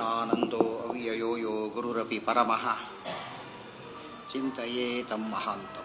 पूर्णानन्दो अव्ययो यो गुरुरपि परमः ಚಿಂತೆಯೇ ತಮ್ಮ ಮಹಾಂತಂ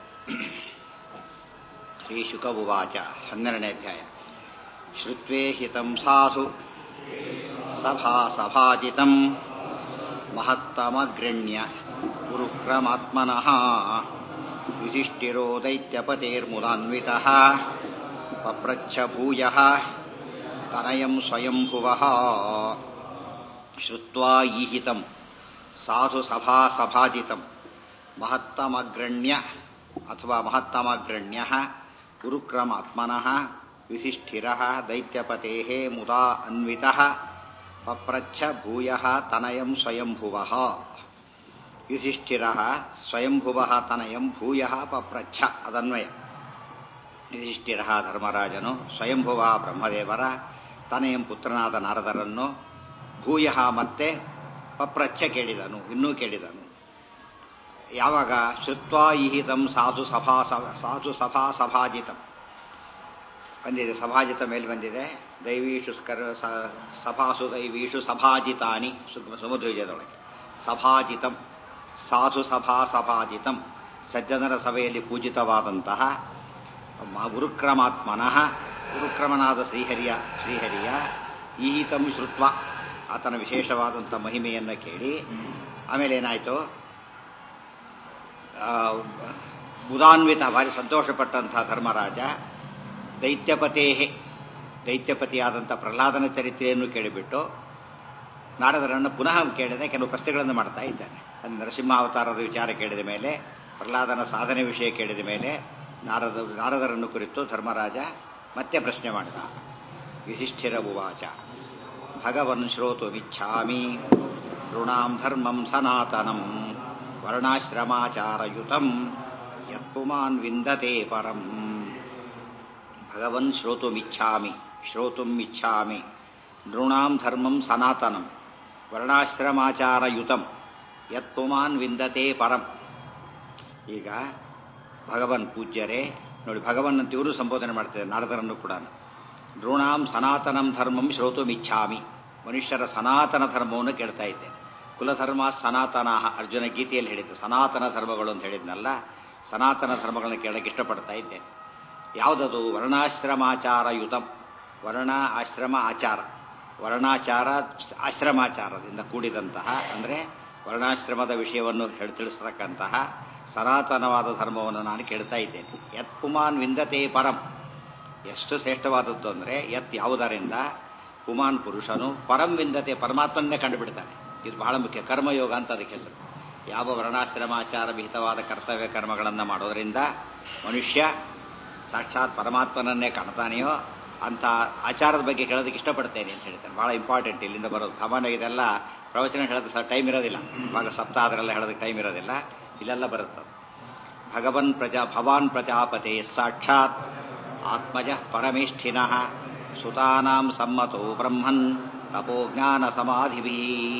ಶ್ರೀ ಶುಕ ಉವಾಚ ಹನ್ನೆರಡನೇ ಅಧ್ಯಾಯ ಶ್ರುತ್ವೇ ಹಿತಂ ಸಾಧು ಸಭಾ ಸಭಾಜಿತಂ ಮಹತ್ತಮಗ್ರಣ್ಯ ಗುರುಕ್ರಮಾತ್ಮನಃ ಯುಧಿಷ್ಠಿರೋ ದೈತ್ಯಪತೇರ್ಮುದಾನ್ವಿತಃ ಪಪ್ರಚ್ಛ ಭೂಯಃ ತನಯಂ ಸ್ವಯಂಭುವಃ ಶ್ರುತ್ವಾ ಈಹಿತಂ ಸಾಧು ಸಭಾ ಸಭಾಜಿತಂ ಮಹತ್ತಮಗ್ರಣ್ಯ ಅಥವಾ ಮಹತ್ತಮಗ್ರಣ್ಯ ಗುರುಕ್ರಮಾತ್ಮನಃ ವಿಶಿಷ್ಠಿರ ದೈತ್ಯಪತೆ ಮುದಾ ಅನ್ವಿತ ಪಪ್ರಚ್ಛ ಭೂಯ ತನಯಂ ಸ್ವಯಂಭುವ ಯುಧಿಷ್ಠಿರ ಸ್ವಯಂಭುವ ತನಯಂ ಭೂಯ ಪಪ್ರಚ್ಛ ಅದನ್ವಯ ಯುಧಿಷ್ಠಿರ ಧರ್ಮರಾಜನು ಸ್ವಯಂಭುವ ಬ್ರಹ್ಮದೇವರ ತನಯಂ ಪುತ್ರನಾದ ನಾರದರನ್ನು ಭೂಯ ಮತ್ತೆ ಪಪ್ರಚ್ಛ ಕೇಳಿದನು ಇನ್ನೂ ಕೇಳಿದನು ಯಾವಾಗ ಶ್ರುತ್ವಾ ಇಹಿತಂ ಸಾಧು ಸಭಾ ಸಾಧು ಸಭಾ ಸಭಾಜಿತಂ ಬಂದಿದೆ ಸಭಾಜಿತ ಮೇಲೆ ಬಂದಿದೆ ದೈವೀಷು ಸ್ಕರ ಸಭಾಸು ದೈವೀಷು ಸಭಾಜಿತಾನಿ ಸಮುದ್ರ ವಿಜಯದೊಳಗೆ ಸಭಾಜಿತಂ ಸಾಧು ಸಭಾ ಸಭಾಜಿತಂ ಸಜ್ಜನರ ಸಭೆಯಲ್ಲಿ ಪೂಜಿತವಾದಂತಹ ಗುರುಕ್ರಮಾತ್ಮನಃ ಗುರುಕ್ರಮನಾದ ಶ್ರೀಹರಿಯ ಶ್ರೀಹರಿಯ ಈಹಿತಂ ಶ್ರುತ್ವ ಆತನ ವಿಶೇಷವಾದಂಥ ಮಹಿಮೆಯನ್ನು ಕೇಳಿ ಆಮೇಲೆ ಏನಾಯಿತು ಬುಧಾನ್ವಿತ ಭಾರಿ ಸಂತೋಷಪಟ್ಟಂತಹ ಧರ್ಮರಾಜ ದೈತ್ಯಪತೇಹೆ ದೈತ್ಯಪತಿಯಾದಂಥ ಪ್ರಹ್ಲಾದನ ಚರಿತ್ರೆಯನ್ನು ಕೇಳಿಬಿಟ್ಟು ನಾರದರನ್ನು ಪುನಃ ಕೇಳಿದೆ ಕೆಲವು ಪ್ರಶ್ನೆಗಳನ್ನು ಮಾಡ್ತಾ ಇದ್ದಾನೆ ನರಸಿಂಹಾವತಾರದ ವಿಚಾರ ಕೇಳಿದ ಮೇಲೆ ಪ್ರಹ್ಲಾದನ ಸಾಧನೆ ವಿಷಯ ಕೇಳಿದ ಮೇಲೆ ನಾರದ ನಾರದರನ್ನು ಕುರಿತು ಧರ್ಮರಾಜ ಮತ್ತೆ ಪ್ರಶ್ನೆ ಮಾಡಿದ ವಿಶಿಷ್ಠಿರ ಉವಾಚ ಭಗವನ್ ಶ್ರೋತುಮಿಚ್ಛಾಮಿ ಋಣಾಂ ಧರ್ಮಂ ಸನಾತನಂ ವರ್ಣಾಶ್ರಮಾಚಾರಯುತಂ ಯತ್ಪುಮಾನ್ ವಿಂದತೆ ಪರಂ ಭಗವನ್ ಶ್ರೋತುಮಿಚ್ಛಾಮಿ ಶ್ರೋತುಂ ಇಚ್ಛಾಮಿ ನೃಣಾಂ ಧರ್ಮಂ ಸನಾತನಂ ವರ್ಣಾಶ್ರಮಾಚಾರಯುತಂ ಯತ್ಪುಮಾನ್ ವಿಂದತೆ ಪರಂ ಈಗ ಭಗವನ್ ಪೂಜ್ಯರೇ ನೋಡಿ ಭಗವನ್ ಅಂತ ಇವರು ಸಂಬೋಧನೆ ಮಾಡ್ತಾರೆ ನಾರದರನ್ನು ಕೂಡ ನೃಣಾಂ ಸನಾತನಂ ಧರ್ಮಂ ಶ್ರೋತುಮಿಚ್ಛಾಮಿ ಮನುಷ್ಯರ ಸನಾತನ ಧರ್ಮವನ್ನು ಕೇಳ್ತಾ ಇದ್ದೇನೆ ಕುಲಧರ್ಮ ಸನಾತನ ಅರ್ಜುನ ಗೀತೆಯಲ್ಲಿ ಹೇಳಿದ್ದು ಸನಾತನ ಧರ್ಮಗಳು ಅಂತ ಹೇಳಿದ್ನಲ್ಲ ಸನಾತನ ಧರ್ಮಗಳನ್ನ ಕೇಳಕ್ಕೆ ಇಷ್ಟಪಡ್ತಾ ಇದ್ದೇನೆ ಯಾವುದದು ವರ್ಣಾಶ್ರಮಾಚಾರಯುತಂ ವರ್ಣ ಆಶ್ರಮ ಆಚಾರ ವರ್ಣಾಚಾರ ಆಶ್ರಮಾಚಾರದಿಂದ ಕೂಡಿದಂತಹ ಅಂದರೆ ವರ್ಣಾಶ್ರಮದ ವಿಷಯವನ್ನು ಹೇಳಿ ತಿಳಿಸತಕ್ಕಂತಹ ಸನಾತನವಾದ ಧರ್ಮವನ್ನು ನಾನು ಕೇಳ್ತಾ ಇದ್ದೇನೆ ಯತ್ ಪುಮಾನ್ ವಿಂದತೆ ಪರಂ ಎಷ್ಟು ಶ್ರೇಷ್ಠವಾದದ್ದು ಅಂದರೆ ಯತ್ ಯಾವುದರಿಂದ ಪುಮಾನ್ ಪುರುಷನು ಪರಂ ವಿಂದತೆ ಪರಮಾತ್ಮನ್ನೇ ಕಂಡುಬಿಡ್ತಾನೆ ಇದು ಬಹಳ ಮುಖ್ಯ ಕರ್ಮಯೋಗ ಅಂತ ಅದಕ್ಕೆ ಹೆಸರು ಯಾವ ವರ್ಣಾಶ್ರಮಾಚಾರ ವಿಹಿತವಾದ ಕರ್ತವ್ಯ ಕರ್ಮಗಳನ್ನು ಮಾಡೋದರಿಂದ ಮನುಷ್ಯ ಸಾಕ್ಷಾತ್ ಪರಮಾತ್ಮನನ್ನೇ ಕಾಣ್ತಾನೆಯೋ ಅಂತ ಆಚಾರದ ಬಗ್ಗೆ ಕೇಳೋದಕ್ಕೆ ಇಷ್ಟಪಡ್ತೇನೆ ಅಂತ ಹೇಳ್ತಾನೆ ಬಹಳ ಇಂಪಾರ್ಟೆಂಟ್ ಇಲ್ಲಿಂದ ಬರೋದು ಸಾಮಾನ್ಯ ಇದೆಲ್ಲ ಪ್ರವಚನ ಹೇಳೋದು ಸಹ ಟೈಮ್ ಇರೋದಿಲ್ಲ ಇವಾಗ ಸಪ್ತಾಹ ಅದರೆಲ್ಲ ಹೇಳೋದಕ್ಕೆ ಟೈಮ್ ಇರೋದಿಲ್ಲ ಇಲ್ಲೆಲ್ಲ ಬರುತ್ತೆ ಭಗವನ್ ಪ್ರಜಾ ಭವಾನ್ ಪ್ರಜಾಪತೆ ಸಾಕ್ಷಾತ್ ಆತ್ಮಜ ಪರಮೇಷ್ಠಿನಃ ಸುತಾನಾಂ ಸಮ್ಮತೋ ಬ್ರಹ್ಮನ್ ತಪೋಜ್ಞಾನ ಸಮಾಧಿಭಿ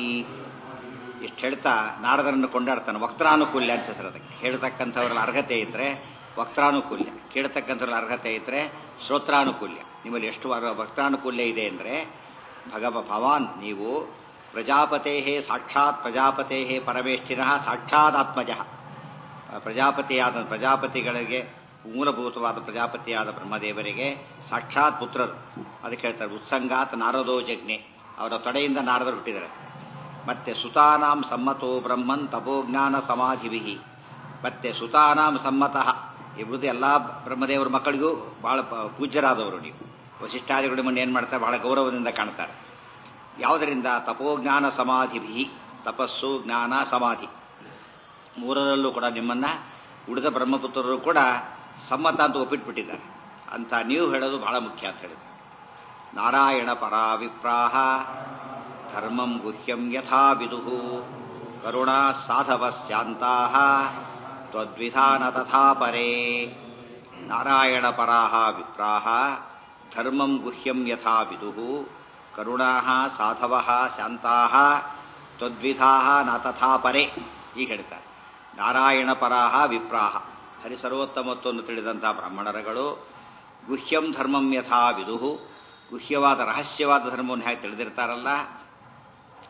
ಇಷ್ಟು ಹೇಳ್ತಾ ನಾರದರನ್ನು ಕೊಂಡಾಡ್ತಾನೆ ವಕ್ತಾನುಕೂಲ್ಯ ಅಂತ ಹೆಸರು ಅದಕ್ಕೆ ಹೇಳ್ತಕ್ಕಂಥವ್ರಲ್ಲಿ ಅರ್ಹತೆ ಇದ್ರೆ ವಕ್ತಾನುಕೂಲ್ಯ ಕೇಳ್ತಕ್ಕಂಥವ್ರಲ್ಲಿ ಅರ್ಹತೆ ಇದ್ರೆ ಶ್ರೋತ್ರಾನುಕೂಲ್ಯ ನಿಮ್ಮಲ್ಲಿ ಎಷ್ಟು ವಕ್ತಾನುಕೂಲ್ಯ ಇದೆ ಅಂದರೆ ಭಗವ ಭವಾನ್ ನೀವು ಪ್ರಜಾಪತೇ ಸಾಕ್ಷಾತ್ ಪ್ರಜಾಪತೇ ಪರಮೇಷ್ಠಿನಃ ಸಾಕ್ಷಾತ್ ಆತ್ಮಜ ಪ್ರಜಾಪತಿಯಾದ ಪ್ರಜಾಪತಿಗಳಿಗೆ ಮೂಲಭೂತವಾದ ಪ್ರಜಾಪತಿಯಾದ ಬ್ರಹ್ಮದೇವರಿಗೆ ಸಾಕ್ಷಾತ್ ಪುತ್ರರು ಅದಕ್ಕೆ ಹೇಳ್ತಾರೆ ಉತ್ಸಂಗಾತ್ ನಾರದೋ ಜಜ್ಞೆ ಅವರ ತೊಡೆಯಿಂದ ನಾರದರು ಹುಟ್ಟಿದ್ದಾರೆ ಮತ್ತೆ ಸುತಾನಾಂ ಸಮ್ಮತೋ ಬ್ರಹ್ಮನ್ ತಪೋಜ್ಞಾನ ಸಮಾಧಿಭಿ ಮತ್ತೆ ಸುತಾನಾಂ ಸಮ್ಮತಃ ಇಬ್ಬರದು ಎಲ್ಲ ಬ್ರಹ್ಮದೇವರ ಮಕ್ಕಳಿಗೂ ಬಹಳ ಪೂಜ್ಯರಾದವರು ನೀವು ವಶಿಷ್ಠಾದಿಗಳು ನಿಮ್ಮನ್ನು ಏನು ಮಾಡ್ತಾರೆ ಬಹಳ ಗೌರವದಿಂದ ಕಾಣ್ತಾರೆ ಯಾವುದರಿಂದ ತಪೋಜ್ಞಾನ ಸಮಾಧಿಭಿ ತಪಸ್ಸು ಜ್ಞಾನ ಸಮಾಧಿ ಮೂರರಲ್ಲೂ ಕೂಡ ನಿಮ್ಮನ್ನ ಉಳಿದ ಬ್ರಹ್ಮಪುತ್ರರು ಕೂಡ ಸಮ್ಮತ ಅಂತ ಒಪ್ಪಿಟ್ಬಿಟ್ಟಿದ್ದಾರೆ ಅಂತ ನೀವು ಹೇಳೋದು ಬಹಳ ಮುಖ್ಯ ಅಂತ ಹೇಳಿದ್ದಾರೆ ನಾರಾಯಣ ಪರಾ ವಿಪ್ರಾಹ ಧರ್ಮಂ ಗುಹ್ಯಂ ಯಥಾ ವಿದುಹು ಕರುಣಾ ಸಾಧವ ಸ್ಯಾಂತಾ ತ್ವದ್ವಿಧಾನ ತಥಾ ಪರೇ ನಾರಾಯಣ ಪರಾಹ ವಿಪ್ರಾಹ ಧರ್ಮಂ ಗುಹ್ಯಂ ಯಥಾ ವಿದುಹು ಕರುಣಾ ಸಾಧವ ಶಾಂತಾ ತ್ವದ್ವಿಧಾ ನ ತಥಾ ಪರೇ ಈಗ ಹೇಳ್ತಾರೆ ನಾರಾಯಣ ಪರಾಹ ವಿಪ್ರಾಹ ಹರಿಸರ್ವೋತ್ತಮತ್ವವನ್ನು ತಿಳಿದಂತಹ ಬ್ರಾಹ್ಮಣರುಗಳು ಗುಹ್ಯಂ ಧರ್ಮಂ ಯಥಾ ವಿದುಹು ಗುಹ್ಯವಾದ ರಹಸ್ಯವಾದ ಧರ್ಮವನ್ನು ಹೇಗೆ ತಿಳಿದಿರ್ತಾರಲ್ಲ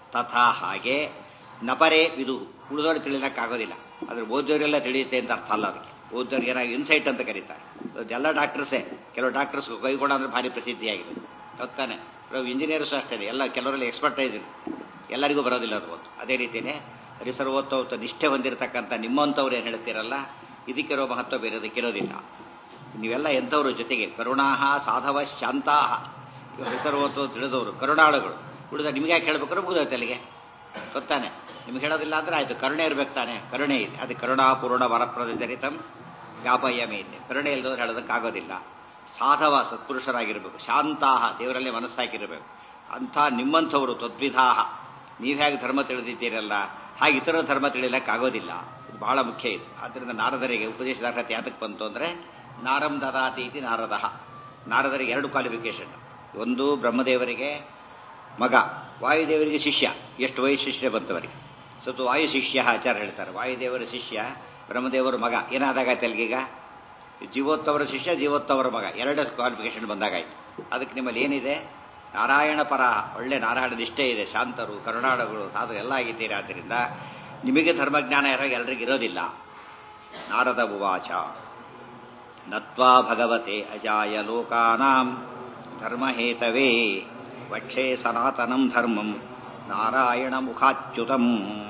ತಥಾ ಹಾಗೆ ನಪರೇ ವಿದು ಉಳಿದವರು ತಿಳಿಲಕ್ಕಾಗೋದಿಲ್ಲ ಆದ್ರೆ ಓದೋರೆಲ್ಲ ತಿಳಿಯುತ್ತೆ ಅಂತ ಅರ್ಥ ಅಲ್ಲ ಅದಕ್ಕೆ ಓದೋರಿಗೆ ಏನಾಗಿ ಇನ್ಸೈಟ್ ಅಂತ ಕರೀತಾರೆ ಎಲ್ಲ ಡಾಕ್ಟರ್ಸೇ ಕೆಲವು ಡಾಕ್ಟರ್ಸ್ ಕೈಗೊಡ ಅಂದ್ರೆ ಭಾರಿ ಪ್ರಸಿದ್ಧಿಯಾಗಿದೆ ಗೊತ್ತಾನೆ ಇಂಜಿನಿಯರ್ಸ್ ಅಷ್ಟೇ ಎಲ್ಲ ಕೆಲವರಲ್ಲಿ ಎಕ್ಸ್ಪರ್ಟೈಸ್ ಇದೆ ಎಲ್ಲರಿಗೂ ಬರೋದಿಲ್ಲ ಅದು ಓದು ಅದೇ ರೀತಿಯೇ ಪರಿಸರ ಓದ್ತಾ ನಿಷ್ಠೆ ಹೊಂದಿರತಕ್ಕಂಥ ನಿಮ್ಮಂಥವ್ರು ಏನು ಹೇಳ್ತೀರಲ್ಲ ಇದಕ್ಕಿರೋ ಮಹತ್ವ ಬೇರೆದಕ್ಕಿರೋದಿಲ್ಲ ನೀವೆಲ್ಲ ಎಂಥವ್ರು ಜೊತೆಗೆ ಕರುಣಾಹ ಸಾಧವ ಶಾಂತಾಹ ಪರಿಸರ ಓದ್ತು ತಿಳಿದವರು ಕರುಣಾಳುಗಳು ಉಳಿದ ನಿಮ್ಗೆ ಯಾಕೆ ಹೇಳ್ಬೇಕಾದ್ರೆ ಮುಗಿದೋಯ್ತು ಅಲ್ಲಿಗೆ ಗೊತ್ತಾನೆ ನಿಮ್ಗೆ ಹೇಳೋದಿಲ್ಲ ಅಂದ್ರೆ ಆಯ್ತು ಕರುಣೆ ಇರ್ಬೇಕು ತಾನೆ ಕರುಣೆ ಇದೆ ಅದು ಕರುಣಾಪೂರ್ಣ ವರಪ್ರದ ಜನಿತಂ ವ್ಯಾಪಯಮೇ ಇದೆ ಕರುಣೆ ಇಲ್ಲದವ್ರು ಹೇಳೋದಕ್ಕಾಗೋದಿಲ್ಲ ಸಾಧವ ಸತ್ಪುರುಷರಾಗಿರ್ಬೇಕು ಶಾಂತಾಹ ದೇವರಲ್ಲೇ ಮನಸ್ಸಾಕಿರಬೇಕು ಅಂಥ ನಿಮ್ಮಂಥವರು ತದ್ವಿಧಾಹ ನೀವು ಹೇಗೆ ಧರ್ಮ ತಿಳಿದಿದ್ದೀರಲ್ಲ ಹಾಗೆ ಇತರ ಧರ್ಮ ತಿಳಿಲಕ್ಕಾಗೋದಿಲ್ಲ ಇದು ಬಹಳ ಮುಖ್ಯ ಇದು ಆದ್ದರಿಂದ ನಾರದರಿಗೆ ಉಪದೇಶದ ಅರ್ಹತೆ ಯಾತಕ್ಕೆ ಬಂತು ಅಂದರೆ ನಾರಂ ದದಾತಿ ಇತಿ ನಾರದ ನಾರದರಿಗೆ ಎರಡು ಕ್ವಾಲಿಫಿಕೇಶನ್ ಒಂದು ಬ್ರಹ್ಮದೇವರಿಗೆ ಮಗ ವಾಯುದೇವರಿಗೆ ಶಿಷ್ಯ ಎಷ್ಟು ವಯಸ್ಸು ಶಿಷ್ಯ ಬಂತವರಿಗೆ ಸ್ವಲ್ಪ ವಾಯು ಶಿಷ್ಯ ಆಚಾರ ಹೇಳ್ತಾರೆ ವಾಯುದೇವರ ಶಿಷ್ಯ ಬ್ರಹ್ಮದೇವರ ಮಗ ಏನಾದಾಗಾಯ್ತು ಅಲ್ಲಿಗೀಗ ಜೀವೋತ್ತವರ ಶಿಷ್ಯ ಜೀವೋತ್ತವರ ಮಗ ಎರಡು ಕ್ವಾಲಿಫಿಕೇಶನ್ ಬಂದಾಗಾಯ್ತು ಅದಕ್ಕೆ ನಿಮ್ಮಲ್ಲಿ ಏನಿದೆ ನಾರಾಯಣ ಪರ ಒಳ್ಳೆ ನಾರಾಯಣ ನಿಷ್ಠೆ ಇದೆ ಶಾಂತರು ಕರುಣಾಳುಗಳು ಸಾಧು ಎಲ್ಲ ಆಗಿದ್ದೀರಿ ಆದ್ದರಿಂದ ನಿಮಗೆ ಧರ್ಮಜ್ಞಾನ ಯಾರೋ ಎಲ್ರಿಗೂ ಇರೋದಿಲ್ಲ ನಾರದ ಉವಾಚ ನತ್ವಾ ಭಗವತೆ ಅಜಾಯ ಲೋಕಾನಾಂ ಧರ್ಮಹೇತವೇ ವಕ್ಷೇ ಸನಾತನಂ ಧರ್ಮಂ ನಾರಾಯಣ ಮುಖಾಚ್ಯುತಂ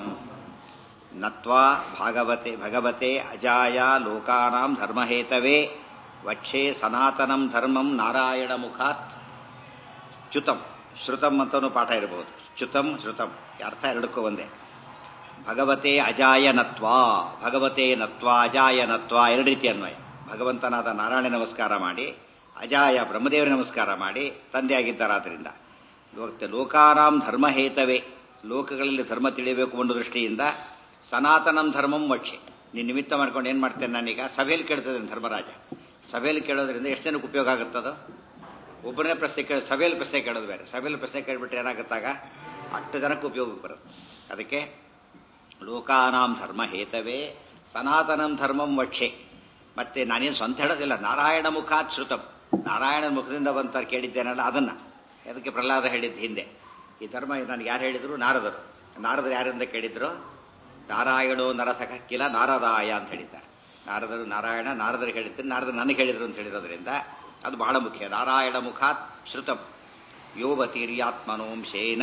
ನತ್ವಾ ಭಾಗವತೆ ಭಗವತೆ ಅಜಾಯ ಲೋಕಾನಾಂ ಧರ್ಮಹೇತವೇ ವಕ್ಷೇ ಸನಾತನಂ ಧರ್ಮಂ ನಾರಾಯಣ ಮುಖಾತ್ ಚ್ಯುತಂ ಶ್ರುತಂ ಅಂತನೂ ಪಾಠ ಇರಬಹುದು ಚ್ಯುತಂ ಶ್ರುತಂ ಅರ್ಥ ಎರಡಕ್ಕೂ ಒಂದೇ ಭಗವತೆ ಅಜಾಯ ನತ್ವಾ ಭಗವತೆ ನತ್ವಾ ಅಜಾಯ ನತ್ವಾ ಎರಡು ರೀತಿ ಅನ್ವಯ ಭಗವಂತನಾದ ನಾರಾಯಣ ನಮಸ್ಕಾರ ಮಾಡಿ ಅಜಾಯ ಬ್ರಹ್ಮದೇವರ ನಮಸ್ಕಾರ ಮಾಡಿ ತಂದೆಯಾಗಿದ್ದಾರಾದ್ರಿಂದ ಲೋಕಾನಾಂ ಧರ್ಮಹೇತವೇ ಲೋಕಗಳಲ್ಲಿ ಧರ್ಮ ತಿಳಿಯಬೇಕು ಒಂದು ದೃಷ್ಟಿಯಿಂದ ಸನಾತನಂ ಧರ್ಮಂ ವಕ್ಷೆ ನೀನು ನಿಮಿತ್ತ ಮಾಡ್ಕೊಂಡು ಏನು ಮಾಡ್ತೇನೆ ನಾನೀಗ ಸಭೆಯಲ್ಲಿ ಕೇಳ್ತದೆ ಧರ್ಮರಾಜ ಸಭೆಯಲ್ಲಿ ಕೇಳೋದ್ರಿಂದ ಎಷ್ಟು ಜನಕ್ಕೆ ಉಪಯೋಗ ಆಗುತ್ತದೋ ಒಬ್ಬರೇ ಪ್ರಶ್ನೆ ಕೇಳ ಸಭೆಯಲ್ಲಿ ಪ್ರಶ್ನೆ ಕೇಳೋದು ಬೇರೆ ಸಭೆಯಲ್ಲಿ ಪ್ರಶ್ನೆ ಕೇಳಿಬಿಟ್ರೆ ಏನಾಗುತ್ತಾಗ ಅಷ್ಟು ಜನಕ್ಕೆ ಉಪಯೋಗ ಬರುತ್ತೆ ಅದಕ್ಕೆ ಲೋಕಾನಾಂ ಧರ್ಮ ಹೇತವೇ ಸನಾತನಂ ಧರ್ಮಂ ವಕ್ಷೆ ಮತ್ತೆ ನಾನೇನು ಸ್ವಂತ ಹೇಳೋದಿಲ್ಲ ನಾರಾಯಣ ಮುಖಾತ್ ಶ್ರುತಂ ನಾರಾಯಣನ ಮುಖದಿಂದ ಬಂತ ಕೇಳಿದ್ದೇನಲ್ಲ ಅದನ್ನ ಅದಕ್ಕೆ ಪ್ರಹ್ಲಾದ ಹೇಳಿದ್ದು ಹಿಂದೆ ಈ ಧರ್ಮ ನನಗೆ ಯಾರು ಹೇಳಿದ್ರು ನಾರದರು ನಾರದರು ಯಾರಿಂದ ಕೇಳಿದ್ರು ನಾರಾಯಣೋ ನರಸಖ ಕಿಲ ನಾರದಾಯ ಅಂತ ಹೇಳಿದ್ದಾರೆ ನಾರದರು ನಾರಾಯಣ ನಾರದರು ಹೇಳಿದ್ರು ನಾರದರು ನನಗೆ ಹೇಳಿದ್ರು ಅಂತ ಹೇಳಿರೋದ್ರಿಂದ ಅದು ಬಹಳ ಮುಖ್ಯ ನಾರಾಯಣ ಮುಖಾತ್ ಶ್ರುತಂ ಯೋವತೀರ್ಯಾತ್ಮನೋಂಶೇನ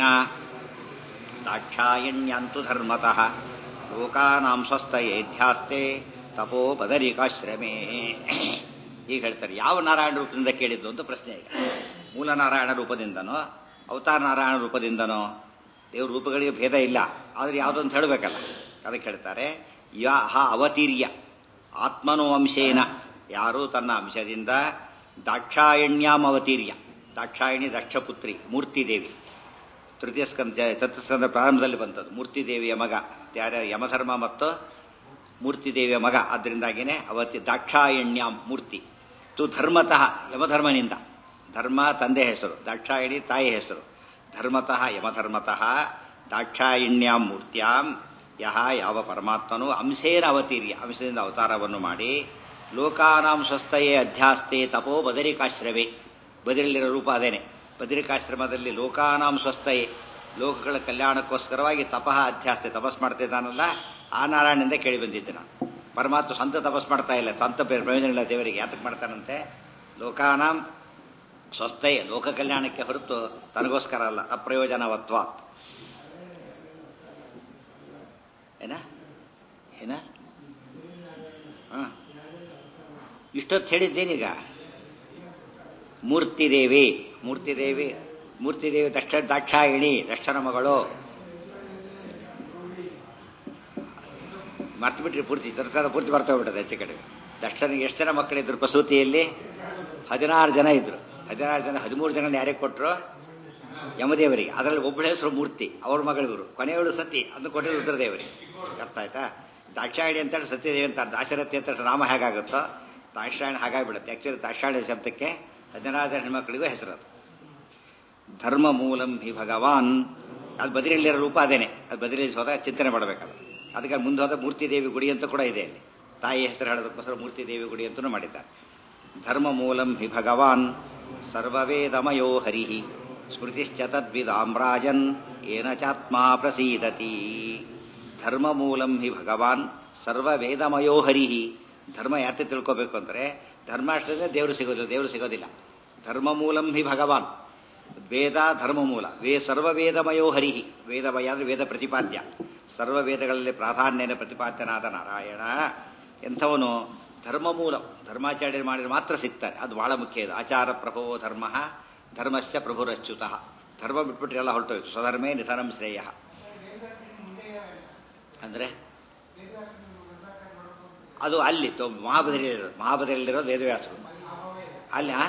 ದಾಕ್ಷಾಯಣ್ಯಂತು ಧರ್ಮತಃ ಲೋಕಾನಾಂ ಸ್ವಸ್ಥಯೇಧ್ಯಾಸ್ತೆ ತಪೋ ಬದರಿಕಾಶ್ರಮೇ ಈಗ ಹೇಳ್ತಾರೆ ಯಾವ ನಾರಾಯಣ ರೂಪದಿಂದ ಕೇಳಿದ್ದು ಅಂತ ಪ್ರಶ್ನೆ ಈಗ ಮೂಲ ನಾರಾಯಣ ರೂಪದಿಂದನೋ ಅವತಾರ ನಾರಾಯಣ ರೂಪದಿಂದನೋ ದೇವ್ರ ರೂಪಗಳಿಗೆ ಭೇದ ಇಲ್ಲ ಆದ್ರೆ ಯಾವುದೋ ಅಂತ ಹೇಳಬೇಕಲ್ಲ ಅದಕ್ಕೆ ಹೇಳ್ತಾರೆ ಯಾ ಹ ಅವತೀರ್ಯ ಆತ್ಮನೋ ಅಂಶೇನ ಯಾರು ತನ್ನ ಅಂಶದಿಂದ ದಾಕ್ಷಾಯಣ್ಯಾಂ ಅವತೀರ್ಯ ದಾಕ್ಷಾಯಣಿ ದಕ್ಷಪುತ್ರಿ ಮೂರ್ತಿದೇವಿ ತೃತೀಯ ಸ್ಕಂದ ತತ್ಸ್ಕಂದ ಪ್ರಾರಂಭದಲ್ಲಿ ಬಂತದ್ದು ಮೂರ್ತಿದೇವಿಯ ಮಗ ಯಾರ ಯಮಧರ್ಮ ಮತ್ತು ಮೂರ್ತಿದೇವಿಯ ಮಗ ಅದರಿಂದಾಗಿನೇ ಅವತಿ ದಾಕ್ಷಾಯಣ್ಯಾಂ ಮೂರ್ತಿ ತು ಧರ್ಮತಃ ಯಮಧರ್ಮನಿಂದ ಧರ್ಮ ತಂದೆ ಹೆಸರು ದಾಕ್ಷಾಯಣಿ ತಾಯಿ ಹೆಸರು ಧರ್ಮತಃ ಯಮಧರ್ಮತಃ ದಾಕ್ಷಾಯಣ್ಯಾಂ ಮೂರ್ತ್ಯಾಂ ಯಹ ಯಾವ ಪರಮಾತ್ಮನು ಅಂಶೇನ ಅವತೀರ್ಯ ಅಂಶದಿಂದ ಅವತಾರವನ್ನು ಮಾಡಿ ಲೋಕಾನಾಂ ಸ್ವಸ್ಥಯೇ ಅಧ್ಯಾಸ್ತೆ ತಪೋ ಬದರಿಕಾಶ್ರವೇ ಬದರಿಲಿರೋ ರೂಪ ಅದೇನೆ ಬದರಿಕಾಶ್ರಮದಲ್ಲಿ ಲೋಕಾನಾಂ ಸ್ವಸ್ಥಯೇ ಲೋಕಗಳ ಕಲ್ಯಾಣಕ್ಕೋಸ್ಕರವಾಗಿ ತಪಃ ಅಧ್ಯಾಸ್ತೆ ತಪಸ್ ಮಾಡ್ತಿದ್ದಾನಲ್ಲ ಆ ನಾರಾಯಣದಿಂದ ಕೇಳಿ ಬಂದಿದ್ದೆ ನಾನು ಪರಮಾತ್ಮ ಸ್ವಂತ ತಪಸ್ ಮಾಡ್ತಾ ಇಲ್ಲ ಸ್ವಂತ ಪ್ರಯೋಜನ ಇಲ್ಲ ದೇವರಿಗೆ ಯಾತಕ್ಕೆ ಮಾಡ್ತಾನಂತೆ ಲೋಕಾನಾಂ ಸ್ವಸ್ಥಯೇ ಲೋಕ ಕಲ್ಯಾಣಕ್ಕೆ ಹೊರತು ತನಗೋಸ್ಕರ ಅಲ್ಲ ಅಪ್ರಯೋಜನವತ್ವ ಏನ ಏನ ಹ ಇಷ್ಟೊತ್ತು ಹೇಳಿದ್ದೇನೀಗ ಮೂರ್ತಿದೇವಿ ಮೂರ್ತಿದೇವಿ ಮೂರ್ತಿದೇವಿ ದಕ್ಷ ದಾಕ್ಷಾಯಿಣಿ ದಕ್ಷನ ಮಗಳು ಮರ್ತು ಬಿಟ್ರಿ ಪೂರ್ತಿ ತರ್ಸಾದ ಪೂರ್ತಿ ಬರ್ತೋಗ್ಬಿಟ್ಟದೆ ಹೆಚ್ಚು ಕಡೆ ದಕ್ಷನಿಗೆ ಎಷ್ಟು ಜನ ಮಕ್ಕಳಿದ್ರು ಪ್ರಸೂತಿಯಲ್ಲಿ ಹದಿನಾರು ಜನ ಇದ್ರು ಹದಿನಾರು ಜನ ಹದಿಮೂರು ಜನ ಯಾರಿಗೆ ಕೊಟ್ಟರು ಯಮದೇವರಿಗೆ ಅದರಲ್ಲಿ ಒಬ್ಬಳ ಹೆಸರು ಮೂರ್ತಿ ಅವ್ರ ಮಗಳಿವರು ಕೊನೆಯವಳು ಸತಿ ಅದನ್ನು ಕೊಟ್ಟಿದ್ರು ರುದ್ರದೇವರಿಗೆ ಅರ್ಥ ಆಯ್ತಾ ದಾಕ್ಷಾಯಣಿ ಅಂತ ಹೇಳಿ ಸತ್ಯದೇವಿ ಅಂತ ದಾಶರಥಿ ಅಂತ ನಾಮ ಹೇಗಾಗುತ್ತೋ ದಾಕ್ಷಾಯಣ ಹಾಗಾಗ್ಬಿಡುತ್ತೆ ಆಕ್ಚುಲಿ ದಾಕ್ಷಾಯಣ ಶಬ್ದಕ್ಕೆ ಹದಿನಾರು ಜನ ಹೆಣ್ಮಕ್ಳಿಗೂ ಹೆಸರು ಅದು ಧರ್ಮ ಮೂಲಂ ಹಿ ಭಗವಾನ್ ಅದು ಬದಿರಲ್ಲಿರೋ ರೂಪ ಅದೇನೆ ಅದು ಬದಿರಲ್ಲಿ ಹೋದಾಗ ಚಿಂತನೆ ಮಾಡಬೇಕಲ್ಲ ಅದಕ್ಕೆ ಮುಂದೆ ಹೋದ ಮೂರ್ತಿದೇವಿ ಗುಡಿ ಅಂತ ಕೂಡ ಇದೆ ಅಲ್ಲಿ ತಾಯಿ ಹೆಸರು ಹೇಳೋದಕ್ಕೋಸ್ಕರ ಮೂರ್ತಿದೇವಿ ಗುಡಿ ಅಂತಲೂ ಮಾಡಿದ್ದಾರೆ ಧರ್ಮ ಮೂಲಂ ಹಿ ಭಗವಾನ್ ಸರ್ವವೇದಮಯೋ ಹರಿ ಸ್ಮೃತಿಶ್ಚ ತದ್ವಿದಾಂ ರಾಜನ್ ಏನ ಚಾತ್ಮ ಪ್ರಸೀದತಿ ಧರ್ಮಮೂಲಂ ಹಿ ಭಗವಾನ್ ಸರ್ವ ವೇದಮಯೋ ಹರಿ ಧರ್ಮ ಯಾತೆ ತಿಳ್ಕೋಬೇಕು ಅಂದ್ರೆ ಧರ್ಮಾಷ್ಟದಿಂದ ದೇವರು ಸಿಗೋದಿಲ್ಲ ದೇವರು ಸಿಗೋದಿಲ್ಲ ಧರ್ಮಮೂಲಂ ಹಿ ಭಗವಾನ್ ವೇದ ಧರ್ಮಮೂಲ ವೇ ಸರ್ವ ವೇದಮಯೋ ಹರಿ ವೇದಮಯ ಅಂದ್ರೆ ವೇದ ಪ್ರತಿಪಾದ್ಯ ಸರ್ವ ವೇದಗಳಲ್ಲಿ ಪ್ರಾಧಾನ್ಯನ ಪ್ರತಿಪಾದ್ಯನಾದ ನಾರಾಯಣ ಎಂಥವನು ಧರ್ಮಮೂಲ ಧರ್ಮಾಚಾರ್ಯರು ಮಾಡಿದ್ರೆ ಮಾತ್ರ ಸಿಗ್ತಾರೆ ಅದು ಬಹಳ ಮುಖ್ಯ ಇದು ಆಚಾರ ಪ್ರಭೋ ಧರ್ಮ ಧರ್ಮಶ್ಚ ಪ್ರಭುರಚ್ಯುತ ಧರ್ಮ ಬಿಟ್ಬಿಟ್ರೆ ಎಲ್ಲ ಹೊರಟೋಯ್ತು ಸ್ವಧರ್ಮೇ ನಿಧನಂ ಶ್ರೇಯ ಅಂದ್ರೆ ಅದು ಅಲ್ಲಿ ಮಹಾಬದರಿಯಲ್ಲಿರೋದು ಮಹಾಬದರಿಯಲ್ಲಿರೋದು ವೇದವ್ಯಾಸರು ಅಲ್ಲಿ ಆ?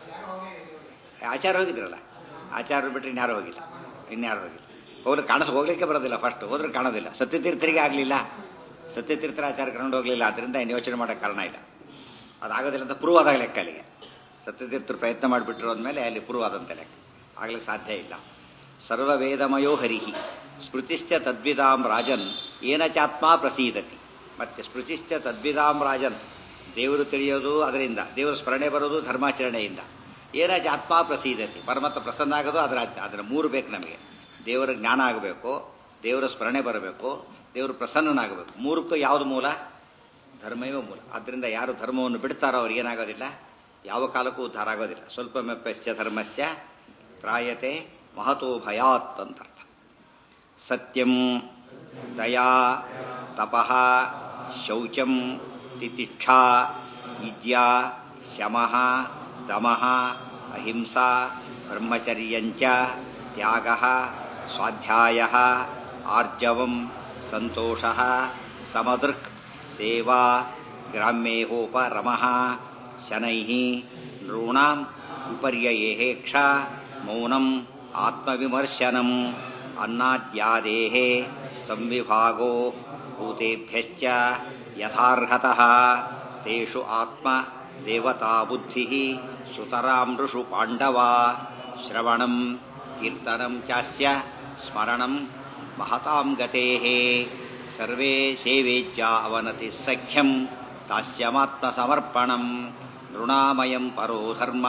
ಆಚಾರ ಹೋಗಿದ್ರಲ್ಲ ಆಚಾರ ಬಿಟ್ಟರೆ ಇನ್ಯಾರು ಹೋಗಿಲ್ಲ ಇನ್ಯಾರು ಹೋಗಿಲ್ಲ ಹೋದ್ರೆ ಕಾಣಿಸ್ ಹೋಗ್ಲಿಕ್ಕೆ ಬರೋದಿಲ್ಲ ಫಸ್ಟ್ ಹೋದ್ರೆ ಕಾಣೋದಿಲ್ಲ ಸತ್ಯತೀರ್ಥರಿಗೆ ಆಗಲಿಲ್ಲ ಸತ್ಯತೀರ್ಥರ ಆಚಾರ ಕರ್ಕೊಂಡು ಹೋಗ್ಲಿಲ್ಲ ಅದರಿಂದ ಏನು ಯೋಚನೆ ಮಾಡೋಕ್ಕೆ ಕಾರಣ ಇಲ್ಲ ಅದಾಗೋದಿಲ್ಲ ಅಂತ ಪ್ರೂವ್ ಆದಾಗ ಲೆಕ್ಕ ಅಲ್ಲಿಗೆ ಸತ್ಯತೀರ್ಥರು ಪ್ರಯತ್ನ ಮಾಡಿಬಿಟ್ರು ಅಂದಮೇಲೆ ಅಲ್ಲಿ ಪ್ರೂವ್ ಆದಂತೆ ಲೆಕ್ಕ ಆಗ್ಲಿಕ್ಕೆ ಸಾಧ್ಯ ಇಲ್ಲ ಸರ್ವ ವೇದಮಯೋ ಹರಿಹಿ ಸ್ಮೃತಿಶ್ಚ ತದ್ವಿದಾಂ ರಾಜನ್ ಏನ ಚಾತ್ಮ ಪ್ರಸೀದತಿ ಮತ್ತೆ ಸ್ಮೃತಿಶ್ಚ ತದ್ವಿದಾಂ ರಾಜನ್ ದೇವರು ತಿಳಿಯೋದು ಅದರಿಂದ ದೇವರು ಸ್ಮರಣೆ ಬರೋದು ಧರ್ಮಾಚರಣೆಯಿಂದ ಏನ ಆತ್ಮ ಪ್ರಸೀದತಿ ಪರಮಾತ್ಮ ಪ್ರಸನ್ನ ಆಗೋದು ಅದರ ಅದರ ಮೂರು ಬೇಕು ನಮಗೆ ದೇವರ ಜ್ಞಾನ ಆಗಬೇಕು ದೇವರ ಸ್ಮರಣೆ ಬರಬೇಕು ದೇವರು ಪ್ರಸನ್ನನಾಗಬೇಕು ಮೂರಕ್ಕೂ ಯಾವುದು ಮೂಲ ಧರ್ಮವೇ ಮೂಲ ಆದ್ದರಿಂದ ಯಾರು ಧರ್ಮವನ್ನು ಬಿಡ್ತಾರೋ ಅವ್ರಿಗೆ ಏನಾಗೋದಿಲ್ಲ ಯಾವ ಕಾಲಕ್ಕೂ ಉದ್ಧಾರ ಆಗೋದಿಲ್ಲ ಸ್ವಲ್ಪ ಮೆಪ್ಪಶ್ಚ ಧರ್ಮಸ್ಯ ತ್ರಾಯತೆ ಮಹತೋ ಭಯಾತ್ ಅಂತ ಅರ್ಥ ಸತ್ಯಂ ದಯಾ ತಪಃ ಶೌಚಂ ತಿತಿಕ್ಷಾ ವಿದ್ಯಾ ಶಮಃ ದಮಃ ಅಹಿಂಸಾ ಬ್ರಹ್ಮಚರ್ಯಂಚ ತ್ಯಾಗ ಸ್ವಾಧ್ಯಾಯ ಆರ್ಜವಂ ಸಂತೋಷ ಸಮದೃಕ್ ಸೇವಾ ಗ್ರಾಮ್ಯೇಹೋಪರಮಃ ಶನೈ ನೃಣಾಂ ವಿಪರ್ಯಯೇಕ್ಷ ಮೌನಂ ಆತ್ಮವಿಮರ್ಶನಂ ಅನ್ನಾದ್ಯಾದೇಃ ಸಂವಿಭಾಗೋ ಭೂತೆಭ್ಯಶ್ಚ ಯಥಾರ್ಹತಃ ತೇಷು ಆತ್ಮ ದೇವತಾ ಬುದ್ಧಿ ಸುತರಾಂ ಋಷು ಪಾಂಡವ ಶ್ರವಣಂ ಕೀರ್ತನಂ ಚಾಸ್ಯ ಸ್ಮರಣಂ ಮಹತಾಂ ಗತೇಃ ಸರ್ವೇ ಸೇವೇಜ್ಯ ಅವನತಿ ಸಖ್ಯಂ ತಾಸ್ಯಮಾತ್ಮ ಸಮರ್ಪಣಂ ನೃಣಾಮಯಂ ಪರೋ ಧರ್ಮ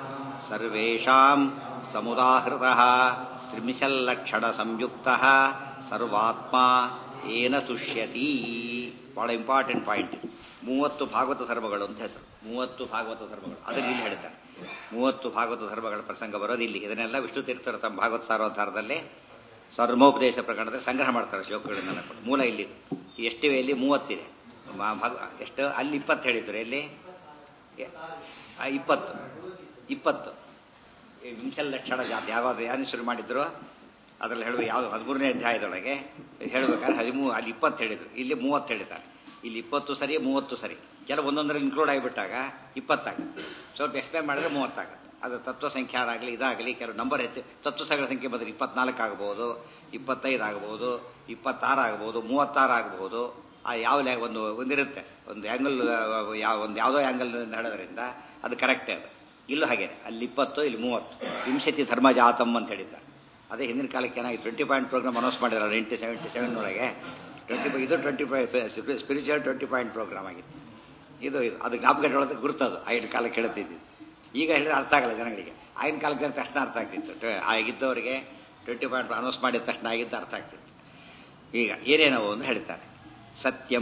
ಸರ್ವೇಷಾಂ ಸಮುದಾಹೃತಃ ತ್ರಿಮಿಷಲ್ಲಕ್ಷಣ ಸಂಯುಕ್ತ ಸರ್ವಾತ್ಮ ಏನ ತುಷ್ಯತಿ ಬಹಳ ಇಂಪಾರ್ಟೆಂಟ್ ಪಾಯಿಂಟ್ ಮೂವತ್ತು ಭಾಗವತ ಧರ್ಮಗಳು ಅಂತ ಹೆಸರು ಮೂವತ್ತು ಭಾಗವತ ಧರ್ಮಗಳು ಅದನ್ನು ಇಲ್ಲಿ ಹೇಳ್ತಾರೆ ಮೂವತ್ತು ಭಾಗವತ ಧರ್ಮಗಳ ಪ್ರಸಂಗ ಬರೋದು ಇಲ್ಲಿ ಇದನ್ನೆಲ್ಲ ವಿಷ್ಣು ತೀರ್ಥರು ತಮ್ಮ ಭಾಗವತ ಸಾರೋದ್ಧಾರದಲ್ಲಿ ಸ್ವರ್ಮೋಪದೇಶ ಪ್ರಕರಣದಲ್ಲಿ ಸಂಗ್ರಹ ಮಾಡ್ತಾರೆ ಶ್ಲೋಕಗಳನ್ನೆಲ್ಲ ಕೂಡ ಮೂಲ ಇಲ್ಲಿ ಎಷ್ಟಿವೆ ಇಲ್ಲಿ ಮೂವತ್ತಿದೆ ಮ- ಭಾಗ- ಎಷ್ಟು ಅಲ್ಲಿ ಇಪ್ಪತ್ತು ಹೇಳಿದ್ರು ಎಲ್ಲಿ ಎ- ಆ, ಇಪ್ಪತ್ತು ಇಪ್ಪತ್ತು ಈ ವಿಂಶಲ್ ಲಕ್ಷಣ ಜಾತಿ ಯಾವಾಗ ಯಾರು ಶುರು ಮಾಡಿದ್ರು ಅದರಲ್ಲಿ ಹೇಳುವ ಯಾವುದು ಹದಿಮೂರನೇ ಅಧ್ಯಾಯದೊಳಗೆ ಹೇಳ್ಬೇಕಾದ್ರೆ ಹದಿಮೂರು ಅಲ್ಲಿ ಇಪ್ಪತ್ತು ಹೇಳಿದ್ರು ಇಲ್ಲಿ ಮೂವತ್ತು ಹೇಳಿದ್ದಾರೆ ಇಲ್ಲಿ ಇಪ್ಪತ್ತು ಸರಿ ಮೂವತ್ತು ಸರಿ ಕೆಲವು ಒಂದೊಂದರಲ್ಲಿ ಇನ್ಕ್ಲೂಡ್ ಆಗಿಬಿಟ್ಟಾಗ ಇಪ್ಪತ್ತಾಗುತ್ತೆ ಸ್ವಲ್ಪ ಎಕ್ಸ್ಪ್ಲೇನ್ ಮಾಡಿದ್ರೆ ಮೂವತ್ತಾಗುತ್ತೆ ಅದು ತತ್ವ ಸಂಖ್ಯಾರ ಆಗಲಿ ಇದಾಗಲಿ ಕೆಲವು ನಂಬರ್ ಹೆಚ್ಚು ತತ್ವ ಸಂಖ್ಯೆ ಸಂಖ್ಯೆ ಬಂದರೆ ಇಪ್ಪತ್ನಾಲ್ಕು ಆಗ್ಬೋದು ಇಪ್ಪತ್ತೈದು ಆಗ್ಬೋದು ಇಪ್ಪತ್ತಾರು ಆಗ್ಬೋದು ಮೂವತ್ತಾರು ಆಗ್ಬೋದು ಆ ಯಾವ ಲ್ಯಾ- ಒಂದು ಒಂದಿರುತ್ತೆ ಒಂದು ಆ್ಯಂಗಲ್ ಯಾವ ಒಂದು ಯಾವುದೋ ಆ್ಯಂಗಲ್ ಹೇಳೋದ್ರಿಂದ ಅದು ಕರೆಕ್ಟೇ ಅದು ಇಲ್ಲೂ ಹಾಗೆ ಅಲ್ಲಿ ಇಪ್ಪತ್ತು ಇಲ್ಲಿ ಮೂವತ್ತು ವಿಂಶತಿ ಧರ್ಮ ಜಾತಮ್ ಅಂತ ಹೇಳಿದ್ದಾರೆ ಅದೇ ಹಿಂದಿನ ಕಾಲಕ್ಕೆ ಏನಾಗಿ ಟ್ವೆಂಟಿ ಪಾಯಿಂಟ್ ಪ್ರೋಗ್ರಾಮ್ ಅನೌನ್ಸ್ ಮಾಡಿದ್ರು ನೈಂಟಿ ಸೆವೆಂಟಿ ಸೆವೆನ್ ಒಳಗೆ ಟ್ವೆಂಟಿ ಇದು twenty five spiritual twenty point programme ಆಗಿತ್ತು ಇದು ಇದು ಅದು ಜ್ಞಾಪಕ ಇಟ್ಕೊಳ್ಳೋದಕ್ಕೆ ಗುರ್ತದು ಆಗಿನ ಕಾಲಕ್ಕೆ ಹೇಳ್ತಿದ್ದು ಈಗ ಹೇಳಿದ್ರೆ ಅರ್ಥ ಆಗಲ್ಲ ಜನಗಳಿಗೆ ಆಗಿನ ಕಾಲಕ್ಕೆ ಜನ ತಕ್ಷಣ ಅರ್ಥ ಆಗ್ತಿತ್ತು ಟ್ವೆ- ಆಗಿದ್ದವರಿಗೆ ಟ್ವೆಂಟಿ ಪಾಯಿಂಟ್ ಅನೌನ್ಸ್ ಮಾಡಿದ ತಕ್ಷಣ ಆಗಿದ್ದು ಅರ್ಥ ಆಗ್ತಿತ್ತು ಈಗ ಏನೇನವು ಅಂತ ಹೇಳ್ತಾರೆ ಸತ್ಯಂ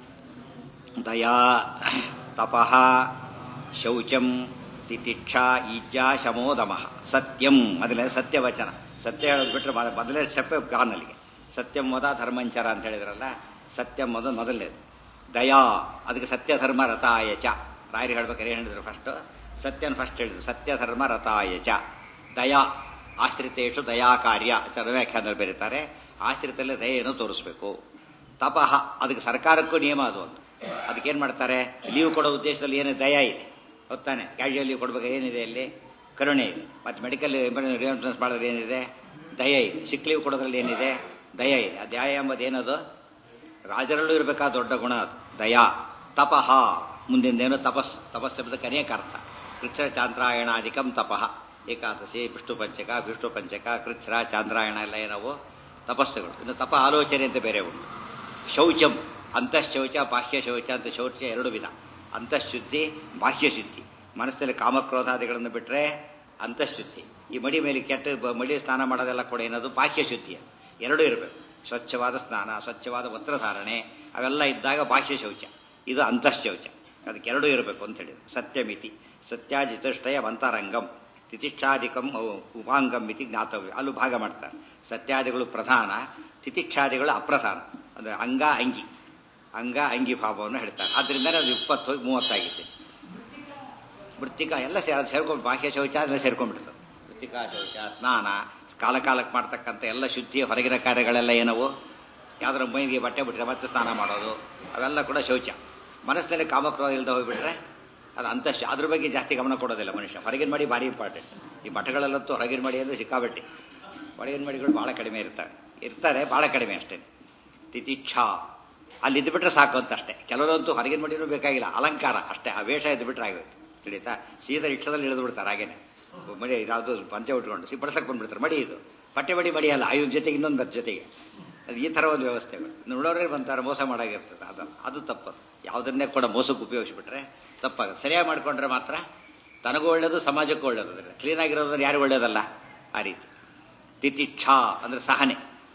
ದಯಾ ತಪಃ ಶೌಚಂ ತಿತಿಕ್ಷಾ ಈಜ್ಜಾ ಶಮೋ ದಮಃ ಸತ್ಯಂ ಮೊದಲೇ ಸತ್ಯವಚನ ಸತ್ಯ ಹೇಳೋದು ಬಿಟ್ಟರೆ ಮೊದಲೇ ಸ್ಟೆಪ್ ಕಾನಲ್ಲಿಗೆ ಸತ್ಯಂ ಮೊದ ಧರ್ಮಂಚರ ಅಂತ ಹೇಳಿದ್ರಲ್ಲ ಸತ್ಯಂ ಮೊದಲು ಮೊದಲನೇದು ದಯಾ ಅದಕ್ಕೆ ಸತ್ಯ ಧರ್ಮ ರಥಾಯ ಚ ರಾಯರು ಹೇಳ್ಬೇಕಾದ್ರೆ ಏನು ಹೇಳಿದ್ರು ಫಸ್ಟ್ ಸತ್ಯನ ಫಸ್ಟ್ ಹೇಳಿದ್ರು ಸತ್ಯ ಧರ್ಮ ರಥಾಯ ಚ ದಯಾ ಆಶ್ರಿತೇಶು ದಯಾ ಕಾರ್ಯ ಚರ ವ್ಯಾಖ್ಯಾನದಲ್ಲಿ ಬರೀತಾರೆ ಆಶ್ರಿತಲ್ಲೇ ದಯೆಯನ್ನು ತೋರಿಸ್ಬೇಕು ತಪಃ ಅದಕ್ಕೆ ಸರ್ಕಾರಕ್ಕೂ ನಿಯಮ ಅದು ಅಂತ ಅದಕ್ಕೇನು ಮಾಡ್ತಾರೆ ಲೀವ್ ಕೊಡೋ ಉದ್ದೇಶದಲ್ಲಿ ಏನು ದಯ ಇದೆ ಗೊತ್ತಾನೆ ಕ್ಯಾಶುವಲ್ ಲೀವ್ ಕೊಡ್ಬೇಕು ಏನಿದೆ ಅಲ್ಲಿ ಕರುಣೆ ಇದೆ ಮತ್ತು ಮೆಡಿಕಲ್ ರಿಯನ್ಫರೆನ್ಸ್ ಮಾಡೋದ್ರಲ್ಲಿ ಏನಿದೆ ದಯ ಇದೆ ಸಿಕ್ ಲೀವ್ ಕೊಡೋದ್ರಲ್ಲಿ ಏನಿದೆ ದಯ ಇದೆ ಆ ದಯ ಎಂಬುದು ಏನದು ರಾಜರಲ್ಲೂ ಇರಬೇಕಾದ ದೊಡ್ಡ ಗುಣ ಅದು ದಯಾ ತಪಃ ಮುಂದಿಂದೇನು ತಪಸ್ ತಪಸ್ ಎಂಬುದಕ್ಕೆ ಅನೇಕ ಅರ್ಥ ಕೃಚ್ಛ ಚಾಂದ್ರಾಯಣಾಧಿಕಂ ತಪಃ ಏಕಾದಶಿ ವಿಷ್ಣು ಪಂಚಕ ವಿಷ್ಣು ಪಂಚಕ ಕೃಚ್ಛ್ರ ಚಾಂದ್ರಾಯಣ ಎಲ್ಲ ಏನವು ತಪಸ್ಸುಗಳು ಇನ್ನು ತಪ ಆಲೋಚನೆ ಅಂತ ಬೇರೆ ಉಂಟು ಶೌಚಂ ಅಂತಃಶೌಚ ಬಾಹ್ಯ ಶೌಚ ಅಂತ ಶೌಚ ಎರಡು ವಿಧ ಅಂತಃಶುದ್ಧಿ ಬಾಹ್ಯ ಶುದ್ಧಿ ಮನಸ್ಸಲ್ಲಿ ಕಾಮಕ್ರೋಧಾದಿಗಳನ್ನು ಬಿಟ್ಟರೆ ಅಂತಃಶುದ್ಧಿ ಈ ಮಡಿ ಮೇಲೆ ಕೆಟ್ಟ ಬ- ಮಡಿ ಸ್ನಾನ ಮಾಡೋದೆಲ್ಲ ಕೂಡ ಏನದು ಬಾಹ್ಯ ಶುದ್ಧಿಯ ಎರಡೂ ಇರಬೇಕು ಸ್ವಚ್ಛವಾದ ಸ್ನಾನ ಸ್ವಚ್ಛವಾದ ವಸ್ತ್ರಧಾರಣೆ ಅವೆಲ್ಲ ಇದ್ದಾಗ ಬಾಹ್ಯ ಶೌಚ ಇದು ಅಂತಃಶೌಚ ಅದಕ್ಕೆ ಎರಡೂ ಇರಬೇಕು ಅಂತ ಹೇಳಿದ್ರು ಸತ್ಯಮಿತಿ ಸತ್ಯಾಜಿತಷ್ಟಯ ಅಂತರಂಗಂ ತಿತಿಕ್ಷಾದಿಕಂ ಅವು- ಉಪಾಂಗಂ ಮಿತಿ ಜ್ಞಾತವ್ಯ ಅಲ್ಲೂ ಭಾಗ ಮಾಡ್ತಾರೆ ಸತ್ಯಾದಿಗಳು ಪ್ರಧಾನ ತಿತಿಕ್ಷಾದಿಗಳು ಅಪ್ರಧಾನ ಅಂದ್ರೆ ಅಂಗ ಅಂಗಿ ಅಂಗ ಅಂಗಿ ಭಾವವನ್ನು ಹೇಳ್ತಾರೆ ಆದ್ರಿಂದ ಅದು ಇಪ್ಪತ್ತು ಹೋಗಿ ಮೂವತ್ತಾಗಿತ್ತು ವೃತ್ತಿಕ ಎಲ್ಲ ಸೇ ಸೇರ್ಕೊಂಡು ಬಾಹ್ಯ ಶೌಚ ಎಲ್ಲ ಸೇರ್ಕೊಂಡ್ಬಿಡ್ತದೆ ವೃತ್ತಿಕಾ ಶೌಚ ಸ್ನಾನ ಕಾಲ ಕಾಲಕ್ಕೆ ಮಾಡ್ತಕ್ಕಂಥ ಎಲ್ಲ ಶುದ್ಧಿಯ ಹೊರಗಿನ ಕಾರ್ಯಗಳೆಲ್ಲ ಏನವು ಯಾವ್ದಾರ ಮೈಗೆ ಬಟ್ಟೆ ಬಿಟ್ಟರೆ ಮತ್ತೆ ಸ್ನಾನ ಮಾಡೋದು ಅವೆಲ್ಲ ಕೂಡ ಶೌಚ ಮನಸ್ಸಿನಲ್ಲಿ ಕಾಮಕ್ರೋಧ ಇಲ್ಲದೆ ಹೋಗ್ಬಿಟ್ರೆ ಅದು ಅಂತ ಅದ್ರ ಬಗ್ಗೆ ಜಾಸ್ತಿ ಗಮನ ಕೊಡೋದಿಲ್ಲ ಮನುಷ್ಯ ಹೊರಗಿನ ಮಾಡಿ ಭಾರಿ ಇಂಪಾರ್ಟೆಂಟ್ ಈ ಮಠಗಳಲ್ಲಂತೂ ಹೊರಗಿನ ಮಾಡಿ ಅಂದ್ರೆ ಸಿಕ್ಕಾಬಟ್ಟಿ ಒಳಗಿನ ಮಡಿಗಳು ಬಹಳ ಕಡಿಮೆ ಇರ್ತವೆ ಇರ್ತಾರೆ ಬಹಳ ಕಡಿಮೆ ಅಷ್ಟೇ ತಿತಿಚ್ಛಾ ಅಲ್ಲಿ ಇದ್ಬಿಟ್ರೆ ಸಾಕು ಅಂತ ಅಷ್ಟೇ ಕೆಲವರಂತೂ ಹೊರಗಿನ ಮಡಿನೂ ಬೇಕಾಗಿಲ್ಲ ಅಲಂಕಾರ ಅಷ್ಟೇ ಆ ವೇಷ ಇದ್ಬಿಟ್ರೆ ಆಗುತ್ತೆ ತಿಳಿತಾ ಸೀದಾ ರಿಕ್ಷಾದಲ್ಲಿ ಇಳಿದು ಬಿಡ್ತಾರೆ ಹಾಗೇನೆ ಮಡಿ ಯಾವುದು ಪಂಚೆ ಉಟ್ಕೊಂಡು ಸಿ ಬಡ್ಸಕ್ಕೆ ಬಂದ್ಬಿಡ್ತಾರೆ ಮಡಿ ಇದು ಪಟ್ಟೆ ಮಡಿ ಮಡಿ ಅಲ್ಲ ಅಯ್ಯೋ ಜೊತೆಗೆ ಇನ್ನೊಂದು ಬರ್ ಜೊತೆಗೆ ಅದು ಈ ಥರ ಒಂದು ವ್ಯವಸ್ಥೆಗಳು ನೋಡೋರೇ ಬಂತಾರೆ ಮೋಸ ಮಾಡಾಗಿರ್ತದೆ ಅದು ಅದು ತಪ್ಪು ಯಾವುದನ್ನೇ ಕೂಡ ಮೋಸಕ್ಕೆ ಉಪಯೋಗಿಸ್ಬಿಟ್ರೆ ತಪ್ಪಾಗುತ್ತೆ ಸರಿಯಾಗಿ ಮಾಡ್ಕೊಂಡ್ರೆ ಮಾತ್ರ ತನಗೂ ಒಳ್ಳೇದು ಸಮಾಜಕ್ಕೂ ಒಳ್ಳೇದು ಅದರ ಕ್ಲೀನ್ ಆಗಿರೋದ್ರೆ ಯಾರು ಒಳ್ಳೇದಲ್ಲ ಆ ರೀತಿ ತಿತಿಕ್ಷಾ ಅಂದ್ರೆ ಸಹನೆ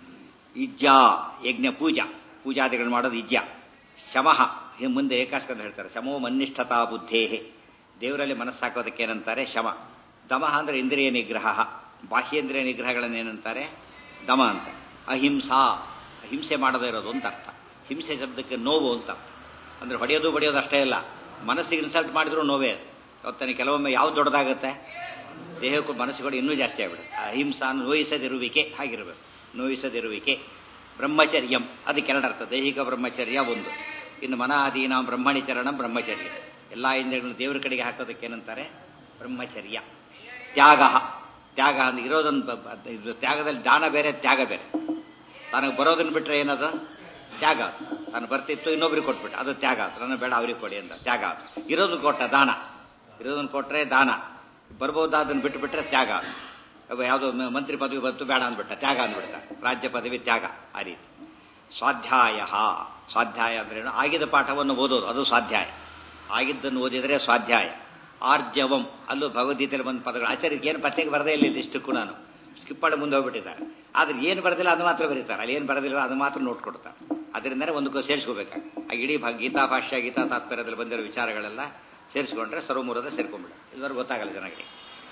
ಇಜ್ಜಾ ಯಜ್ಞ ಪೂಜಾ ಪೂಜಾದಿಗಳು ಮಾಡೋದು ಇಜ್ಜ ಶಮಃ ಹಿಂಗೆ ಮುಂದೆ ಏಕಾಸ್ಕಂದ ಹೇಳ್ತಾರೆ ಶಮೋ ಮನ್ನಿಷ್ಠತಾ ಬುದ್ಧೇಹೆ ದೇವರಲ್ಲಿ ಮನಸ್ಸಾಕೋದಕ್ಕೆ ಏನಂತಾರೆ ಶಮ ದಮಃ ಅಂದ್ರೆ ಇಂದ್ರಿಯ ನಿಗ್ರಹ ಬಾಹ್ಯೇಂದ್ರಿಯ ನಿಗ್ರಹಗಳನ್ನು ಏನಂತಾರೆ ದಮ ಅಂತ ಅಹಿಂಸಾ ಹಿಂಸೆ ಮಾಡದೇ ಇರೋದು ಅಂತ ಅರ್ಥ ಹಿಂಸೆ ಶಬ್ದಕ್ಕೆ ನೋವು ಅಂತ ಅರ್ಥ ಅಂದ್ರೆ ಹೊಡೆಯೋದು ಬಡಿಯೋದು ಅಷ್ಟೇ ಇಲ್ಲ ಮನಸ್ಸಿಗೆ ಇನ್ಸಲ್ಟ್ ಮಾಡಿದ್ರು ನೋವೇ ಅದು ಅವತ್ತಾನೆ ಕೆಲವೊಮ್ಮೆ ಯಾವ್ದು ದೊಡ್ಡದಾಗುತ್ತೆ ದೇಹಕ್ಕೂ ಮನಸ್ಸುಗಳು ಇನ್ನೂ ಜಾಸ್ತಿ ಆಗ್ಬಿಡುತ್ತೆ ಅಹಿಂಸಾ ನೋಯಿಸದಿರುವಿಕೆ ಹಾಗಿರಬೇಕು ನೋಯಿಸದಿರುವಿಕೆ ಬ್ರಹ್ಮಚರ್ಯಂ ಅದಕ್ಕೆ ಎರಡರ್ಥ ದೈಹಿಕ ಬ್ರಹ್ಮಚರ್ಯ ಒಂದು ಇನ್ನು ಮನಾದೀನ ಬ್ರಹ್ಮಣಿ ಚರಣಂ ಬ್ರಹ್ಮಚರ್ಯ ಎಲ್ಲ ಇಂದ್ರಿಯಗಳನ್ನು ದೇವರ ಕಡೆಗೆ ಹಾಕೋದಕ್ಕೆ ಏನಂತಾರೆ ಬ್ರಹ್ಮಚರ್ಯ ತ್ಯಾಗ ತ್ಯಾಗ ಅಂದ್ರೆ ಇರೋದೊಂದು ಬ- ಬ- ಇದು ತ್ಯಾಗದಲ್ಲಿ ದಾನ ಬೇರೆ ತ್ಯಾಗ ಬೇರೆ ತನಗೆ ಬರೋದನ್ನ ಬಿಟ್ರೆ ಏನದು ತ್ಯಾಗ ಅದು. ತಾನು ಬರ್ತಿತ್ತು ಇನ್ನೊಬ್ರಿಗೆ ಕೊಟ್ಬಿಟ್ಟು ಅದು ತ್ಯಾಗ ಅದು. ನನ್ನ ಬೇಡ ಅವ್ರಿಗೆ ಕೊಡಿ ಅಂತ ತ್ಯಾಗ ಅದು. ಇರೋದನ್ನ ಕೊಟ್ಟ ದಾನ ಇರೋದನ್ನ ಕೊಟ್ರೆ ದಾನ ಬರ್ಬೋದಾದನ್ನ ಬಿಟ್ಟು ಬಿಟ್ರೆ ತ್ಯಾಗ ಅದು. ಅವ ಯಾವುದೋ ಮ- ಮಂತ್ರಿ ಪದವಿ ಬಂತು ಬೇಡ ಅಂದ್ಬಿಟ್ಟ ತ್ಯಾಗ ಅಂದ್ಬಿಡ್ತ ರಾಜ್ಯ ಪದವಿ ತ್ಯಾಗ ಆ ರೀತಿ ಸ್ವಾಧ್ಯಾಯ ಸ್ವಾಧ್ಯಾಯ ಅಂದ್ರೇನು ಆಗಿದ ಪಾಠವನ್ನು ಓದೋದು ಅದು ಸ್ವಾಧ್ಯಾಯ ಆಗಿದ್ದನ್ನು ಓದಿದರೆ ಸ್ವಾಧ್ಯಾಯ ಆರ್ಜವಂ ಅಲ್ಲೂ ಭಗವದ್ಗೀತೆಯಲ್ಲಿ ಬಂದ ಪದಗಳು ಆಚಾರ್ಯಕ್ಕೆ ಏನು ಪತ್ರಿಕೆ ಬರದೇ ಇಲ್ಲ ಇದಿಷ್ಟಕ್ಕೂ ನಾನು ಸ್ಕಿಪ್ ಮಾಡಿ ಮುಂದೆ ಹೋಗ್ಬಿಟ್ಟಿದ್ದಾರೆ ಆದ್ರೆ ಏನು ಬರೋದಿಲ್ಲ ಅದು ಮಾತ್ರ ಬರೀತಾರೆ ಅಲ್ಲಿ ಏನು ಬರೋದಿಲ್ಲ ಅದು ಮಾತ್ರ ನೋಟ್ ಕೊಡ್ತಾರೆ ಅದರಿಂದನೇ ಒಂದಕ್ಕೂ ಸೇರಿಸ್ಕೋಬೇಕಾಗ ಆ ಇಡೀ ಭಾ- ಗೀತಾ ಭಾಷ್ಯ ಗೀತಾ ತಾತ್ಪರ್ಯದಲ್ಲಿ ಬಂದಿರೋ ವಿಚಾರಗಳೆಲ್ಲ ಸೇರಿಸ್ಕೊಂಡ್ರೆ ಸರ್ವಮೂರದ ಸೇರ್ಕೊಂಡ್ಬಿಡ ಇದುವರೆಗೆ ಗೊತ್ತಾಗಲ್ಲ ಜನಗಳಿಗೆ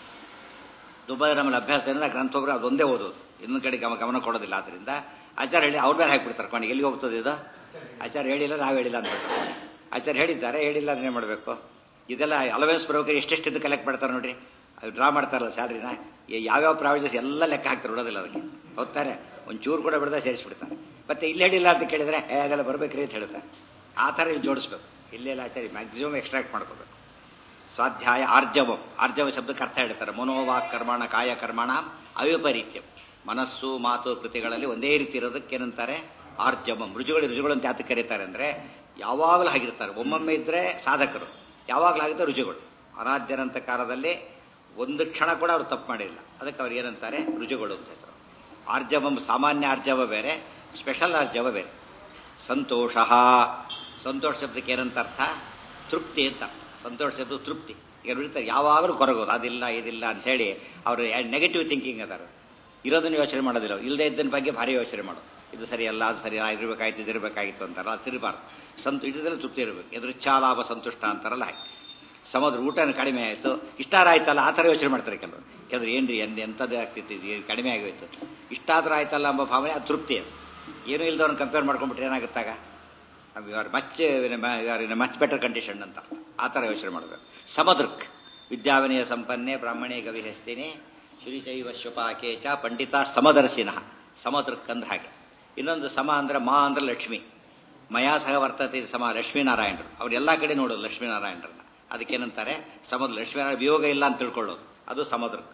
ದುಬೈ ನಮ್ಮಲ್ಲಿ ಅಭ್ಯಾಸ ಏನಿಲ್ಲ ಗ್ರಂಥೊಬ್ರು ಅದೊಂದೇ ಓದೋದು ಇನ್ನೊಂದು ಕಡೆ ಗಮ ಗಮನ ಕೊಡೋದಿಲ್ಲ ಆದ್ರಿಂದ ಆಚಾರ್ಯ ಹೇಳಿ ಅವ್ರ ಮೇಲೆ ಹಾಕ್ಬಿಡ್ತಾರೆ ಕೊನೆಗೆ ಎಲ್ಲಿಗೆ ಹೋಗ್ತದೆ ಇದು ಆಚಾರ್ಯ ಹೇಳಿಲ್ಲ ನಾವು ಹೇಳಿಲ್ಲ ಅಂದ್ಬಿಟ್ಟು ಆಚಾರ್ಯ ಹೇಳಿದ್ದಾರೆ ಹೇಳಿಲ್ಲ ಅಂದ್ರೆ ಏನು ಮಾಡಬೇಕು ಇದೆಲ್ಲ ಅಲವೆನ್ಸ್ ಬ್ರೋಕರ್ ಎಷ್ಟೆಷ್ಟು ಕಲೆಕ್ಟ್ ಮಾಡ್ತಾರೆ ನೋಡ್ರಿ ಅದು ಡ್ರಾ ಮಾಡ್ತಾರಲ್ಲ ಸ್ಯಾಲ್ರಿನ ಯಾವ್ಯಾವ ಪ್ರಾವಿಜನ್ಸ್ ಎಲ್ಲ ಲೆಕ್ಕ ಹಾಕ್ತಾರೆ ಬಿಡೋದಿಲ್ಲ ಅದಕ್ಕೆ ಹೋಗ್ತಾರೆ ಒಂಚೂರು ಕೂಡ ಬಿಡದೆ ಸೇರಿಸ್ಬಿಡ್ತಾರೆ ಮತ್ತೆ ಇಲ್ಲಿ ಹೇಳಿಲ್ಲ ಅಂತ ಕೇಳಿದ್ರೆ ಏ ಅದೆಲ್ಲ ಬರ್ಬೇಕ್ರಿ ಅಂತ ಹೇಳ್ತಾರೆ ಆ ಥರ ಇಲ್ಲಿ ಜೋಡಿಸ್ಬೇಕು ಇಲ್ಲೆಲ್ಲ ಆಚಾರ್ಯ ಮ್ಯಾಕ್ಸಿಮಮ್ ಎಕ್ಸ್ಟ್ರಾಕ್ಟ್ ಮಾಡ್ಕೋಬೇಕು ಸ್ವಾಧ್ಯಾಯ ಆರ್ಜವಂ ಆರ್ಜವ ಶಬ್ದಕ್ಕೆ ಅರ್ಥ ಹೇಳ್ತಾರೆ ಮನೋವಾಕ್ ಕರ್ಮಣ ಕಾಯ ಕರ್ಮಣ ಅವಿಪರೀತ್ಯಂ ಮನಸ್ಸು ಮಾತು ಕೃತಿಗಳಲ್ಲಿ ಒಂದೇ ರೀತಿ ಇರೋದಕ್ಕೆ ಏನಂತಾರೆ ಆರ್ಜವಂ ರುಜುಗಳು ರುಜುಗಳು ಅಂತ ಯಾತಕ್ಕೆ ಕರೀತಾರೆ ಅಂದ್ರೆ ಯಾವಾಗಲೂ ಆಗಿರ್ತಾರೆ ಒಮ್ಮೊಮ್ಮೆ ಇದ್ರೆ ಸಾಧಕರು ಯಾವಾಗಲೂ ಆಗಿದ್ದ ರುಜುಗಳು ಅನಾದ್ಯನಂತ ಕಾಲದಲ್ಲಿ ಒಂದು ಕ್ಷಣ ಕೂಡ ಅವರು ತಪ್ಪು ಮಾಡಿಲ್ಲ ಅದಕ್ಕೆ ಅವ್ರು ಏನಂತಾರೆ ರುಜುಗಳು ಅಂತ ಹೆಸರು ಆರ್ಜವಂ ಸಾಮಾನ್ಯ ಆರ್ಜವ ಬೇರೆ ಸ್ಪೆಷಲ್ ಆರ್ಜವ ಬೇರೆ ಸಂತೋಷ ಸಂತೋಷ ಶಬ್ದಕ್ಕೆ ಏನಂತ ಅರ್ಥ ತೃಪ್ತಿ ಅಂತ ಅರ್ಥ. ಸಂತೋಷ ಶಬ್ದ ತೃಪ್ತಿ ಈಗ ಬಿಡ್ತಾರೆ ಯಾವಾಗಲೂ ಕೊರಗೋದು ಅದಿಲ್ಲ ಇದಿಲ್ಲ ಅಂತ ಹೇಳಿ ಅವರು ನೆಗೆಟಿವ್ ಥಿಂಕಿಂಗ್ ಅದಾರ ಇರೋದನ್ನು ಯೋಚನೆ ಮಾಡೋದಿಲ್ಲ ಅವ್ರು. ಇಲ್ಲದೆ ಇದ್ದನ ಬಗ್ಗೆ ಭಾರಿ ಯೋಚನೆ ಮಾಡೋದು ಇದು ಸರಿಯಲ್ಲ ಅದು ಸರಿ ಇರಬೇಕಾಯ್ತು ಇದಿರಬೇಕಾಯ್ತು ಅಂತಾರಲ್ಲ ಅದು ಸಿರಬಾರ್ದು ಸಂತು ಇದ್ರಲ್ಲಿ ತೃಪ್ತಿ ಇರಬೇಕು ಎದುರುಚ್ಛಾಲಾಭ ಸಂತುಷ್ಟ ಅಂತಾರಲ್ಲ ಹಾಗೆ ಸಮುದ್ರ ಊಟನ ಕಡಿಮೆ ಆಯಿತು ಇಷ್ಟಾರ ಆಯ್ತಲ್ಲ ಆ ಥರ ಯೋಚನೆ ಮಾಡ್ತಾರೆ ಕೆಲವರು ಯಾಕಂದ್ರೆ ಏನ್ರಿ ಎಂದ ಎಂಥದ್ದು ಆಗ್ತಿತ್ತು ಇದು ಕಡಿಮೆ ಆಗೋಯ್ತು ಇಷ್ಟಾದ್ರೂ ಆಯ್ತಲ್ಲ ಎಂಬ ಭಾವನೆ ಅದು ತೃಪ್ತಿ ಅದು ಏನೂ ಇಲ್ದವ್ರನ್ನ ಕಂಪೇರ್ ಮಾಡ್ಕೊಂಡ್ಬಿಟ್ರೆ ಏನಾಗುತ್ತಾಗ are much are in much better condition ಅಂತ ಆ ಥರ ಯೋಚನೆ ಮಾಡಬೇಕು ಸಮದೃಕ್ ವಿದ್ಯಾವಿನಯ ಸಂಪನ್ನೆ ಬ್ರಾಹ್ಮಣೇ ಗವಿ ಹಸ್ತಿನಿ ಶ್ರೀಶೈವ ಶ್ವಪಾಕೆ ಚ ಪಂಡಿತ ಸಮದರ್ಶಿನಃ ಸಮದೃಕ್ ಅಂದ್ರೆ ಹಾಗೆ ಇನ್ನೊಂದು ಸಮ ಅಂದ್ರೆ ಮಾ ಅಂದ್ರೆ ಲಕ್ಷ್ಮಿ ಮಯಾ ಸಹ ವರ್ತತೆ ಸಮ ಲಕ್ಷ್ಮೀನಾರಾಯಣರು ಅವ್ರು ಎಲ್ಲ ಕಡೆ ನೋಡೋದು ಲಕ್ಷ್ಮೀನಾರಾಯಣರನ್ನ ಅದಕ್ಕೇನಂತಾರೆ ಸಮುದ್ರ ಲಕ್ಷ್ಮೀನಾರಾಯಣ ವಿಯೋಗ ಇಲ್ಲ ಅಂತ ತಿಳ್ಕೊಳ್ಳೋದು ಅದು ಸಮದೃಕ್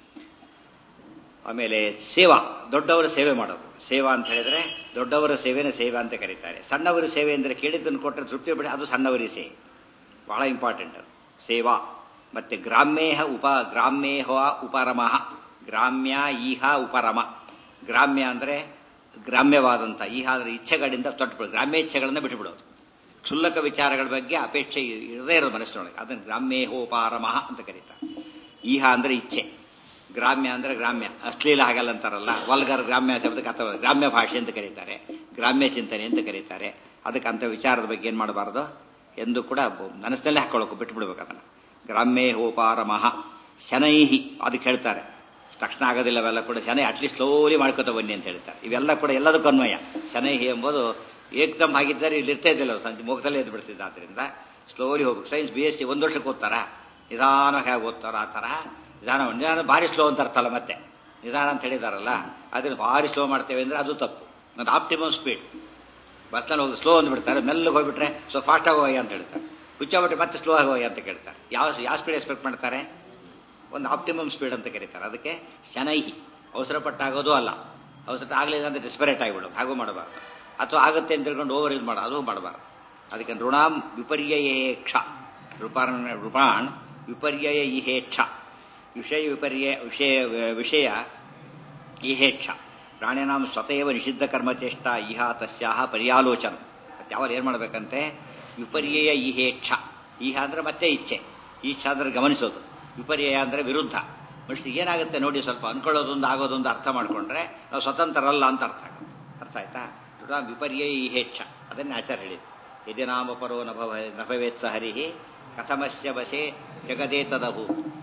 ಆಮೇಲೆ ಸೇವಾ ದೊಡ್ಡವರ ಸೇವೆ ಮಾಡೋದು ಸೇವಾ ಅಂತ ಹೇಳಿದ್ರೆ ದೊಡ್ಡವರ ಸೇವೆನೇ ಸೇವೆ ಅಂತ ಕರೀತಾರೆ ಸಣ್ಣವರ ಸೇವೆ ಅಂದರೆ ಕೇಳಿದ್ದನ್ನು ಕೊಟ್ಟರೆ ತೃಪ್ತಿ ಬಿಡಿ ಅದು ಸಣ್ಣವರಿಗೆ ಸೇವೆ ಬಹಳ ಇಂಪಾರ್ಟೆಂಟ್ ಅದು ಸೇವಾ ಮತ್ತೆ ಗ್ರಾಮ್ಯೇಹ ಉಪ ಗ್ರಾಮ್ಯೇಹ ಉಪರಮಃ ಗ್ರಾಮ್ಯ ಈಹ ಉಪರಮ ಗ್ರಾಮ್ಯ ಅಂದರೆ ಗ್ರಾಮ್ಯವಾದಂಥ ಈಹ ಅಂದರೆ ಇಚ್ಛೆಗಳಿಂದ ತೊಟ್ಟುಬಿಡೋದು ಗ್ರಾಮ್ಯ ಇಚ್ಛೆಗಳನ್ನು ಬಿಟ್ಟುಬಿಡೋದು ಕ್ಷುಲ್ಲಕ ವಿಚಾರಗಳ ಬಗ್ಗೆ ಅಪೇಕ್ಷೆ ಇರದೇ ಇರೋದು ಮನಸ್ಸಿನೊಳಗೆ ಅದನ್ನು ಗ್ರಾಮ್ಯೇಹೋಪಾರಮಃ ಅಂತ ಕರೀತಾರೆ ಈಹ ಅಂದರೆ ಇಚ್ಛೆ ಗ್ರಾಮ್ಯ ಅಂದ್ರೆ ಗ್ರಾಮ್ಯ ಅಶ್ಲೀಲ ಹಾಗಲ್ಲ ಅಂತಾರಲ್ಲ ವಲ್ಗರ್ ಗ್ರಾಮ್ಯ ಶಬ್ದಕ್ಕೆ ಅಥವಾ ಗ್ರಾಮ್ಯ ಭಾಷೆ ಅಂತ ಕರೀತಾರೆ ಗ್ರಾಮ್ಯ ಚಿಂತನೆ ಅಂತ ಕರೀತಾರೆ ಅದಕ್ಕೆ ಅಂತ ವಿಚಾರದ ಬಗ್ಗೆ ಏನು ಮಾಡಬಾರ್ದು ಎಂದು ಕೂಡ ಮನಸ್ಸಿನಲ್ಲೇ ಹಾಕೊಳ್ಳೋಕೆ ಬಿಟ್ಟು ಬಿಡ್ಬೇಕು ಅದನ್ನು ಗ್ರಾಮ್ಯೇ ಹೋಪಾರಮಃ ಶನೈಹಿ ಅದಕ್ಕೆ ಹೇಳ್ತಾರೆ ತಕ್ಷಣ ಆಗೋದಿಲ್ಲ ಅವೆಲ್ಲ ಕೂಡ ಶನೈ ಅಟ್ಲೀಸ್ಟ್ ಸ್ಲೋಲಿ ಮಾಡ್ಕೋತ ಬನ್ನಿ ಅಂತ ಹೇಳ್ತಾರೆ ಇವೆಲ್ಲ ಕೂಡ ಎಲ್ಲದಕ್ಕೂ ಅನ್ವಯ ಶನೈಹಿ ಎಂಬುದು ಏಕ್ದಮ್ ಆಗಿದ್ದಾರೆ ಇಲ್ಲಿ ಇರ್ತಾ ಇದ್ದಿಲ್ಲ ಅವ್ರು ಸಂಜೆ ಮುಖದಲ್ಲೇ ಎದ್ದು ಬಿಡ್ತಿದ್ದ ಆದ್ದರಿಂದ ಸ್ಲೋಲಿ ಹೋಗ್ಬೇಕು ಸೈನ್ಸ್ ಬಿ ಎಸ್ ಸಿ ಒಂದು ವರ್ಷಕ್ಕೆ ಓದ್ತಾರ ನಿಧಾನ ಹೇಗೆ ಓದ್ತಾರ ಆ ಥರ ನಿಧಾನ ನಿಧಾನ ಭಾರಿ ಸ್ಲೋ ಅಂತ ಅರ್ಥಲ್ಲ ಮತ್ತೆ ನಿಧಾನ ಅಂತ ಹೇಳಿದಾರಲ್ಲ ಅದನ್ನು ಭಾರಿ ಸ್ಲೋ ಮಾಡ್ತೇವೆ ಅಂದರೆ ಅದು ತಪ್ಪು ಮತ್ತು ಆಪ್ಟಿಮಮ್ ಸ್ಪೀಡ್ ಬಸ್ನಲ್ಲಿ ಹೋಗಿ ಸ್ಲೋ ಅಂದ್ಬಿಡ್ತಾರೆ ಮೆಲ್ಲಗೆ ಹೋಗ್ಬಿಟ್ರೆ ಸೊ ಫಾಸ್ಟಾಗಿ ಹೋಗಿ ಅಂತ ಹೇಳ್ತಾರೆ ಹುಚ್ಚಾಗ್ಬಿಟ್ರೆ ಮತ್ತೆ ಸ್ಲೋ ಆಗಿ ಹೋಗಿ ಅಂತ ಕೇಳ್ತಾರೆ ಯಾವ ಯಾವ ಸ್ಪೀಡ್ ಎಕ್ಸ್ಪೆಕ್ಟ್ ಮಾಡ್ತಾರೆ ಒಂದು ಆಪ್ಟಿಮಮ್ ಸ್ಪೀಡ್ ಅಂತ ಕರೀತಾರೆ ಅದಕ್ಕೆ ಶನೈಹಿ ಅವಸರ ಪಟ್ಟಾಗೋದು ಅಲ್ಲ ಅವಸರ ಆಗಲಿಲ್ಲ ಅಂದರೆ ಡಿಸ್ಪರೇಟ್ ಆಗಿಬಿಡೋದು ಹಾಗೂ ಮಾಡಬಾರ್ದು ಅಥವಾ ಆಗುತ್ತೆ ಅಂತ ತಿಳ್ಕೊಂಡು ಓವರ್ ಯೂಸ್ ಮಾಡೋ ಅದು ಮಾಡಬಾರ್ದು ಅದಕ್ಕೆ ನೃಣಾಂ ವಿಪರ್ಯಯೇ ಕ್ಷ ರೂಪಾಣ ರೂಪಾಣ್ ವಿಪರ್ಯಯ ಇಹೇಚ್ಛ ವಿಷಯ ವಿಪರ್ಯ ವಿಷಯ ವಿಷಯ ಇಹೇಚ್ಛ ಪ್ರಾಣಿನಾಂ ಸ್ವತಃವ ನಿಷಿದ್ಧ ಕರ್ಮಚೇಷ್ಟ ಇಹ ತಸ್ಯಾಹ ಪರ್ಯಾಲೋಚನ ಮತ್ತೆ ಯಾವಾಗ ಏನು ಮಾಡಬೇಕಂತೆ ವಿಪರ್ಯಯ ಇಹೇಚ್ಛ ಇಹ ಅಂದ್ರೆ ಮತ್ತೆ ಇಚ್ಛೆ ಈಚ್ಛ ಅಂದ್ರೆ ಗಮನಿಸೋದು ವಿಪರ್ಯಯ ಅಂದ್ರೆ ವಿರುದ್ಧ ಮನುಷ್ಯ ಏನಾಗುತ್ತೆ ನೋಡಿ ಸ್ವಲ್ಪ ಅನ್ಕೊಳ್ಳೋದೊಂದು ಆಗೋದೊಂದು ಅರ್ಥ ಮಾಡ್ಕೊಂಡ್ರೆ ನಾವು ಸ್ವತಂತ್ರರಲ್ಲ ಅಂತ ಅರ್ಥ ಆಗುತ್ತೆ ಅರ್ಥ ಆಯ್ತಾ ವಿಪರ್ಯಯ ಇಹೇಚ್ಛ ಅದನ್ನೇ ಆಚಾರ ಹೇಳಿದ್ದು ಯದಿ ನಾಮ ಪರೋ ನಭವ ನಭವೇತ್ಸ ಹರಿ ಕಥಮಸ್ಯ ವಶೆ ಜಗದೇತದಭೂ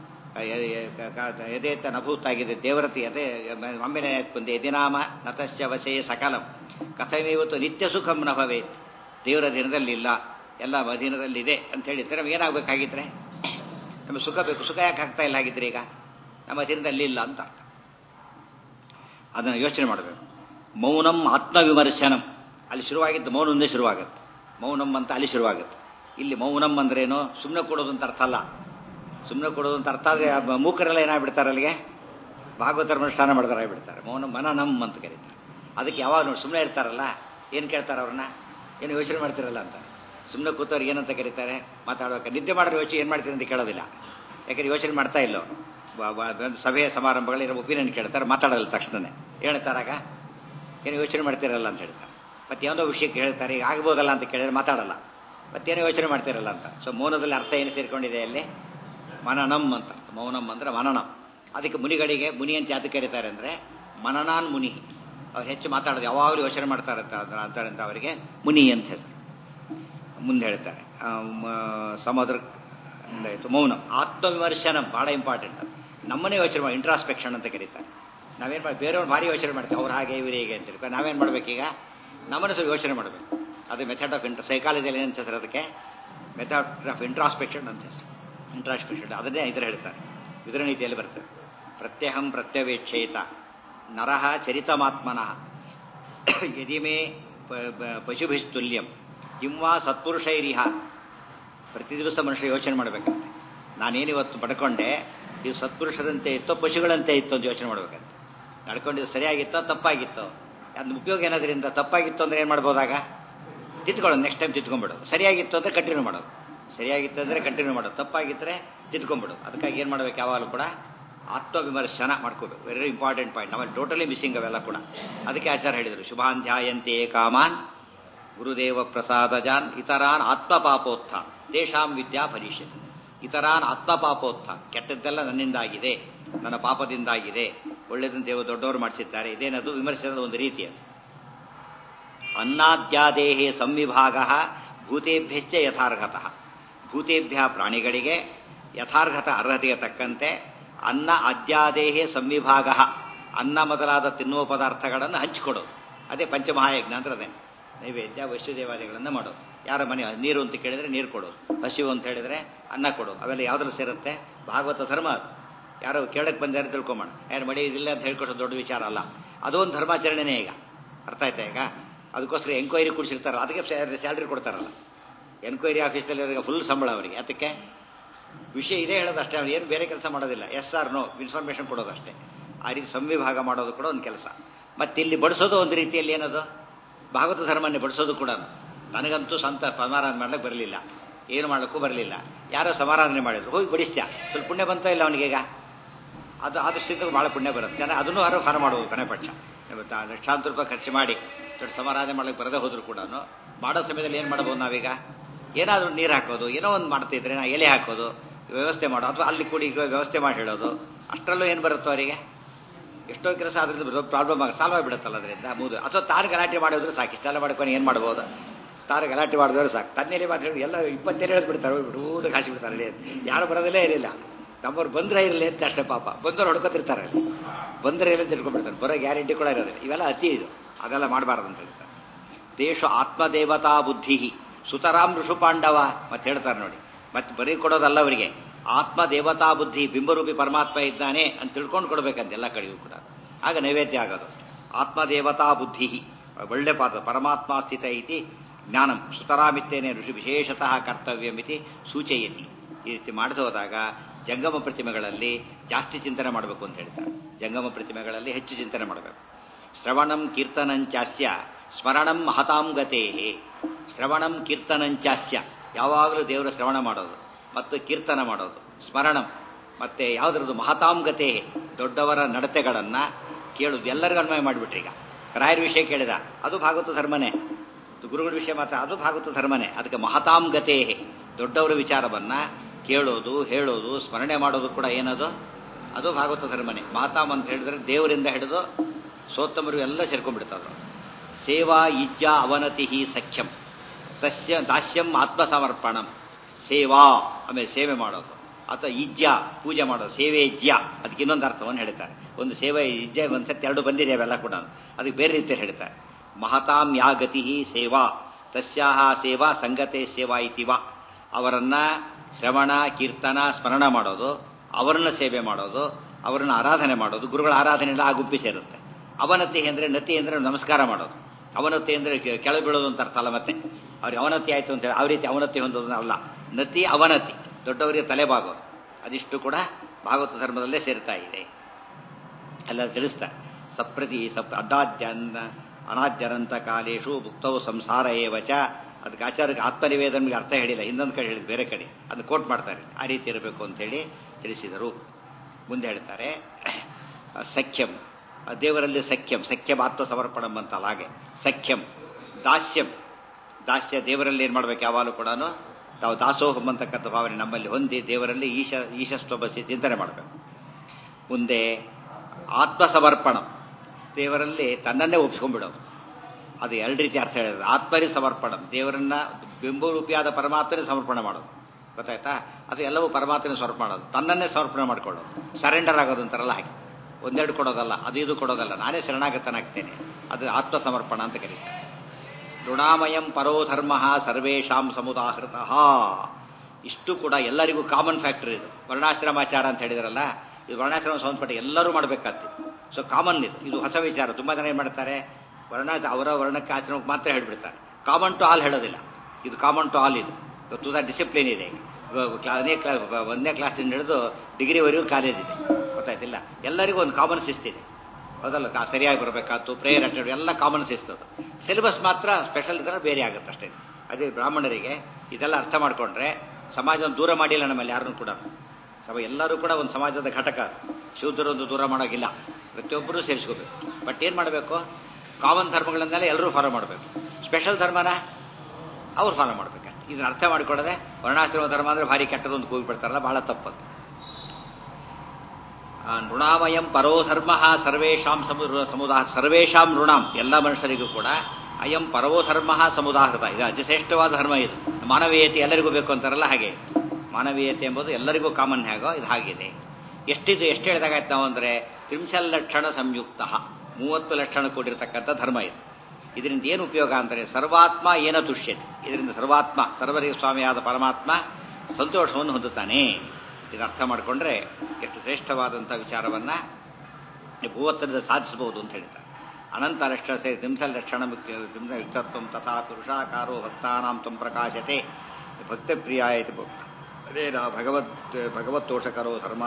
ಯದೇತ ನಭೂತಾಗಿದೆ ದೇವರತಿ ಯದೇ ಒಮ್ಮೆಲೆ ಕುಂದೆ ಯದಿನಾಮ ನತಸ್ಯ ವಶೇ ಸಕಲಂ ಕಥಮೇವತ್ತು ನಿತ್ಯ ಸುಖಂ ನ ಭವೇತ್ ದೇವರ ದಿನದಲ್ಲಿ ಇಲ್ಲ ಎಲ್ಲ ಅಧೀನದಲ್ಲಿದೆ ಅಂತ ಹೇಳಿದ್ರೆ ನಮ್ಗೆ ಏನಾಗಬೇಕಾಗಿದ್ರೆ ನಮಗೆ ಸುಖ ಬೇಕು ಸುಖ ಯಾಕೆ ಆಗ್ತಾ ಇಲ್ಲ ಹಾಗಿದ್ರೆ ಈಗ ನಮ್ಮ ಅಧೀನದಲ್ಲಿ ಇಲ್ಲ ಅಂತ ಅರ್ಥ ಅದನ್ನು ಯೋಚನೆ ಮಾಡಬೇಕು ಮೌನಂ ಆತ್ಮವಿಮರ್ಶನಂ ಅಲ್ಲಿ ಶುರುವಾಗಿದ್ದು ಮೌನಂದೇ ಶುರುವಾಗುತ್ತೆ ಮೌನಂ ಅಂತ ಅಲ್ಲಿ ಶುರುವಾಗುತ್ತೆ ಇಲ್ಲಿ ಮೌನಂ ಅಂದ್ರೇನು ಸುಮ್ಮನೆ ಕೊಡೋದು ಅಂತ ಅರ್ಥ ಅಲ್ಲ ಸುಮ್ಮನೆ ಕೊಡೋದು ಅಂತ ಅರ್ಥ ಆದರೆ ಮೂಕರೆಲ್ಲ ಏನಾಗ್ಬಿಡ್ತಾರೆ ಅಲ್ಲಿಗೆ ಭಾಗವತರ ಅನುಷ್ಠಾನ ಮಾಡಿದಾರೆ ಆಗಿಬಿಡ್ತಾರೆ ಮೌನ ಮನನಂ ಅಂತ ಕರೀತಾರೆ ಅದಕ್ಕೆ ಯಾವಾಗ ನೋಡಿ ಸುಮ್ಮನೆ ಇರ್ತಾರಲ್ಲ ಏನು ಕೇಳ್ತಾರೆ ಅವ್ರನ್ನ ಏನು ಯೋಚನೆ ಮಾಡ್ತಿರಲ್ಲ ಅಂತ ಸುಮ್ಮನೆ ಕೂತವ್ರಿಗೆ ಏನಂತ ಕರೀತಾರೆ ಮಾತಾಡುವಾಗ ನಿದ್ದೆ ಮಾಡೋರು ಯೋಚನೆ ಏನು ಮಾಡ್ತೀರಿ ಅಂತ ಕೇಳೋದಿಲ್ಲ ಯಾಕಂದ್ರೆ ಯೋಚನೆ ಮಾಡ್ತಾ ಇಲ್ಲ ಅವರು ಸಭೆಯ ಸಮಾರಂಭಗಳಲ್ಲಿ ಒಪಿನಿಯನ್ ಕೇಳ್ತಾರೆ ಮಾತಾಡೋಲ್ಲ ತಕ್ಷಣನೇ ಹೇಳ್ತಾರಾಗ ಏನು ಯೋಚನೆ ಮಾಡ್ತಿರಲ್ಲ ಅಂತ ಹೇಳ್ತಾರೆ ಮತ್ತೆ ಯಾವುದೋ ವಿಷಯಕ್ಕೆ ಹೇಳ್ತಾರೆ ಈಗ ಆಗ್ಬೋದಲ್ಲ ಅಂತ ಕೇಳಿದ್ರೆ ಮಾತಾಡಲ್ಲ ಮತ್ತೇನೋ ಯೋಚನೆ ಮಾಡ್ತಿರಲ್ಲ ಅಂತ ಸೊ ಮೌನದಲ್ಲಿ ಅರ್ಥ ಏನು ಸೇರ್ಕೊಂಡಿದೆ ಅಲ್ಲಿ ಮನನಂ ಅಂತ ಮೌನಂ ಅಂದ್ರೆ ಮನನಂ ಅದಕ್ಕೆ ಮುನಿಗಳಿಗೆ ಮುನಿ ಅಂತ ಯಾತಕ್ಕೆ ಕರೀತಾರೆ ಅಂದರೆ ಮನನಾನ್ ಮುನಿ ಅವ್ರು ಹೆಚ್ಚು ಮಾತಾಡೋದು ಯಾವಾಗಲೂ ಯೋಚನೆ ಮಾಡ್ತಾರೆ ಅಂತಾರೆ ಅಂತ ಅವರಿಗೆ ಮುನಿ ಅಂತ ಹೆಸರು ಮುಂದೆ ಹೇಳ್ತಾರೆ ಸಮುದ್ರ ಆಯಿತು ಮೌನಂ ಆತ್ಮವಿಮರ್ಶನ ಭಾಳ ಇಂಪಾರ್ಟೆಂಟ್ ನಮ್ಮನ್ನೇ ಯೋಚನೆ ಮಾಡಿ ಇಂಟ್ರಾಸ್ಪೆಕ್ಷನ್ ಅಂತ ಕರೀತಾರೆ ನಾವೇನು ಮಾಡಿ ಬೇರೆಯವ್ರು ಭಾರಿ ಯೋಚನೆ ಮಾಡ್ತೀವಿ ಅವ್ರು ಹಾಗೆ ಇವರು ಹೇಗೆ ಅಂತ ಹೇಳಿ ನಾವೇನು ಮಾಡ್ಬೇಕೀಗ ನಮ್ಮನ್ನು ಸ್ವಲ್ಪ ಯೋಚನೆ ಮಾಡಬೇಕು ಅದು ಮೆಥಡ್ ಆಫ್ ಇಂಟ್ರ ಸೈಕಾಲಜಿಯಲ್ಲಿ ಏನಂತ ಹೆಸರು ಅದಕ್ಕೆ ಮೆಥಡ್ ಆಫ್ ಇಂಟ್ರಾಸ್ಪೆಕ್ಷನ್ ಅಂತ ಹೆಸರು ಇಂಟ್ರಾಸ್ಪೆಕ್ಷನ್ ಅದನ್ನೇ ಇದರ ಹೇಳ್ತಾರೆ ಇದರ ನೀತಿಯಲ್ಲಿ ಬರ್ತದೆ ಪ್ರತ್ಯಹಂ ಪ್ರತ್ಯವೇಕ್ಷೇತ ನರಹ ಚರಿತಮಾತ್ಮನಃ ಯದಿಮೇ ಪಶುಭಿಸ್ತುಲ್ಯಂ ಕಿಂವಾ ಸತ್ಪುರುಷೈರಿಹ ಪ್ರತಿ ದಿವಸ ಮನುಷ್ಯ ಯೋಚನೆ ಮಾಡಬೇಕಂತೆ ನಾನೇನಿವತ್ತು ಪಡ್ಕೊಂಡೆ ಇದು ಸತ್ಪುರುಷರಂತೆ ಇತ್ತೋ ಪಶುಗಳಂತೆ ಇತ್ತು ಅಂತ ಯೋಚನೆ ಮಾಡ್ಬೇಕಂತೆ ನಡ್ಕೊಂಡಿದ್ದು ಸರಿಯಾಗಿತ್ತೋ ತಪ್ಪಾಗಿತ್ತೋ ಅದ್ರ ಉಪಯೋಗ ಏನಾದ್ರಿಂದ ತಪ್ಪಾಗಿತ್ತು ಅಂದ್ರೆ ಏನು ಮಾಡ್ಬೋದಾಗ ತಿದ್ಕೊಳ್ಳೋದು ನೆಕ್ಸ್ಟ್ ಟೈಮ್ ತಿದ್ಕೊಂಡ್ಬಿಡೋದು ಸರಿಯಾಗಿತ್ತು ಅಂದ್ರೆ ಕಂಟಿನ್ಯೂ ಮಾಡೋದು ಸರಿಯಾಗಿತ್ತು ಅಂದ್ರೆ ಕಂಟಿನ್ಯೂ ಮಾಡೋದು ತಪ್ಪಾಗಿದ್ದರೆ ತಿದ್ಕೊಂಡ್ಬಿಡೋದು ಅದಕ್ಕಾಗಿ ಏನು ಮಾಡ್ಬೇಕು ಯಾವಾಗಲೂ ಕೂಡ ಆತ್ಮವಿಮರ್ಶನ ಮಾಡ್ಕೋಬೇಕು ವೆರಿ ಇಂಪಾರ್ಟೆಂಟ್ ಪಾಯಿಂಟ್ ಆಮೇಲೆ ಟೋಟಲಿ ಮಿಸ್ಸಿಂಗ್ ಅವೆಲ್ಲ ಕೂಡ ಅದಕ್ಕೆ ಆಚಾರ ಹೇಳಿದರು ಶುಭಾಂಧ್ಯಾಯಂತೆ ಕಾಮಾನ್ ಗುರುದೇವ ಪ್ರಸಾದಜಾನ್ ಇತರಾನ್ ಆತ್ಮಪಾಪೋತ್ಥಾನ್ ತೇಷಾಂ ವಿದ್ಯಾ ಭವಿಷ್ಯತಿ ಇತರಾನ್ ಆತ್ಮಪಾಪೋತ್ಥಾನ್ ಕೆಟ್ಟದ್ದೆಲ್ಲ ನನ್ನಿಂದಾಗಿದೆ ನನ್ನ ಪಾಪದಿಂದಾಗಿದೆ ಒಳ್ಳೆಯದನ್ನು ದೇವ ದೊಡ್ಡವರು ಮಾಡಿಸಿದ್ದಾರೆ ಇದೇನದು ವಿಮರ್ಶನದ ಒಂದು ರೀತಿ ಅದು ಅನ್ನಾದ್ಯಾದೇಹೇ ಸಂವಿಭಾಗ ಭೂತೇಭ್ಯಶ್ಚ ಯಥಾರ್ಹತಃ ಭೂತೇಭ್ಯ ಪ್ರಾಣಿಗಳಿಗೆ ಯಥಾರ್ಹತ ಅರ್ಹತೆಗೆ ತಕ್ಕಂತೆ ಅನ್ನ ಅದ್ಯಾದೇಹೇ ಸಂವಿಭಾಗ ಅನ್ನ ಮೊದಲಾದ ತಿನ್ನುವ ಪದಾರ್ಥಗಳನ್ನು ಹಂಚಿಕೊಡೋದು ಅದೇ ಪಂಚಮಹಾಯಜ್ಞ ಅಂದ್ರೆ ಅದೇ ನೈವೇದ್ಯ ವೈಶ್ವದೇವಾದಿಗಳನ್ನು ಮಾಡೋದು ಯಾರ ಮನೆ ನೀರು ಅಂತ ಕೇಳಿದ್ರೆ ನೀರು ಕೊಡೋದು ಹಸಿವು ಅಂತ ಹೇಳಿದ್ರೆ ಅನ್ನ ಕೊಡೋದು ಅವೆಲ್ಲ ಯಾವ್ದ್ರಲ್ಲಿ ಸೇರುತ್ತೆ ಭಾಗವತ ಧರ್ಮ ಅದು ಯಾರೋ ಕೇಳಕ್ಕೆ ಬಂದಾರೆ ತಿಳ್ಕೊಂಬೋಣ ಯಾರು ಮಡಿ ಇದಿಲ್ಲ ಅಂತ ಹೇಳ್ಕೊಡೋದು ದೊಡ್ಡ ವಿಚಾರ ಅಲ್ಲ ಅದೊಂದು ಧರ್ಮಾಚರಣೆನೇ ಈಗ ಅರ್ಥ ಆಯ್ತಾ ಈಗ ಅದಕ್ಕೋಸ್ಕರ ಎಂಕ್ವೈರಿ ಕೂಡಿಸಿರ್ತಾರಲ್ಲ ಅದಕ್ಕೆ ಸ್ಯಾಲ್ರಿ ಕೊಡ್ತಾರಲ್ಲ ಎನ್ಕ್ವೈರಿ ಆಫೀಸ್ನಲ್ಲಿ ಫುಲ್ ಸಂಬಳ ಅವರಿಗೆ ಅದಕ್ಕೆ ವಿಷಯ ಇದೇ ಹೇಳೋದು ಅಷ್ಟೇ ಅವ್ರು ಏನು ಬೇರೆ ಕೆಲಸ ಮಾಡೋದಿಲ್ಲ ಎಸ್ ಆರ್ ನೋ ಇನ್ಫಾರ್ಮೇಷನ್ ಕೊಡೋದಷ್ಟೇ ಆ ರೀತಿ ಸಂವಿಭಾಗ ಮಾಡೋದು ಕೂಡ ಒಂದು ಕೆಲಸ ಮತ್ತೆ ಇಲ್ಲಿ ಬಡಿಸೋದು ಒಂದು ರೀತಿಯಲ್ಲಿ ಏನದು ಭಾಗವತ ಧರ್ಮನ್ನೇ ಬಡಿಸೋದು ಕೂಡ ನನಗಂತೂ ಸ್ವಂತ ಸಮಾರಾಧನೆ ಮಾಡ್ಲಿಕ್ಕೆ ಬರಲಿಲ್ಲ ಏನು ಮಾಡಲಿಕ್ಕೂ ಬರಲಿಲ್ಲ ಯಾರೋ ಸಮಾರಾಧನೆ ಮಾಡಿದ್ರು ಹೋಗಿ ಬಡಿಸ್ತ್ಯಾ ಸ್ವಲ್ಪ ಪುಣ್ಯ ಬಂತ ಇಲ್ಲ ಅವನಿಗೀಗ ಅದು ಆದಷ್ಟು ಭಾಳ ಪುಣ್ಯ ಬರುತ್ತೆ ಜನ ಅದನ್ನು ಯಾರೋ ಫಾರ ಮಾಡುವುದು ಕೊನೆ ಪಕ್ಷ ಲಕ್ಷಾಂತರ ರೂಪಾಯಿ ಖರ್ಚು ಮಾಡಿ ದೊಡ್ಡ ಸಮಾರಾಧನೆ ಮಾಡ್ಲಿಕ್ಕೆ ಬರದೇ ಹೋದ್ರು ಕೂಡ ಮಾಡೋ ಸಮಯದಲ್ಲಿ ಏನು ಮಾಡ್ಬೋದು ನಾವೀಗ ಏನಾದರೂ ನೀರು ಹಾಕೋದು ಏನೋ ಒಂದು ಮಾಡ್ತಿದ್ರೆ ನಾ ಎಲೆ ಹಾಕೋದು ವ್ಯವಸ್ಥೆ ಮಾಡೋ ಅಥವಾ ಅಲ್ಲಿ ಕೂಡಿ ವ್ಯವಸ್ಥೆ ಮಾಡಿ ಹೇಳೋದು ಅಷ್ಟರಲ್ಲೂ ಏನು ಬರುತ್ತೋ ಅವರಿಗೆ ಎಷ್ಟೋ ಕೆಲಸ ಅದರಿಂದ ಪ್ರಾಬ್ಲಮ್ ಆಗ ಸಾಲ್ವ್ ಆಗಿಬಿಡುತ್ತಲ್ಲ ಅದರಿಂದ ಮೂದು ಅಥವಾ ತಾನು ಗಲಾಟೆ ಮಾಡಿದ್ರೆ ಸಾಕು ಇಷ್ಟೆಲ್ಲ ಮಾಡ್ಕೊಂಡು ಏನು ಮಾಡ್ಬೋದು ತಾನು ಗಲಾಟೆ ಮಾಡಿದ್ರೆ ಸಾಕು ತನ್ನೇಲಿ ಮಾತಾಡಿ ಎಲ್ಲ ಇಪ್ಪತ್ತೇಳು ಹೇಳ್ಬಿಡ್ತಾರೆ ಹೋಗ್ಬಿಟ್ಟು ಕಾಸಿ ಬಿಡ್ತಾರೆ ಯಾರು ಬರೋದಿಲ್ಲೇ ಇರಲಿಲ್ಲ ನಮ್ಮವ್ರು ಬಂದ್ರೆ ಇರಲಿ ಅಂತ ಅಷ್ಟೇ ಪಾಪ ಬಂದವ್ರು ಹೊಡ್ಕೊತಿರ್ತಾರೆ ಅಲ್ಲಿ ಬಂದರೆ ಇಲ್ಲ ತಿಳ್ಕೊಂಡ್ಬಿಡ್ತಾರೆ ಬರೋ ಗ್ಯಾರಂಟಿ ಕೂಡ ಇರೋದಿಲ್ಲ ಇವೆಲ್ಲ ಅತಿ ಇದು ಅದೆಲ್ಲ ಮಾಡಬಾರ್ದು ಅಂತ ಹೇಳ್ತಾರೆ ದೇಶ ಆತ್ಮದೇವತಾ ಬುದ್ಧಿ ಸುತರಾಮ್ ಋಷು ಪಾಂಡವ ಮತ್ತೆ ಹೇಳ್ತಾರೆ ನೋಡಿ ಮತ್ತೆ ಬರೀ ಕೊಡೋದಲ್ಲ ಅವರಿಗೆ ಆತ್ಮ ದೇವತಾ ಬುದ್ಧಿ ಬಿಂಬರೂಪಿ ಪರಮಾತ್ಮ ಇದ್ದಾನೆ ಅಂತ ತಿಳ್ಕೊಂಡು ಕೊಡ್ಬೇಕಂತ ಎಲ್ಲ ಕಡೆಗೂ ಕೂಡ ಆಗ ನೈವೇದ್ಯ ಆಗೋದು ಆತ್ಮದೇವತಾ ಬುದ್ಧಿ ಒಳ್ಳೆ ಪಾದ ಪರಮಾತ್ಮ ಸ್ಥಿತ ಇತಿ ಜ್ಞಾನಂ ಸುತರಾಮಿತ್ತೇನೆ ಋಷಿ ವಿಶೇಷತಃ ಕರ್ತವ್ಯಮಿತಿ ಸೂಚಯತಿ ಈ ರೀತಿ ಮಾಡದೆ ಹೋದಾಗ ಜಂಗಮ ಪ್ರತಿಮೆಗಳಲ್ಲಿ ಜಾಸ್ತಿ ಚಿಂತನೆ ಮಾಡಬೇಕು ಅಂತ ಹೇಳ್ತಾರೆ ಜಂಗಮ ಪ್ರತಿಮೆಗಳಲ್ಲಿ ಹೆಚ್ಚು ಚಿಂತನೆ ಮಾಡಬೇಕು ಶ್ರವಣಂ ಕೀರ್ತನಂಚಾಸ್ಯ ಸ್ಮರಣಂ ಮಹತಾಂ ಗತೇ ಶ್ರವಣಂ ಕೀರ್ತನಂಚಾಸ್ಯ ಯಾವಾಗಲೂ ದೇವರ ಶ್ರವಣ ಮಾಡೋದು ಮತ್ತು ಕೀರ್ತನ ಮಾಡೋದು ಸ್ಮರಣಂ ಮತ್ತೆ ಯಾವುದ್ರದ್ದು ಮಹತಾಂ ಗತೆ ದೊಡ್ಡವರ ನಡತೆಗಳನ್ನ ಕೇಳುದು ಎಲ್ಲರಿಗೂ ಅನ್ವಯ ಮಾಡಿಬಿಟ್ರಿ ಈಗ ರಾಯರ ವಿಷಯ ಕೇಳಿದ ಅದು ಭಾಗವತ ಧರ್ಮನೇ ಗುರುಗಳ ವಿಷಯ ಮಾತ್ರ ಅದು ಭಾಗವತ ಧರ್ಮನೇ ಅದಕ್ಕೆ ಮಹತಾಂ ಗತೆ ದೊಡ್ಡವರ ವಿಚಾರವನ್ನ ಕೇಳೋದು ಹೇಳೋದು ಸ್ಮರಣೆ ಮಾಡೋದು ಕೂಡ ಏನದು ಅದು ಭಾಗವತ ಧರ್ಮನೇ ಮಹತಾಂ ಅಂತ ಹೇಳಿದ್ರೆ ದೇವರಿಂದ ಹಿಡಿದು ಸೋತ್ತಮರು ಎಲ್ಲ ಸೇರ್ಕೊಂಡ್ಬಿಡ್ತಾರೆ ಸೇವಾ ಇಜ್ಜ ಅವನತಿ ಸಖ್ಯಂ ತಸ್ಯ ದಾಸ್ಯಂ ಆತ್ಮಸಮರ್ಪಣಂ ಸೇವಾ ಆಮೇಲೆ ಸೇವೆ ಮಾಡೋದು ಅಥವಾ ಇಜ್ಜ ಪೂಜೆ ಮಾಡೋದು ಸೇವೆ ಇಜ್ಜ ಅದಕ್ಕೆ ಇನ್ನೊಂದು ಅರ್ಥವನ್ನು ಹೇಳ್ತಾರೆ ಒಂದು ಸೇವೆ ಇಜ್ಜ ಒಂದು ಸತಿ ಎರಡು ಬಂದಿದೆ ಅವೆಲ್ಲ ಕೂಡ ಅದಕ್ಕೆ ಬೇರೆ ರೀತಿಯಲ್ಲಿ ಹೇಳ್ತಾರೆ ಮಹತಾಂ ಯಾ ಗತಿ ಸೇವಾ ತಸ್ಯಾಹ ಸೇವಾ ಸಂಗತೆ ಸೇವಾ ಇತಿವ ಅವರನ್ನ ಶ್ರವಣ ಕೀರ್ತನ ಸ್ಮರಣ ಮಾಡೋದು ಅವರನ್ನ ಸೇವೆ ಮಾಡೋದು ಅವರನ್ನ ಆರಾಧನೆ ಮಾಡೋದು ಗುರುಗಳ ಆರಾಧನೆ ಎಲ್ಲ ಆ ಗುಂಪಿ ಸೇರುತ್ತೆ ಅವನತಿ ಅಂದ್ರೆ ನತಿ ಅಂದ್ರೆ ನಮಸ್ಕಾರ ಮಾಡೋದು ಅವನತಿ ಅಂದ್ರೆ ಕೆಳ ಬೀಳೋದು ಅಂತ ಅರ್ಥ ಅಲ್ಲ ಮತ್ತೆ ಅವ್ರಿಗೆ ಅವನತಿ ಆಯ್ತು ಅಂತ ಹೇಳಿ ಆ ರೀತಿ ಅವನತಿ ಹೊಂದೋದು ಅಲ್ಲ ನತಿ ಅವನತಿ ದೊಡ್ಡವರಿಗೆ ತಲೆಬಾಗೋದು ಅದಿಷ್ಟು ಕೂಡ ಭಾಗವತ ಧರ್ಮದಲ್ಲೇ ಸೇರ್ತಾ ಇದೆ ಎಲ್ಲ ತಿಳಿಸ್ತಾರೆ ಸಪ್ರತಿ ಸಪ್ ಅಡ್ಡಾದ್ಯನ್ನ ಅನಾದ್ಯರಂತ ಕಾಲೇಶು ಭುಕ್ತವು ಸಂಸಾರ ಏವಚ ಅದಕ್ಕೆ ಆಚಾರ್ಯಕ್ಕೆ ಆತ್ಮನಿವೇದನೆಗೆ ಅರ್ಥ ಹೇಳಿಲ್ಲ ಇನ್ನೊಂದು ಕಡೆ ಹೇಳಿದ ಬೇರೆ ಕಡೆ ಅದನ್ನ ಕೋಟ್ ಮಾಡ್ತಾರೆ ಆ ರೀತಿ ಇರಬೇಕು ಅಂತ ಹೇಳಿ ತಿಳಿಸಿದರು ಮುಂದೆ ಹೇಳ್ತಾರೆ ಸಖ್ಯಂ ದೇವರಲ್ಲಿ ಸಖ್ಯಂ ಸಖ್ಯಂ ಆತ್ಮ ಸಮರ್ಪಣಂ ಅಂತಲ್ಲ ಹಾಗೆ ಸಖ್ಯಂ ದಾಸ್ಯಂ ದಾಸ್ಯ ದೇವರಲ್ಲಿ ಏನ್ ಮಾಡ್ಬೇಕು ಯಾವಾಗಲೂ ಕೂಡ ತಾವು ದಾಸೋಹಂ ಅಂತಕ್ಕಂಥ ಭಾವನೆ ನಮ್ಮಲ್ಲಿ ಹೊಂದಿ ದೇವರಲ್ಲಿ ಈಶ ಈಶಸ್ವಬಸಿ ಚಿಂತನೆ ಮಾಡಬೇಕು ಮುಂದೆ ಆತ್ಮ ಸಮರ್ಪಣ ದೇವರಲ್ಲಿ ತನ್ನನ್ನೇ ಒಪ್ಪಿಸ್ಕೊಂಡ್ಬಿಡೋದು ಅದು ಎರಡು ರೀತಿ ಅರ್ಥ ಹೇಳಿದ್ರೆ ಆತ್ಮರಿ ಸಮರ್ಪಣ ದೇವರನ್ನ ಬಿಂಬರೂಪಿಯಾದ ಪರಮಾತ್ಮನೇ ಸಮರ್ಪಣೆ ಮಾಡೋದು ಗೊತ್ತಾಯ್ತಾ ಅದು ಎಲ್ಲವೂ ಪರಮಾತ್ಮನೇ ಸಮರ್ಪಣೆ ಮಾಡೋದು ತನ್ನನ್ನೇ ಸಮರ್ಪಣೆ ಮಾಡ್ಕೊಳ್ಳೋದು ಸರೆಂಡರ್ ಆಗೋದು ಅಂತಾರಲ್ಲ ಹಾಗೆ ಒಂದೆರಡು ಕೊಡೋದಲ್ಲ ಅದು ಇದು ಕೊಡೋದಲ್ಲ ನಾನೇ ಶರಣಾಗತನಾಗ್ತೇನೆ ಅದು ಆತ್ಮ ಸಮರ್ಪಣ ಅಂತ ಕರೀತಾರೆ ಋಣಾಮಯಂ ಪರೋ ಧರ್ಮ ಸರ್ವೇಶಾಂ ಸಮುದಾಹೃತ ಇಷ್ಟು ಕೂಡ ಎಲ್ಲರಿಗೂ ಕಾಮನ್ ಫ್ಯಾಕ್ಟರ್ ಇದು ವರ್ಣಾಶ್ರಮಾಚಾರ ಅಂತ ಹೇಳಿದ್ರಲ್ಲ ಇದು ವರ್ಣಾಶ್ರಮ ಸಂಬಂಧಪಟ್ಟ ಎಲ್ಲರೂ ಮಾಡಬೇಕಾಗ್ತದೆ ಸೊ ಕಾಮನ್ ಇದು ಇದು ಹೊಸ ವಿಚಾರ ತುಂಬಾ ಜನ ಏನ್ ಮಾಡ್ತಾರೆ ವರ್ಣ ಅವರ ವರ್ಣಕ್ಕೆ ಆಶ್ರಮಕ್ಕೆ ಮಾತ್ರ ಹೇಳ್ಬಿಡ್ತಾರೆ ಕಾಮನ್ ಟು ಆಲ್ ಹೇಳೋದಿಲ್ಲ ಇದು ಕಾಮನ್ ಟು ಆಲ್ ಇದು ತುದಾ ಡಿಸಿಪ್ಲಿನ್ ಇದೆ ಅನೇಕ ಒಂದನೇ ಕ್ಲಾಸಿಂದ ಹಿಡಿದು ಡಿಗ್ರಿವರೆಗೂ ಕಾಲೇಜ್ ಇದೆ ಗೊತ್ತಾಯ್ತಿಲ್ಲ ಎಲ್ಲರಿಗೂ ಒಂದು ಕಾಮನ್ ಶಿಸ್ತಿದೆ ಹೌದಲ್ಲ ಸರಿಯಾಗಿ ಬರಬೇಕಾಯ್ತು ಪ್ರೇಯರ್ ಅಟೆಂಡ್ ಎಲ್ಲ ಕಾಮನ್ ಶಿಸ್ತದು ಸಿಲೆಬಸ್ ಮಾತ್ರ ಸ್ಪೆಷಲ್ ಇದ್ರೆ ಬೇರೆ ಆಗುತ್ತೆ ಅಷ್ಟೇ ಅದೇ ಬ್ರಾಹ್ಮಣರಿಗೆ ಇದೆಲ್ಲ ಅರ್ಥ ಮಾಡ್ಕೊಂಡ್ರೆ ಸಮಾಜವನ್ನು ದೂರ ಮಾಡಿಲ್ಲ ನಮ್ಮಲ್ಲಿ ಯಾರನ್ನು ಕೂಡ ಸಮ ಎಲ್ಲರೂ ಕೂಡ ಒಂದು ಸಮಾಜದ ಘಟಕ ಶೂದ್ರರೊಂದು ದೂರ ಮಾಡೋಗಿಲ್ಲ ಪ್ರತಿಯೊಬ್ಬರೂ ಸೇರಿಸ್ಕೋಬೇಕು ಬಟ್ ಏನು ಮಾಡಬೇಕು ಕಾಮನ್ ಧರ್ಮಗಳನ್ನೆಲ್ಲ ಎಲ್ಲರೂ ಫಾಲೋ ಮಾಡಬೇಕು ಸ್ಪೆಷಲ್ ಧರ್ಮನ ಅವ್ರು ಫಾಲೋ ಮಾಡ್ಬೇಕು ಇದನ್ನ ಅರ್ಥ ಮಾಡಿಕೊಳ್ಳದೆ ವರ್ಣಾಶ್ರಮ ಧರ್ಮ ಅಂದ್ರೆ ಭಾರಿ ಕೆಟ್ಟದೊಂದು ಕೂಗಿ ಬಿಡ್ತಾರಲ್ಲ ಬಹಳ ತಪ್ಪದು ನೃಣಾಮಯಂ ಪರೋ ಧರ್ಮ ಸರ್ವೇಶಾಂ ಸಮುದಾಯ ಸರ್ವೇಶಾಂ ನೃಣಾಂ ಎಲ್ಲ ಮನುಷ್ಯರಿಗೂ ಕೂಡ ಅಯಂ ಪರವೋ ಧರ್ಮ ಸಮುದಾಹೃತ ಇದು ಅತಿಶ್ರೇಷ್ಠವಾದ ಧರ್ಮ ಇದು ಮಾನವೀಯತೆ ಎಲ್ಲರಿಗೂ ಬೇಕು ಅಂತಾರಲ್ಲ ಹಾಗೆ ಮಾನವೀಯತೆ ಎಂಬುದು ಎಲ್ಲರಿಗೂ ಕಾಮನ್ ಹೇಗೋ ಇದು ಹಾಗಿದೆ ಎಷ್ಟಿದು ಎಷ್ಟು ಹೇಳಿದಾಗಾಯ್ತು ನಾವು ಅಂದ್ರೆ ತ್ರಿಂಶಲ್ ಲಕ್ಷಣ ಸಂಯುಕ್ತ ಮೂವತ್ತು ಲಕ್ಷಣ ಕೂಡಿರತಕ್ಕಂಥ ಧರ್ಮ ಇದು ಇದರಿಂದ ಏನು ಉಪಯೋಗ ಅಂದರೆ ಸರ್ವಾತ್ಮ ಏನ ತುಷ್ಯತೆ ಇದರಿಂದ ಸರ್ವಾತ್ಮ ಸರ್ವರಿಗೆ ಸ್ವಾಮಿಯಾದ ಪರಮಾತ್ಮ ಸಂತೋಷವನ್ನು ಹೊಂದುತ್ತಾನೆ ಇದು ಅರ್ಥ ಮಾಡಿಕೊಂಡ್ರೆ ಎಷ್ಟು ಶ್ರೇಷ್ಠವಾದಂಥ ವಿಚಾರವನ್ನ ಭೂವತ್ತರಿಂದ ಸಾಧಿಸಬಹುದು ಅಂತ ಹೇಳ್ತಾರೆ ಅನಂತ ಲಕ್ಷಣ ಸೇ ದಿಂಸಲ್ ಲಕ್ಷಣ ಯುಕ್ತತ್ವ ತಥಾ ಪುರುಷಾಕಾರೋ ಭಕ್ತಾನಾಂ ತ್ವಂ ಪ್ರಕಾಶತೆ ಭಕ್ತಪ್ರಿಯ ಅದೇ ಭಗವತ್ ಭಗವತ್ತೋಷಕರೋ ಧರ್ಮ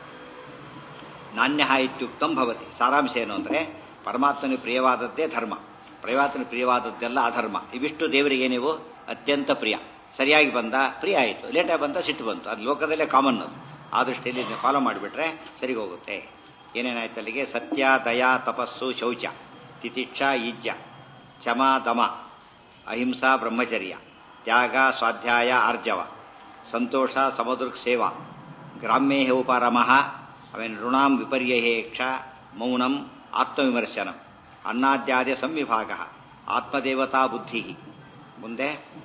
ನಾಣ್ಯ ಇತ್ಯುಕ್ತಂ ಭವತಿ ಸಾರಾಂಶ ಏನು ಅಂದರೆ ಪರಮಾತ್ಮನಿಗೆ ಪ್ರಿಯವಾದದ್ದೇ ಧರ್ಮ ಪರಮಾತ್ಮನ ಪ್ರಿಯವಾದದ್ದೆಲ್ಲ ಅಧರ್ಮ ಇವಿಷ್ಟು ದೇವರಿಗೆ ನೀವು ಅತ್ಯಂತ ಪ್ರಿಯ ಸರಿಯಾಗಿ ಬಂದ ಪ್ರಿಯ ಆಯಿತು ಲೇಟಾಗಿ ಬಂದ ಸಿಟ್ಟು ಬಂತು ಅದು ಲೋಕದಲ್ಲೇ ಕಾಮನ್ ಅದು ಆ ದೃಷ್ಟಿಯಲ್ಲಿ ಫಾಲೋ ಮಾಡಿಬಿಟ್ರೆ ಸರಿ ಹೋಗುತ್ತೆ ಏನೇನಾಯ್ತು ಅಲ್ಲಿಗೆ ಸತ್ಯ ದಯಾ ತಪಸ್ಸು ಶೌಚ ತಿತಿಕ್ಷ ಇಜ್ಜ ಚಮ ದಮ ಅಹಿಂಸಾ ಬ್ರಹ್ಮಚರ್ಯ ತ್ಯಾಗ ಸ್ವಾಧ್ಯಾಯ ಆರ್ಜವ ಸಂತೋಷ ಸಮುದ್ರಕ್ ಸೇವಾ ಗ್ರಾಮ್ಯೇ ಉಪರಮಃ ಅವೇನು ಋಣಾಂ ವಿಪರ್ಯಹೇಕ್ಷ ಮೌನಂ ಆತ್ಮವಿಮರ್ಶನಂ ಅನ್ನಾದ್ಯಾದ್ಯ ಸಂವಿಭಾಗ ಆತ್ಮದೇವತಾ ಬುದ್ಧಿ ಮುಂದೆ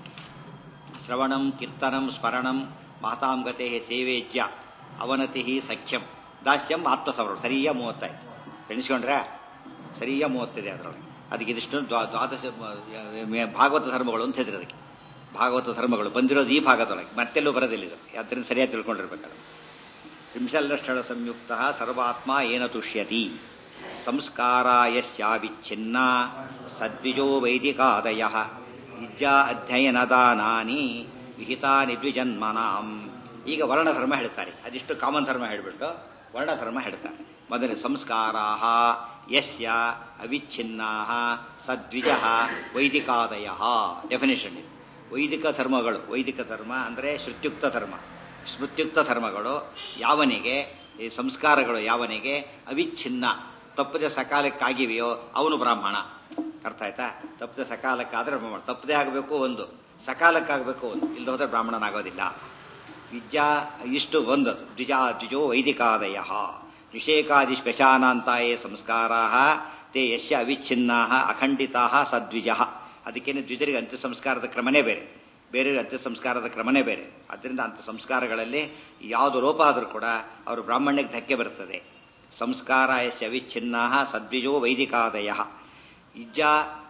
ಶ್ರವಣಂ ಕೀರ್ತನಂ ಸ್ಮರಣಂ ಮಾತಾಂಗತೆ ಸೇವೇಜ್ಯ ಅವನತಿ ಸಖ್ಯಂ ದಾಸ್ಯಂ ಆತ್ಮಸಮರಣ ಸರಿಯ ಮೂವತ್ತೈದು ಎಣಿಸ್ಕೊಂಡ್ರೆ ಸರಿಯ ಮೂವತ್ತಿದೆ ಅದರೊಳಗೆ ಅದಕ್ಕೆ ಇದಿಷ್ಟು ದ್ವಾ- ದ್ವಾದಶ ಮ- ಭಾಗವತ ಧರ್ಮಗಳು ಅಂತ ಹೇಳಿದ್ರು ಅದಕ್ಕೆ ಭಾಗವತ ಧರ್ಮಗಳು ಬಂದಿರೋದು ಈ ಭಾಗದೊಳಗೆ ಮತ್ತೆಲ್ಲೂ ಬರೋದಿಲ್ಲ ಇದು ಅದರಿಂದ ಸರಿಯಾಗಿ ತಿಳ್ಕೊಂಡಿರ್ಬೇಕಾದ್ರೆ ಹಿಂಸಲ್ಲಕ್ಷಣ ಸಂಯುಕ್ತ ಸರ್ವಾತ್ಮ ಏನ ತುಷ್ಯತಿ ಸಂಸ್ಕಾರ ಯಸ್ಯಾವಿಚ್ಛಿನ್ನ ಸದ್ವಿಜೋ ವೈದಿಕಾದಯ ವಿದ್ಯಾ ಅಧ್ಯಯನದಾನಾನಿ ವಿಹಿತಾನಿ ದ್ವಿಜನ್ಮನಾಂ ಈಗ ವರ್ಣಧರ್ಮ ಹೇಳ್ತಾರೆ ಅದಿಷ್ಟು ಕಾಮನ್ ಧರ್ಮ ಹೇಳಿಬಿಟ್ಟು ವರ್ಣಧರ್ಮ ಹೇಳ್ತಾರೆ ಮೊದಲನೇ ಸಂಸ್ಕಾರಾ ಯಸ್ಯ ಅವಿಚ್ಛಿನ್ನಾ ಸದ್ವಿಜ ವೈದಿಕಾದಯ ಡೆಫಿನೇಷನ್ ಇದು ವೈದಿಕ ಧರ್ಮಗಳು ವೈದಿಕ ಧರ್ಮ ಅಂದರೆ ಶ್ರುತ್ಯುಕ್ತ ಧರ್ಮ ಸ್ಮೃತ್ಯುಕ್ತ ಧರ್ಮಗಳು ಯಾವನಿಗೆ ಈ ಸಂಸ್ಕಾರಗಳು ಯಾವನಿಗೆ ಅವಿಚ್ಛಿನ್ನ ತಪ್ಪದೆ ಸಕಾಲಕ್ಕಾಗಿವೆಯೋ ಅವನು ಬ್ರಾಹ್ಮಣ ಅರ್ಥ ಆಯ್ತಾ ತಪ್ಪದೆ ಸಕಾಲಕ್ಕಾದ್ರೆ ಬ್ರಾಹ್ಮಣ ತಪ್ಪದೆ ಆಗಬೇಕು ಒಂದು ಸಕಾಲಕ್ಕಾಗಬೇಕು ಒಂದು ಇಲ್ಲದ ಹೋದ್ರೆ ಬ್ರಾಹ್ಮಣನಾಗೋದಿಲ್ಲ ವಿದ್ಯಾ ಇಷ್ಟು ಒಂದು ದ್ವಿಜಾ ದ್ವಿಜೋ ವೈದಿಕಾದಯ ನಿಷೇಕಾದಿ ಶ್ಮಶಾನಾಂತಾಯೇ ಸಂಸ್ಕಾರಾ ತೇ ಯಶ ಅವಿಚ್ಛಿನ್ನಾ ಅಖಂಡಿತಾ ಸದ್ವಿಜ ಅದಕ್ಕೇನೆ ದ್ವಿಜರಿಗೆ ಅಂತ್ಯ ಸಂಸ್ಕಾರದ ಕ್ರಮನೇ ಬೇರೆ ಬೇರೆ ಅಂತ್ಯ ಸಂಸ್ಕಾರದ ಕ್ರಮನೇ ಬೇರೆ ಅದರಿಂದ ಅಂತ್ಯ ಸಂಸ್ಕಾರಗಳಲ್ಲಿ ಯಾವುದು ಲೋಪ ಆದರೂ ಕೂಡ ಅವರು ಬ್ರಾಹ್ಮಣ್ಯಕ್ಕೆ ಧಕ್ಕೆ ಬರ್ತದೆ ಸಂಸ್ಕಾರ ಯಶ ಅವಿಚ್ಛಿನ್ನಾ ಸದ್ವಿಜೋ ವೈದಿಕಾದಯ ಇಜ್ಜಾ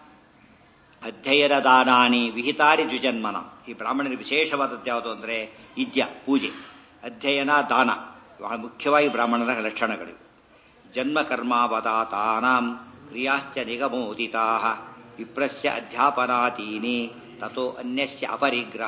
ಅಧ್ಯಯನ ದಾನಾನಿ ವಿಹಿತಾರಿ ದ್ವಿಜನ್ಮನ ಈ ಬ್ರಾಹ್ಮಣರಿಗೆ ವಿಶೇಷವಾದದ್ದು ಯಾವುದು ಅಂದರೆ ಇಜ್ಯ ಪೂಜೆ ಅಧ್ಯಯನ ದಾನ ಬಹಳ ಮುಖ್ಯವಾಗಿ ಬ್ರಾಹ್ಮಣರ ಲಕ್ಷಣಗಳು ಜನ್ಮ ಕರ್ಮಾವದಾತಾನಾಂ ಕ್ರಿಯಾಶ್ಚ ನಿಗಮೋದಿತಾ ವಿಪ್ರಸ್ಯ ಅಧ್ಯಾಪನಾದೀನಿ ತಥೋ ಅನ್ಯಸ್ಯ ಅಪರಿಗ್ರಹ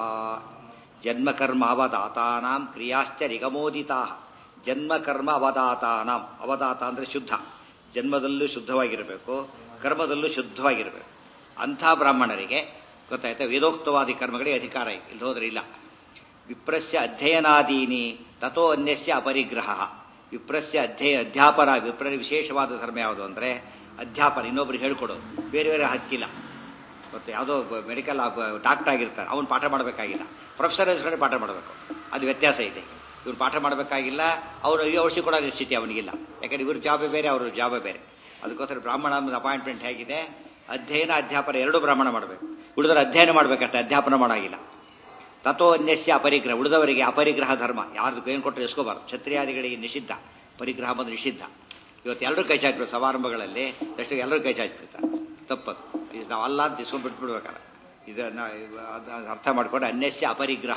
ಜನ್ಮ ಕರ್ಮ ಅವದಾತಾನಾಂ ಕ್ರಿಯಾಶ್ಚ ನಿಗಮೋದಿತಾ ಜನ್ಮ ಕರ್ಮ ಅವದಾತಾನಾಂ ಅವದಾತ ಅಂದರೆ ಶುದ್ಧ ಜನ್ಮದಲ್ಲೂ ಶುದ್ಧವಾಗಿರಬೇಕು ಕರ್ಮದಲ್ಲೂ ಶುದ್ಧವಾಗಿರಬೇಕು ಅಂಥ ಬ್ರಾಹ್ಮಣರಿಗೆ ಗೊತ್ತಾಯ್ತಾ ವೇದೋಕ್ತವಾದಿ ಕರ್ಮಗಳಿಗೆ ಅಧಿಕಾರ ಇಲ್ಲಿ ಹೋದ್ರೆ ಇಲ್ಲ ವಿಪ್ರಸ್ಯ ಅಧ್ಯಯನಾದೀನಿ ತಥೋ ಅನ್ಯಸ್ಯ ಅಪರಿಗ್ರಹ ವಿಪ್ರಸ್ಯ ಅಧ್ಯಯ ಅಧ್ಯಾಪನ ವಿಪ್ರ ವಿಶೇಷವಾದ ಧರ್ಮ ಯಾವುದು ಅಂದರೆ ಅಧ್ಯಾಪನ ಇನ್ನೊಬ್ರು ಹೇಳ್ಕೊಡೋದು ಬೇರೆ ಬೇರೆ ಹಕ್ಕಿಲ್ಲ ಮತ್ತು ಯಾವುದೋ ಮೆಡಿಕಲ್ ಡಾಕ್ಟರ್ ಆಗಿರ್ತಾರೆ ಅವನು ಪಾಠ ಮಾಡಬೇಕಾಗಿಲ್ಲ ಪ್ರೊಫೆಸರ್ ಹೆಸರು ಪಾಠ ಮಾಡಬೇಕು ಅದು ವ್ಯತ್ಯಾಸ ಇದೆ ಇವ್ರು ಪಾಠ ಮಾಡಬೇಕಾಗಿಲ್ಲ ಅವರು ಈ ಔಷಧಿ ಕೊಡೋ ಸ್ಥಿತಿ ಅವನಿಗಿಲ್ಲ ಯಾಕಂದ್ರೆ ಇವ್ರ ಜಾಬೇ ಬೇರೆ ಅವ್ರ ಜಾಬೇ ಬೇರೆ ಅದಕ್ಕೋಸ್ಕರ ಬ್ರಾಹ್ಮಣ ಅಪಾಯಿಂಟ್ಮೆಂಟ್ ಹೇಗಿದೆ ಅಧ್ಯಯನ ಅಧ್ಯಾಪನ ಎರಡು ಬ್ರಾಹ್ಮಣ ಮಾಡಬೇಕು ಉಳಿದ್ರೆ ಅಧ್ಯಯನ ಮಾಡಬೇಕಷ್ಟೇ ಅಧ್ಯಾಪನ ಮಾಡೋಂಗಿಲ್ಲ ತಥೋ ಅನ್ಯಸ್ಯ ಅಪರಿಗ್ರಹ ಉಳಿದವರಿಗೆ ಅಪರಿಗ್ರಹ ಧರ್ಮ ಯಾರ್ದು ಏನು ಕೊಟ್ಟರು ಎಸ್ಕೋಬಾರ್ದು ಕ್ಷತ್ರಿಯಾದಿಗಳಿಗೆ ನಿಷಿದ್ಧ ಪರಿಗ್ರಹ ಬಂದು ನಿಷಿದ್ಧ ಇವತ್ತು ಎಲ್ಲರೂ ಕೈ ಚಾಚ್ಬಿಡ್ತಾರೆ ಸಮಾರಂಭಗಳಲ್ಲಿ ಎಷ್ಟು ಎಲ್ಲರೂ ಕೈ ಚಾಚ್ಬಿಡ್ತಾರೆ ತಪ್ಪದು ಇದು ನಾವು ಅಲ್ಲ ಅಂತ ಇಸ್ಕೊಂಡು ಬಿಟ್ಬಿಡ್ಬೇಕಲ್ಲ ಇದನ್ನ ಅದ್- ಅದ್ ಅರ್ಥ ಮಾಡ್ಕೊಂಡು ಅನ್ಯಸ್ಯ ಅಪರಿಗ್ರಹ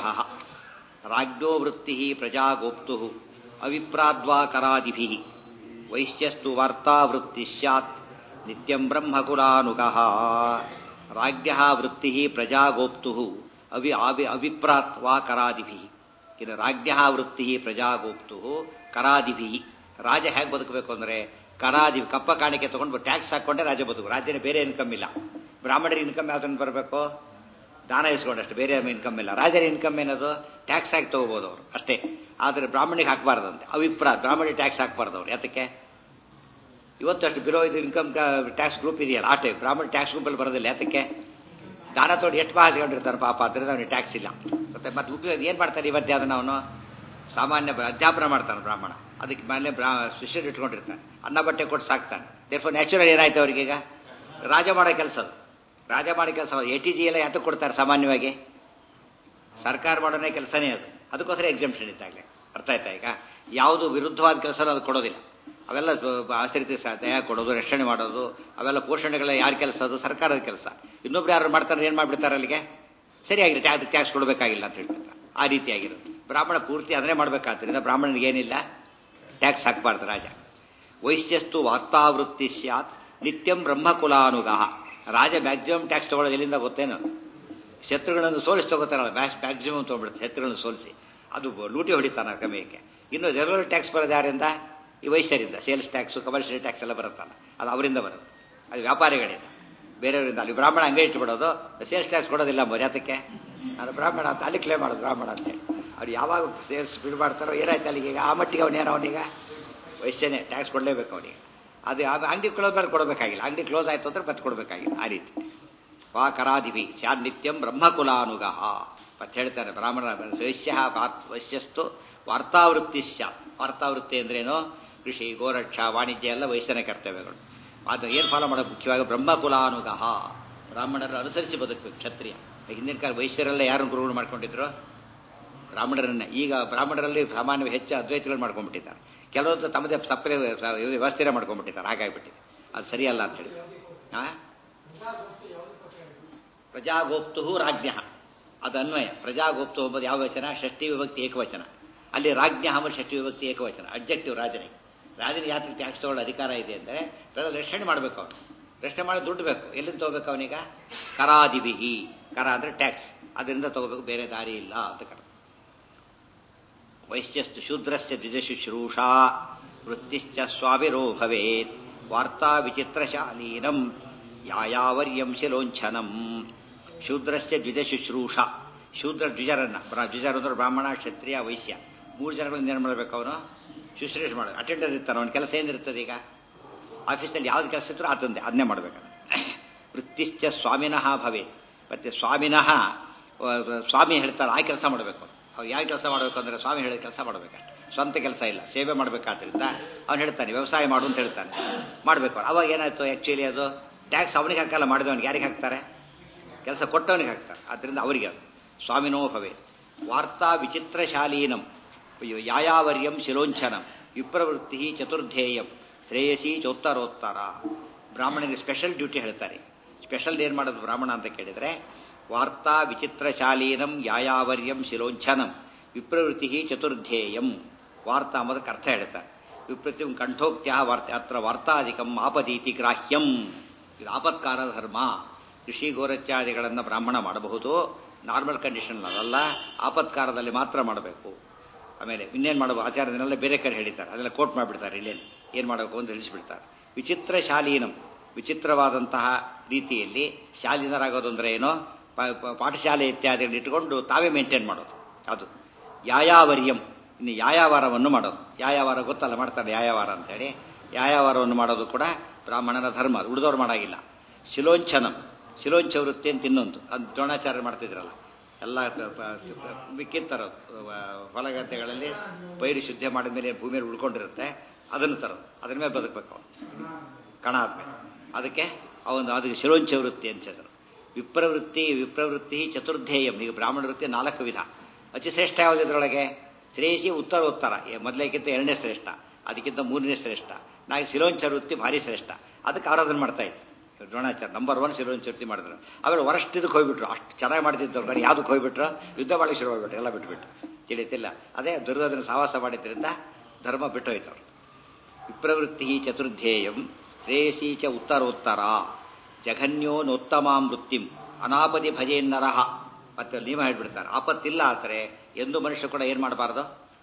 ರಾಜ್ಞೋ ವೃತ್ತಿ ಪ್ರಜಾಗೋಪ್ತು ಅವಿಪ್ರಾದ್ವಾ ಕರಾದಿಭಿ ವೈಶ್ಯಸ್ತು ವಾರ್ತಾ ವೃತ್ತಿ ಸ್ಯಾತ್ ನಿತ್ಯಂ ಬ್ರಹ್ಮಕುಲಾನುಗಃ ರಾಜ್ಯ ವೃತ್ತಿ ಪ್ರಜಾಗೋಪ್ತು ಅವಿ ಅವಿ ಅವಿಪ್ರಾತ್ ವಾ ಕರಾದಿಭಿ ಇನ್ನು ರಾಜ್ಯ ವೃತ್ತಿ ಪ್ರಜಾಗೋಪ್ತು ಕರಾದಿಭಿ ರಾಜ ಹೇಗೆ ಬದುಕಬೇಕು ಅಂದ್ರೆ ಕರಾದಿ ಕಪ್ಪ ಕಾಣಿಕೆ ತಗೊಂಡು ಟ್ಯಾಕ್ಸ್ ಹಾಕೊಂಡೆ ರಾಜ ಬದುಕು ರಾಜ್ಯನ ಬೇರೆ ಇನ್ಕಮ್ ಇಲ್ಲ ಬ್ರಾಹ್ಮಣರ ಇನ್ಕಮ್ ಯಾವ್ದನ್ನು ಬರಬೇಕು ದಾನ ಇಸ್ಕೊಂಡಷ್ಟು ಬೇರೆ ಇನ್ಕಮ್ ಇಲ್ಲ ರಾಜರ ಇನ್ಕಮ್ ಏನದು ಟ್ಯಾಕ್ಸ್ ಹಾಕಿ ತಗೋಬಹುದು ಅವರು ಅಷ್ಟೇ ಆದರೆ ಬ್ರಾಹ್ಮಣಿಗೆ ಹಾಕಬಾರ್ದಂತೆ ಅವಿಪ್ರಾಯ ಬ್ರಾಹ್ಮಣಿ ಟ್ಯಾಕ್ಸ್ ಹಾಕಬಾರ್ದು ಅವ್ರು ಯಾತಕ್ಕೆ ಇವತ್ತು ಅಷ್ಟು ಬಿರೋ ಇದು ಇನ್ಕಮ್ ಟ್ಯಾಕ್ಸ್ ಗ್ರೂಪ್ ಇದೆಯಲ್ಲ ಆ ಟೈಪ್ ಬ್ರಾಹ್ಮಣ ಟ್ಯಾಕ್ಸ್ ಗ್ರೂಪಲ್ಲಿ ಬರೋದಿಲ್ಲ ಯಾತಕ್ಕೆ ದಾನ ತೋಡಿ ಎಷ್ಟು ಹಾಸ್ಕೊಂಡಿರ್ತಾನೆ ಪಾಪ ಅದರಿಂದ ಅವನಿಗೆ ಟ್ಯಾಕ್ಸ್ ಇಲ್ಲ ಮತ್ತೆ ಮತ್ತೆ ಉಪಯೋಗ ಏನು ಮಾಡ್ತಾನೆ ಇವತ್ತೇ ಅದನ್ನ ಅವನು ಸಾಮಾನ್ಯ ಬ- ಅಧ್ಯಾಪನ ಮಾಡ್ತಾನೆ ಬ್ರಾಹ್ಮಣ ಅದಕ್ಕೆ ಮೇಲೆ ಬ್ರಾ ಶಿಷ್ಯರು ಇಟ್ಕೊಂಡಿರ್ತಾನೆ ಅನ್ನ ಬಟ್ಟೆ ಕೊಟ್ಟು ಸಾಕ್ತಾನೆ ದೇರ್ಫೋರ್ ನ್ಯಾಚುರಲ್ ಏನಾಯ್ತು ಅವರಿಗೀಗ ರಾಜ ಮಾಡೋ ಕೆಲಸ ಅದು ರಾಜ ಮಾಡೋ ಕೆಲಸ ಎ ಟಿ ಜಿ ಎಲ್ಲ ಯಾತಕ್ಕೆ ಕೊಡ್ತಾರೆ ಸಾಮಾನ್ಯವಾಗಿ ಸರ್ಕಾರ ಮಾಡೋನೇ ಕೆಲಸನೇ ಅದು ಅದಕ್ಕೋಸ್ಕರ ಎಕ್ಸಾಮ್ಷನ್ ಇದ್ದಾಗಲೇ ಅರ್ಥ ಆಯ್ತಾ ಈಗ ಯಾವುದು ವಿರುದ್ಧವಾದ ಕೆಲಸ ಅದು ಕೊಡೋದಿಲ್ಲ ಅವೆಲ್ಲ ಆಶ್ರಿತ ದಯ ಕೊಡೋದು ರಕ್ಷಣೆ ಮಾಡೋದು ಅವೆಲ್ಲ ಪೋಷಣೆಗಳ ಯಾರ ಕೆಲಸ ಅದು ಸರ್ಕಾರದ ಕೆಲಸ ಇನ್ನೊಬ್ರು ಯಾರು ಮಾಡ್ತಾರೆ ಏನು ಮಾಡ್ಬಿಡ್ತಾರೆ ಅಲ್ಲಿಗೆ ಸರಿಯಾಗಿರುತ್ತೆ ಅದಕ್ಕೆ ಟ್ಯಾಕ್ಸ್ ಕೊಡಬೇಕಾಗಿಲ್ಲ ಅಂತ ಹೇಳ್ಬಿಡ್ತಾರೆ ಆ ರೀತಿಯಾಗಿರೋದು ಬ್ರಾಹ್ಮಣ ಪೂರ್ತಿ ಅದನ್ನೇ ಮಾಡಬೇಕಾದ್ರಿಂದ ಬ್ರಾಹ್ಮಣನಿಗೆ ಏನಿಲ್ಲ ಟ್ಯಾಕ್ಸ್ ಹಾಕಬಾರ್ದು ರಾಜ ವೈಶ್ಯಸ್ತು ವಾರ್ತಾವೃತ್ತಿ ಸ್ಯಾತ್ ನಿತ್ಯಂ ಬ್ರಹ್ಮಕುಲಾನುಗಹ ರಾಜ ಮ್ಯಾಕ್ಸಿಮಮ್ ಟ್ಯಾಕ್ಸ್ ತಗೊಳ್ಳೋದು ಎಲ್ಲಿಂದ ಗೊತ್ತೇನು ಶತ್ರುಗಳನ್ನು ಸೋಲಿಸಿ ತಗೋತಾರಲ್ಲ ಬ್ಯಾಸ್ ಮ್ಯಾಕ್ಸಿಮಮ್ ತೊಗೊಂಡ್ಬಿಡುತ್ತೆ ಶತ್ರುಗಳನ್ನು ಸೋಲಿಸಿ ಅದು ಲೂಟಿ ಹೊಡಿತಾನೆ ಆ ಕಮೆಯಕ್ಕೆ ಇನ್ನು ರೆಗ್ಯುಲರ್ ಟ್ಯಾಕ್ಸ್ ಬರೋದು ಯಾರಿಂದ ಈ ವೈಶ್ಯರಿಂದ ಸೇಲ್ಸ್ ಟ್ಯಾಕ್ಸು ಕಮರ್ಷಿಯಲ್ ಟ್ಯಾಕ್ಸ್ ಎಲ್ಲ ಬರುತ್ತಲ್ಲ ಅದು ಅವರಿಂದ ಬರುತ್ತೆ ಅದು ವ್ಯಾಪಾರಿಗಳಿಂದ ಬೇರೆಯವರಿಂದ ಅಲ್ಲಿ ಬ್ರಾಹ್ಮಣ ಹಂಗೆ ಇಟ್ಬಿಡೋದು ಸೇಲ್ಸ್ ಟ್ಯಾಕ್ಸ್ ಕೊಡೋದಿಲ್ಲ ಮರ್ಯಾದಕ್ಕೆ ನಾನು ಬ್ರಾಹ್ಮಣ ಅಂತ ಅಲ್ಲಿ ಕ್ಲೇಮ್ ಮಾಡೋದು ಬ್ರಾಹ್ಮಣ ಅಂತೇಳಿ ಅವ್ರು ಯಾವಾಗ ಸೇಲ್ಸ್ ಬಿಡ್ ಮಾಡ್ತಾರೋ ಏನಾಯ್ತು ಅಲ್ಲಿಗೆ ಈಗ ಆ ಮಟ್ಟಿಗೆ ಅವನೇನೋ ಅವನೀಗ ವಯಸ್ಸೇನೆ ಟ್ಯಾಕ್ಸ್ ಕೊಡಲೇಬೇಕು ಅವನಿಗೆ ಅದು ಆ ಅಂಗಡಿ ಕ್ಲೋಸ್ ಮೇಲೆ ಕೊಡಬೇಕಾಗಿಲ್ಲ ಅಂಗಡಿ ಕ್ಲೋಸ್ ಆಯ್ತು ಅಂದ್ರೆ ಮತ್ತೆ ಕೊಡಬೇಕಾಗಿಲ್ಲ ಆ ರೀತಿ ವಾ ಕರಾದಿಭಿ ಸ್ಯಾನ್ ನಿತ್ಯಂ ಬ್ರಹ್ಮಕುಲಾನುಗಃ ಮತ್ತೆ ಹೇಳ್ತಾರೆ ಬ್ರಾಹ್ಮಣ ವೈಶ್ಯ ವೈಶ್ಯಸ್ತು ವಾರ್ತಾವೃತ್ತಿ ಸ್ಯಾತ್ ವಾರ್ತಾವೃತ್ತಿ ಅಂದ್ರೇನು ಕೃಷಿ ಗೋರಕ್ಷ ವಾಣಿಜ್ಯ ಎಲ್ಲ ವಯಸ್ಸಿನ ಕರ್ತವ್ಯಗಳು ಅದು ಏನು ಫಾಲೋ ಮಾಡೋದು ಮುಖ್ಯವಾಗಿ ಬ್ರಹ್ಮಕುಲಾನುಗಹ ಬ್ರಾಹ್ಮಣರ ಅನುಸರಿಸಿ ಬದುಕಬೇಕು ಕ್ಷತ್ರಿಯ ಹಿಂದಿನ ಕಾಲ ವೈಶ್ಯರೆಲ್ಲ ಯಾರನ್ನು ಗುರುಗಳು ಮಾಡ್ಕೊಂಡಿದ್ರು ಬ್ರಾಹ್ಮಣರನ್ನ ಈಗ ಬ್ರಾಹ್ಮಣರಲ್ಲಿ ಸಾಮಾನ್ಯ ಹೆಚ್ಚು ಅದ್ವೈತಗಳು ಮಾಡ್ಕೊಂಡ್ಬಿಟ್ಟಿದ್ದಾರೆ ಕೆಲವರು ತಮ್ಮದೇ ಸಪ್ರೆ ವ್ಯವಸ್ಥೆನೇ ಮಾಡ್ಕೊಂಡ್ಬಿಟ್ಟಿದ್ದಾರೆ ಹಾಗಾಗ್ಬಿಟ್ಟಿದೆ ಅದು ಸರಿಯಲ್ಲ ಅಂತ ಹೇಳಿ ಆ ಪ್ರಜಾಗೋಪ್ತು ರಾಜ್ಞ ಅದು ಅನ್ವಯ ಪ್ರಜಾಗೋಪ್ತು ಎಂಬುದು ಯಾವ ವಚನ ಷಷ್ಠಿ ವಿಭಕ್ತಿ ಏಕವಚನ ಅಲ್ಲಿ ರಾಜ್ಞ ಎಂಬ ಷಷ್ಠಿ ವಿಭಕ್ತಿ ಏಕವಚನ ಅಬ್ಜೆಕ್ಟಿವ್ ರಾಜನಿಗೆ ರಾಜನಿಗೆ ಯಾತ್ರೆ ಟ್ಯಾಕ್ಸ್ ತಗೊಳ್ಳೋ ಅಧಿಕಾರ ಇದೆ ಅಂದರೆ ಅದರಲ್ಲಿ ರಕ್ಷಣೆ ಮಾಡಬೇಕು ಅವನು ರಕ್ಷಣೆ ಮಾಡಿ ದುಡ್ಡು ಬೇಕು ಎಲ್ಲಿಂದ ತಗೋಬೇಕು ಅವನೀಗ ಕರಾದಿಬಿಹಿ ಕರ ಅಂದರೆ ಟ್ಯಾಕ್ಸ್ ಅದರಿಂದ ತಗೋಬೇಕು ಬೇರೆ ದಾರಿ ಇಲ್ಲ ಅಂತ ಕರ ವೈಶ್ಯಸ್ತು ಶೂದ್ರಸ್ಯ ದ್ವಿಜಶುಶ್ರೂಷಾ ವೃತ್ತಿಶ್ಚ ಸ್ವಾಭಿರೋ ಭವೇತ್ ವಾರ್ತಾ ವಿಚಿತ್ರಶಾಲೀನಂ ಯಾಯಾವರ್ಯಂ ಶಿಲೋಂಛನಂ ಶೂದ್ರಸ್ಯ ದ್ವಿಜಶುಶ್ರೂಷಾ ಶೂದ್ರ ದ್ವಿಜರನ್ನ ದ್ವಿಜರ ಅಂದ್ರೆ ಬ್ರಾಹ್ಮಣ ಕ್ಷತ್ರಿಯ ವೈಶ್ಯ ಮೂರು ಜನಗಳಿಂದ ಏನು ಮಾಡಬೇಕು ಅವನು ಶುಶ್ರೂಷೆ ಮಾಡ ಅಟೆಂಡರ್ ಇರ್ತಾನೆ ಅವನ ಕೆಲಸ ಏನಿರ್ತದೆ ಈಗ ಆಫೀಸಲ್ಲಿ ಯಾವ್ದು ಕೆಲಸ ಇದ್ರು ಅದೊಂದೇ ಅದನ್ನೇ ಮಾಡಬೇಕು ವೃತ್ತಿಶ್ಚ ಸ್ವಾಮಿನಃ ಭವೇತ್ ಮತ್ತೆ ಸ್ವಾಮಿನಃ ಸ್ವಾಮಿ ಹೇಳ್ತಾರೆ ಆ ಕೆಲಸ ಮಾಡಬೇಕು ಅವ್ರು ಯಾವ ಕೆಲಸ ಮಾಡಬೇಕು ಅಂದರೆ ಸ್ವಾಮಿ ಹೇಳಿದ ಕೆಲಸ ಮಾಡಬೇಕಷ್ಟೆ ಸ್ವಂತ ಕೆಲಸ ಇಲ್ಲ ಸೇವೆ ಮಾಡಬೇಕಾದ್ರಿಂದ ಅವ್ನು ಹೇಳ್ತಾನೆ ವ್ಯವಸಾಯ ಮಾಡು ಅಂತ ಹೇಳ್ತಾನೆ ಮಾಡಬೇಕು ಅವಾಗ ಏನಾಯ್ತು ಆ್ಯಕ್ಚುಲಿ ಅದು ಟ್ಯಾಕ್ಸ್ ಅವನಿಗೆ ಹಾಕಲ್ಲ ಮಾಡಿದವನಿಗೆ ಯಾರಿಗೆ ಹಾಕ್ತಾರೆ ಕೆಲಸ ಕೊಟ್ಟವನಿಗೆ ಹಾಕ್ತಾರೆ ಆದ್ದರಿಂದ ಅವರಿಗೆ ಅದು ಸ್ವಾಮಿನೋ ಭವೆ ವಾರ್ತಾ ವಿಚಿತ್ರಶಾಲೀನಂ ಯಾಯಾವರ್ಯಂ ಶಿಲೋಂಛನಂ ವಿಪ್ರವೃತ್ತಿ ಚತುರ್ಧೇಯಂ ಶ್ರೇಯಸಿ ಚೋತ್ತರೋತ್ತರ ಬ್ರಾಹ್ಮಣನಿಗೆ ಸ್ಪೆಷಲ್ ಡ್ಯೂಟಿ ಹೇಳ್ತಾರೆ ಸ್ಪೆಷಲ್ ಏನು ಮಾಡೋದು ಬ್ರಾಹ್ಮಣ ಅಂತ ಕೇಳಿದರೆ ವಾರ್ತಾ ವಿಚಿತ್ರಶಾಲೀನಂ ಯಾಯಾವರ್ಯಂ ಶಿಲೋಂಛನಂ ವಿಪ್ರವೃತ್ತಿ ಚತುರ್ಧೇಯಂ ವಾರ್ತಾ ಅನ್ನೋದಕ್ಕೆ ಅರ್ಥ ಹೇಳ್ತಾರೆ ವಿಪ್ರತಿ ಕಂಠೋಕ್ತ್ಯ ವಾರ್ತೆ ಅತ್ರ ವಾರ್ತಾಧಿಕಂ ಆಪದೀತಿ ಗ್ರಾಹ್ಯಂ ಇದು ಆಪತ್ಕಾರ ಧರ್ಮ ಕೃಷಿ ಗೋರತ್ಯಾದಿಗಳನ್ನು ಬ್ರಾಹ್ಮಣ ಮಾಡಬಹುದು ನಾರ್ಮಲ್ ಕಂಡೀಷನ್ ಅದಲ್ಲ ಆಪತ್ಕಾರದಲ್ಲಿ ಮಾತ್ರ ಮಾಡಬೇಕು ಆಮೇಲೆ ಇನ್ನೇನು ಮಾಡಬೇಕು ಆಚಾರ್ಯದನ್ನೆಲ್ಲ ಬೇರೆ ಕಡೆ ಹೇಳಿದ್ದಾರೆ ಅದೆಲ್ಲ ಕೋಟ್ ಮಾಡಿಬಿಡ್ತಾರೆ ಇಲ್ಲೇನು ಏನು ಮಾಡಬೇಕು ಅಂತ ತಿಳಿಸಿಬಿಡ್ತಾರೆ ವಿಚಿತ್ರ ಶಾಲೀನಂ ವಿಚಿತ್ರವಾದಂತಹ ರೀತಿಯಲ್ಲಿ ಶಾಲೀನರಾಗೋದು ಅಂದರೆ ಏನೋ ಪಾಠಶಾಲೆ ಇತ್ಯಾದಿಗಳನ್ನ ಇಟ್ಟುಕೊಂಡು ತಾವೇ ಮೇಂಟೈನ್ ಮಾಡೋದು ಅದು ಯಾಯಾವರ್ಯಂ ಇನ್ನು ಯಾಯಾವಾರವನ್ನು ಮಾಡೋದು ಯಾಯಾವಾರ ಗೊತ್ತಲ್ಲ ಮಾಡ್ತಾರೆ ಯಾಯಾವಾರ ಅಂತೇಳಿ ಯಾಯಾವಾರವನ್ನು ಮಾಡೋದು ಕೂಡ ಬ್ರಾಹ್ಮಣನ ಧರ್ಮ ಅದು ಉಳಿದವ್ರು ಮಾಡಾಗಿಲ್ಲ ಶಿಲೋಂಚನಂ ಶಿಲೋಂಚ ವೃತ್ತಿ ಅಂತ ಇನ್ನೊಂದು ಅದು ದ್ರೋಣಾಚಾರ್ಯ ಮಾಡ್ತಿದ್ರಲ್ಲ ಎಲ್ಲ ಮಿಕ್ಕಿತ್ತರೋ ಹೊಲಗದ್ದೆಗಳಲ್ಲಿ ಪೈರು ಶುದ್ಧ ಮಾಡಿದ ಮೇಲೆ ಭೂಮಿಯಲ್ಲಿ ಉಳ್ಕೊಂಡಿರುತ್ತೆ ಅದನ್ನು ತರೋದು ಅದ್ರ ಮೇಲೆ ಬದುಕಬೇಕು ಅವನು ಕಣ ಆದ್ಮೇಲೆ ಅದಕ್ಕೆ ಅವನು ಅದಕ್ಕೆ ಶಿಲೋಂಚ ವೃತ್ತಿ ಅಂತ ಹೆಸರು ವಿಪ್ರವೃತ್ತಿ ವಿಪ್ರವೃತ್ತಿ ಚತುರ್ಧೇಯಂ ಈಗ ಬ್ರಾಹ್ಮಣ ವೃತ್ತಿ ನಾಲ್ಕು ವಿಧ ಅತಿ ಶ್ರೇಷ್ಠ ಯಾವುದು ಇದರೊಳಗೆ ಶ್ರೇಯಸಿ ಉತ್ತರ ಉತ್ತರ ಮೊದಲೇಕ್ಕಿಂತ ಎರಡನೇ ಶ್ರೇಷ್ಠ ಅದಕ್ಕಿಂತ ಮೂರನೇ ಶ್ರೇಷ್ಠ ನಾಳೆ ಶಿಲೋಂಚ ವೃತ್ತಿ ಭಾರಿ ಶ್ರೇಷ್ಠ ಅದಕ್ಕೆ ಆರಾಧನೆ ಮಾಡ್ತಾ ಇತ್ತು ದ್ರೋಣಾಚಾರ್ಯ ನಂಬರ್ ಒನ್ ಶಿಲೋಂಚ ವೃತ್ತಿ ಮಾಡಿದ್ರು ಆಮೇಲೆ ವರಷ್ಟು ಇದಕ್ಕೆ ಹೋಗ್ಬಿಟ್ರು ಅಷ್ಟು ಚೆನ್ನಾಗಿ ಮಾಡ್ತಿದ್ದವ್ರು ಕಡೆ ಯಾವ್ದಕ್ಕೆ ಹೋಗ್ಬಿಟ್ರು ಯುದ್ಧ ಮಾಡಿ ಶುರು ಹೋಗ್ಬಿಟ್ರು ಎಲ್ಲ ಬಿಟ್ಬಿಟ್ರು ತಿಳಿತಿಲ್ಲ ಅದೇ ದುರ್ಯೋಧನ ಸಹವಾಸ ಮಾಡಿದ್ರಿಂದ ಧರ್ಮ ಬಿಟ್ಟೋಯ್ತು ಅವರು ವಿಪ್ರವೃತ್ತಿ ಚತುರ್ಧೇಯಂ ಶ್ರೇಯಸಿ ಚ ಉತ್ತರೋತ್ತರ ಜಘನ್ಯೋನೋತ್ತಮಾಂ ವೃತ್ತಿಂ ಅನಾಪದಿ ಭಜೇನ್ನರಹ ಮತ್ತೆ ನಿಯಮ ಹೇಳ್ಬಿಡ್ತಾರೆ ಆಪತ್ತಿಲ್ಲ ಆದರೆ ಎಂದು ಮನುಷ್ಯ ಕೂಡ ಏನು ಮಾಡಬಾರ್ದು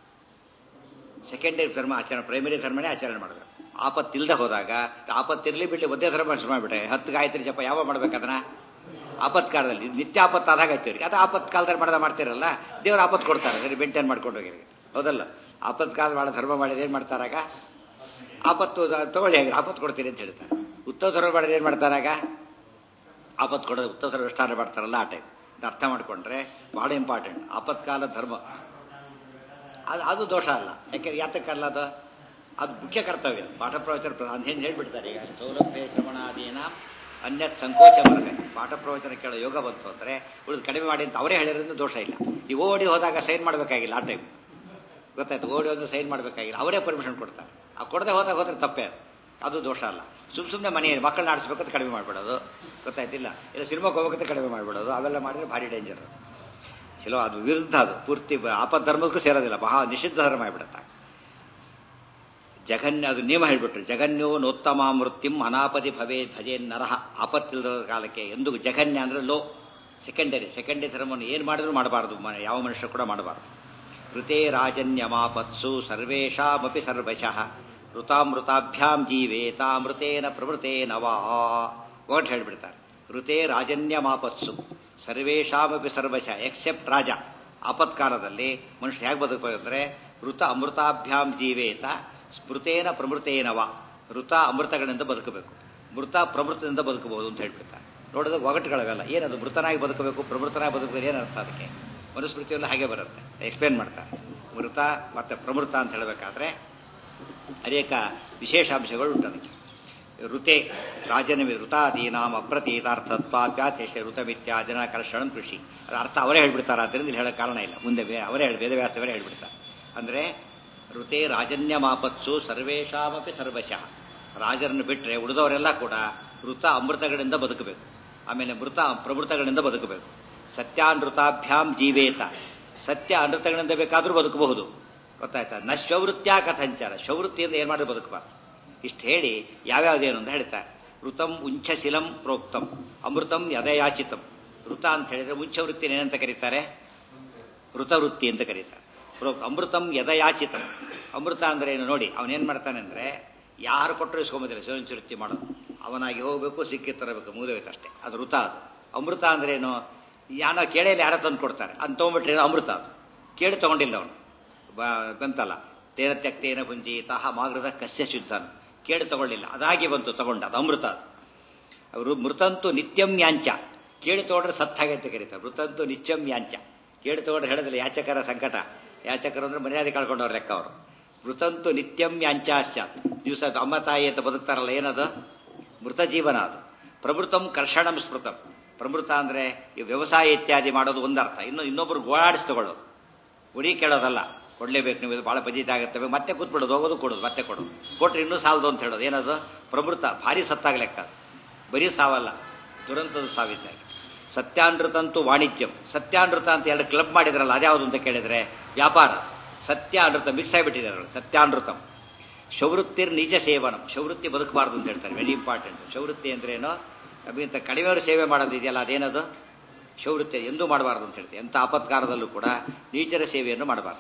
ಸೆಕೆಂಡರಿ ಧರ್ಮ ಆಚರಣೆ ಪ್ರೈಮರಿ ಧರ್ಮನೇ ಆಚರಣೆ ಮಾಡಬೇಕು ಆಪತ್ತಿಲ್ಲದೆ ಹೋದಾಗ ಆಪತ್ತಿರಲಿ ಬಿಟ್ಟು ಒಂದೇ ಧರ್ಮ ಮಾಡಿಬಿಟ್ಟೆ ಹತ್ತು ಗಾಯತ್ರಿ ಜಪ ಯಾವ ಮಾಡ್ಬೇಕು ಅದನ್ನ ಆಪತ್ಕಾಲದಲ್ಲಿ ನಿತ್ಯ ಆಪತ್ತಾದಾಗ ಆಯ್ತು ಅದು ಆಪತ್ಕಾಲದಲ್ಲಿ ಮಾಡ್ದ ಮಾಡ್ತಿರಲ್ಲ ದೇವರು ಆಪತ್ತು ಕೊಡ್ತಾರೆ ಸರಿ ಮೇಂಟೈನ್ ಮಾಡ್ಕೊಂಡು ಹೋಗಿ ಹೌದಲ್ಲ ಆಪತ್ಕಾಲ ಮಾಡೋ ಧರ್ಮ ಮಾಡಿದ್ರೆ ಏನು ಮಾಡ್ತಾರಾಗ ಆಪತ್ತು ತಗೊಳ್ಳಿ ಹೇಗೆ ಆಪತ್ತು ಕೊಡ್ತೀರಿ ಅಂತ ಹೇಳ್ತಾರೆ ಉತ್ತಮ ಧರ್ಮ ಮಾಡಿದ್ರೆ ಏನು ಮಾಡ್ತಾರಾಗ ಆಪತ್ತು ಕೊಡೋದು ಉತ್ತಮ ಧರ್ಮ ವಿಸ್ತಾರ ಮಾಡ್ತಾರಲ್ಲ ಆ ಟೈಪ್ ಅರ್ಥ ಮಾಡಿಕೊಂಡ್ರೆ ಬಹಳ ಇಂಪಾರ್ಟೆಂಟ್ ಆಪತ್ಕಾಲ ಧರ್ಮ ಅದು ಅದು ದೋಷ ಅಲ್ಲ ಯಾಕೆಂದ್ರೆ ಯಾತಕ್ಕಲ್ಲ ಅದು ಅದು ಮುಖ್ಯ ಕರ್ತವ್ಯ ಪಾಠ ಪ್ರವಚನ ಅದೇನು ಹೇಳ್ಬಿಡ್ತಾರೆ ಈಗ ಸೌಲಭ್ಯ ಶ್ರವಣಾದೀನ ಅನ್ಯತ್ ಸಂಕೋಚ ವರ್ಗ ಪಾಠ ಪ್ರವಚನ ಕೇಳೋ ಯೋಗ ಬಂತು ಅಂದರೆ ಉಳಿದು ಕಡಿಮೆ ಮಾಡಿ ಅಂತ ಅವರೇ ಹೇಳಿರೋದ್ರಿಂದ ದೋಷ ಇಲ್ಲ ಈ ಓಡಿ ಹೋದಾಗ ಸೈನ್ ಮಾಡಬೇಕಾಗಿಲ್ಲ ಆ ಟೈಮ್ ಗೊತ್ತಾಯ್ತು ಓಡಿ ಹೋದ್ರೆ ಸೈನ್ ಮಾಡಬೇಕಾಗಿಲ್ಲ ಅವರೇ ಪರ್ಮಿಷನ್ ಕೊಡ್ತಾರೆ ಆ ಕೊಡದೆ ಹೋದಾಗ ಹೋದ್ರೆ ತಪ್ಪೇ ಅದು ಅದು ದೋಷ ಅಲ್ಲ ಸುಮ್ ಸುಮ್ಮನೆ ಮನೆಯಲ್ಲಿ ಮಕ್ಕಳನ್ನ ಆಡಿಸ್ಬೇಕಂತ ಕಡಿಮೆ ಮಾಡಿಬಿಡೋದು ಗೊತ್ತಾಯ್ತಿಲ್ಲ ಇಲ್ಲ ಸಿನಿಮಾಗೆ ಹೋಗ್ಬೇಕಂತ ಕಡಿಮೆ ಮಾಡಿಬಿಡೋದು ಅವೆಲ್ಲ ಮಾಡಿದ್ರೆ ಭಾರಿ ಡೇಂಜರ್ ಕೆಲವು ಅದು ವಿರುದ್ಧ ಅದು ಪೂರ್ತಿ ಆಪಧರ್ಮಕ್ಕೂ ಸೇರೋದಿಲ್ಲ ಬಹಳ ನಿಷಿದ್ಧ ಧರ್ಮ ಆಗಿಬಿಡುತ್ತೆ ಜಗನ್ಯ ಅದು ನಿಯಮ ಹೇಳ್ಬಿಟ್ರು ಜಗನ್ಯೋ ನೋತ್ತಮಾಮೃತ್ಯಂ ಅನಾಪದಿ ಭವೇ ಭಜೇ ನರಹ ಆಪತ್ತಿಲ್ಲದ ಕಾಲಕ್ಕೆ ಎಂದು ಜಗನ್ಯ ಅಂದ್ರೆ ಲೋ ಸೆಕೆಂಡರಿ ಸೆಕೆಂಡರಿ ಧರ್ಮವನ್ನು ಏನು ಮಾಡಿದ್ರು ಮಾಡಬಾರ್ದು ಯಾವ ಮನುಷ್ಯ ಕೂಡ ಮಾಡಬಾರ್ದು ಋತೆ ರಾಜನ್ಯಮಾಪತ್ಸು ಸರ್ವೇಷಾಮಪಿ ಸರ್ವಶಃ ಋತಾಮೃತಾಭ್ಯಾಂ ಜೀವೇತಾಮೃತೇನ ಪ್ರವೃತೇನ ವಾ ಒಟ್ಟು ಹೇಳ್ಬಿಡ್ತಾರೆ ಋತೆ ರಾಜನ್ಯಮಾಪತ್ಸು ಸರ್ವೇಷಾಮಪಿ ಸರ್ವಶಃ ಎಕ್ಸೆಪ್ಟ್ ರಾಜ ಆಪತ್ಕಾಲದಲ್ಲಿ ಮನುಷ್ಯ ಹೇಗೆ ಬದುಕಬೇಕು ಅಂದರೆ ಋತ ಅಮೃತಾಭ್ಯಾಂ ಜೀವೇತ ಸ್ಮೃತೇನ ಪ್ರಮೃತೇನವ ಋತ ಅಮೃತಗಳಿಂದ ಬದುಕಬೇಕು ಮೃತ ಪ್ರಮೃತದಿಂದ ಬದುಕಬಹುದು ಅಂತ ಹೇಳ್ಬಿಡ್ತಾರೆ ನೋಡಿದ್ರೆ ಒಗಟುಗಳವೆಲ್ಲ ಏನದು ಮೃತನಾಗಿ ಬದುಕಬೇಕು ಪ್ರಮೃತನಾಗಿ ಬದುಕಬೇಕು ಏನರ್ಥ ಅದಕ್ಕೆ ಮನುಸ್ಮೃತಿಯಲ್ಲ ಹಾಗೆ ಬರುತ್ತೆ ಎಕ್ಸ್ಪ್ಲೇನ್ ಮಾಡ್ತಾರೆ ಮೃತ ಮತ್ತು ಪ್ರಮೃತ ಅಂತ ಹೇಳಬೇಕಾದ್ರೆ ಅನೇಕ ವಿಶೇಷಾಂಶಗಳು ಉಂಟು ಅದಕ್ಕೆ ಋತೆ ರಾಜನವಿ ಋತಾದೀನಾಂ ಅಪ್ರತೀತಾರ್ಥತ್ವಾತ್ಯಾಚೇಷ ಋತಮಿತ್ಯಾದಿನ ಕರ್ಷಣ ಕೃಷಿ ಅದರ ಅರ್ಥ ಅವರೇ ಹೇಳ್ಬಿಡ್ತಾರೆ ಆದ್ದರಿಂದ ಇಲ್ಲಿ ಹೇಳೋ ಕಾರಣ ಇಲ್ಲ ಮುಂದೆ ಬೇ- ಅವರೇ ಹೇಳಿ ವೇದವ್ಯಾಸವರೇ ಹೇಳ್ಬಿಡ್ತಾರೆ ಅಂದರೆ ಋತೆ ರಾಜನ್ಯಮಾಪತ್ಸು ಸರ್ವೇಶಾಮಪಿ ಸರ್ವಶಃ ರಾಜರನ್ನು ಬಿಟ್ಟರೆ ಉಳಿದವರೆಲ್ಲ ಕೂಡ ಋತ ಅಮೃತಗಳಿಂದ ಬದುಕಬೇಕು ಆಮೇಲೆ ಮೃತ ಪ್ರಮೃತಗಳಿಂದ ಬದುಕಬೇಕು ಸತ್ಯಾನೃತಾಭ್ಯಾಂ ಜೀವೇತ ಸತ್ಯ ಅನೃತಗಳಿಂದ ಬೇಕಾದರೂ ಬದುಕಬಹುದು ಗೊತ್ತಾಯ್ತಾ ನ ಶೌವೃತ್ಯ ಕಥಂಚಾರ ಶೌವೃತ್ತಿಯಿಂದ ಏನು ಮಾಡಿದ್ರೆ ಬದುಕಬಾರ್ದು ಇಷ್ಟು ಹೇಳಿ ಯಾವ್ಯಾವ್ದೇನು ಅಂತ ಹೇಳ್ತಾರೆ ಋತಂ ಉಂಚಶಿಲಂ ಪ್ರೋಕ್ತಂ ಅಮೃತಂ ಯದಯಾಚಿತಂ ಋತ ಅಂತ ಹೇಳಿದ್ರೆ ಉಂಚವೃತ್ತಿನ ಏನಂತ ಕರೀತಾರೆ ಋತವೃತ್ತಿ ಅಂತ ಕರೀತಾರೆ ಪ್ರೋಕ್ ಅಮೃತಂ ಯದಯಾಚಿತಂ ಅಮೃತ ಅಂದ್ರೆ ಏನು ನೋಡಿ ಅವನೇನ್ ಮಾಡ್ತಾನೆ ಅಂದ್ರೆ ಯಾರು ಕೊಟ್ಟರು ಇಸ್ಕೊಂಬಂದಿಲ್ಲ ಶಿವಂಚವೃತ್ತಿ ಮಾಡೋದು ಅವನಾಗಿ ಹೋಗ್ಬೇಕು ಸಿಕ್ಕಿ ತರಬೇಕು ಮುಗಿದೋಯ್ತು ಅಷ್ಟೇ ಅದು ಋತ ಅದು ಅಮೃತ ಅಂದ್ರೆ ಏನು ಯಾನೋ ಕೇಳಿಯಲ್ಲಿ ಯಾರೋ ತಂದು ಕೊಡ್ತಾರೆ ಅಂತ ತೊಗೊಂಡ್ಬಿಟ್ರೆ ಅಮೃತ ಅದು ಕೇಳಿ ತಗೊಂಡಿಲ್ಲ ಅವನು ಬಂತಲ್ಲ ತೇನ ತ್ಯಕ್ತೇನ ಪುಂಜಿ ತಹ ಮಾಗೃತ ಕಸ್ಯ ಶುದ್ಧನು ಕೇಳಿ ತಗೊಳ್ಳಿಲ್ಲ ಅದಾಗಿ ಬಂತು ತಗೊಂಡ ಅದು ಅಮೃತ ಅದು ಅವರು ಮೃತಂತು ನಿತ್ಯಂ ಯಾಂಚ ಕೇಳಿ ತಗೊಂಡ್ರೆ ಸತ್ತಾಗೆ ಅಂತ ಕರೀತಾರೆ ಮೃತಂತು ನಿತ್ಯಂ ಯಾಂಚ ಕೇಳಿ ತಗೊಂಡ್ರೆ ಹೇಳಿದ್ರೆ ಯಾಚಕರ ಸಂಕಟ ಯಾಚಕರು ಅಂದ್ರೆ ಮರ್ಯಾದೆ ಕಳ್ಕೊಂಡವ್ರ ಲೆಕ್ಕ ಅವರು ಮೃತಂತು ನಿತ್ಯಂ ಯಾಂಚಾಶ್ಚ ದಿವಸ ಅಮ್ಮ ತಾಯಿ ಅಂತ ಬದುಕ್ತಾರಲ್ಲ ಏನದು ಮೃತ ಜೀವನ ಅದು ಪ್ರಮೃತಂ ಕರ್ಷಣಂ ಸ್ಮೃತಂ ಪ್ರಮೃತ ಅಂದ್ರೆ ಈ ವ್ಯವಸಾಯ ಇತ್ಯಾದಿ ಮಾಡೋದು ಒಂದರ್ಥ ಇನ್ನು ಇನ್ನೊಬ್ರು ಗೋಳಾಡಿಸಿ ತಗೊಳ್ಳೋದು ಉಡಿ ಕೇಳೋದಲ್ಲ ಕೊಡ್ಲೇಬೇಕು ನೀವು ಇದು ಭಾಳ ಬಜೆಟ್ ಆಗುತ್ತೆ ಮತ್ತೆ ಕೂತ್ಬಿಡೋದು ಹೋಗೋದು ಕೊಡೋದು ಮತ್ತೆ ಕೊಡೋದು ಕೊಟ್ರೆ ಇನ್ನೂ ಸಾಲದು ಅಂತ ಹೇಳೋದು ಏನದು ಪ್ರಮೃತ ಭಾರಿ ಸತ್ತಾಗ ಲೆಕ್ಕ ಅದು. ಬರೀ ಸಾವಲ್ಲ ದುರಂತದ ಸಾವಿದ್ದಾಗಿ ಸತ್ಯಾನೃತಂತೂ ವಾಣಿಜ್ಯಂ ಸತ್ಯಾನೃತ ಅಂತ ಎರಡು ಕ್ಲಬ್ ಮಾಡಿದ್ರಲ್ಲ ಅದ್ಯಾವುದು ಅಂತ ಕೇಳಿದ್ರೆ ವ್ಯಾಪಾರ ಸತ್ಯ ಅನೃತ ಮಿಕ್ಸ್ ಆಗಿಬಿಟ್ಟಿದ್ದಾರೆ ಸತ್ಯಾನೃತಂ ಶೌವೃತ್ತಿರ್ ನಿಜ ಸೇವನಂ ಶೌವೃತ್ತಿ ಬದುಕಬಾರ್ದು ಅಂತ ಹೇಳ್ತಾರೆ ವೆರಿ ಇಂಪಾರ್ಟೆಂಟ್ ಶೌವೃತ್ತಿ ಅಂದ್ರೆ ಏನು ನಮಗಿಂತ ಕಡಿಮೆಯವರು ಸೇವೆ ಮಾಡೋದು ಇದೆಯಲ್ಲ ಅದೇನದು ಶೌವೃತ್ತಿ ಎಂದೂ ಮಾಡಬಾರ್ದು ಅಂತ ಹೇಳ್ತೀವಿ ಎಂಥ ಆಪತ್ಕಾರದಲ್ಲೂ ಕೂಡ ನೀಚರ ಸೇವೆಯನ್ನು ಮಾಡಬಾರ್ದು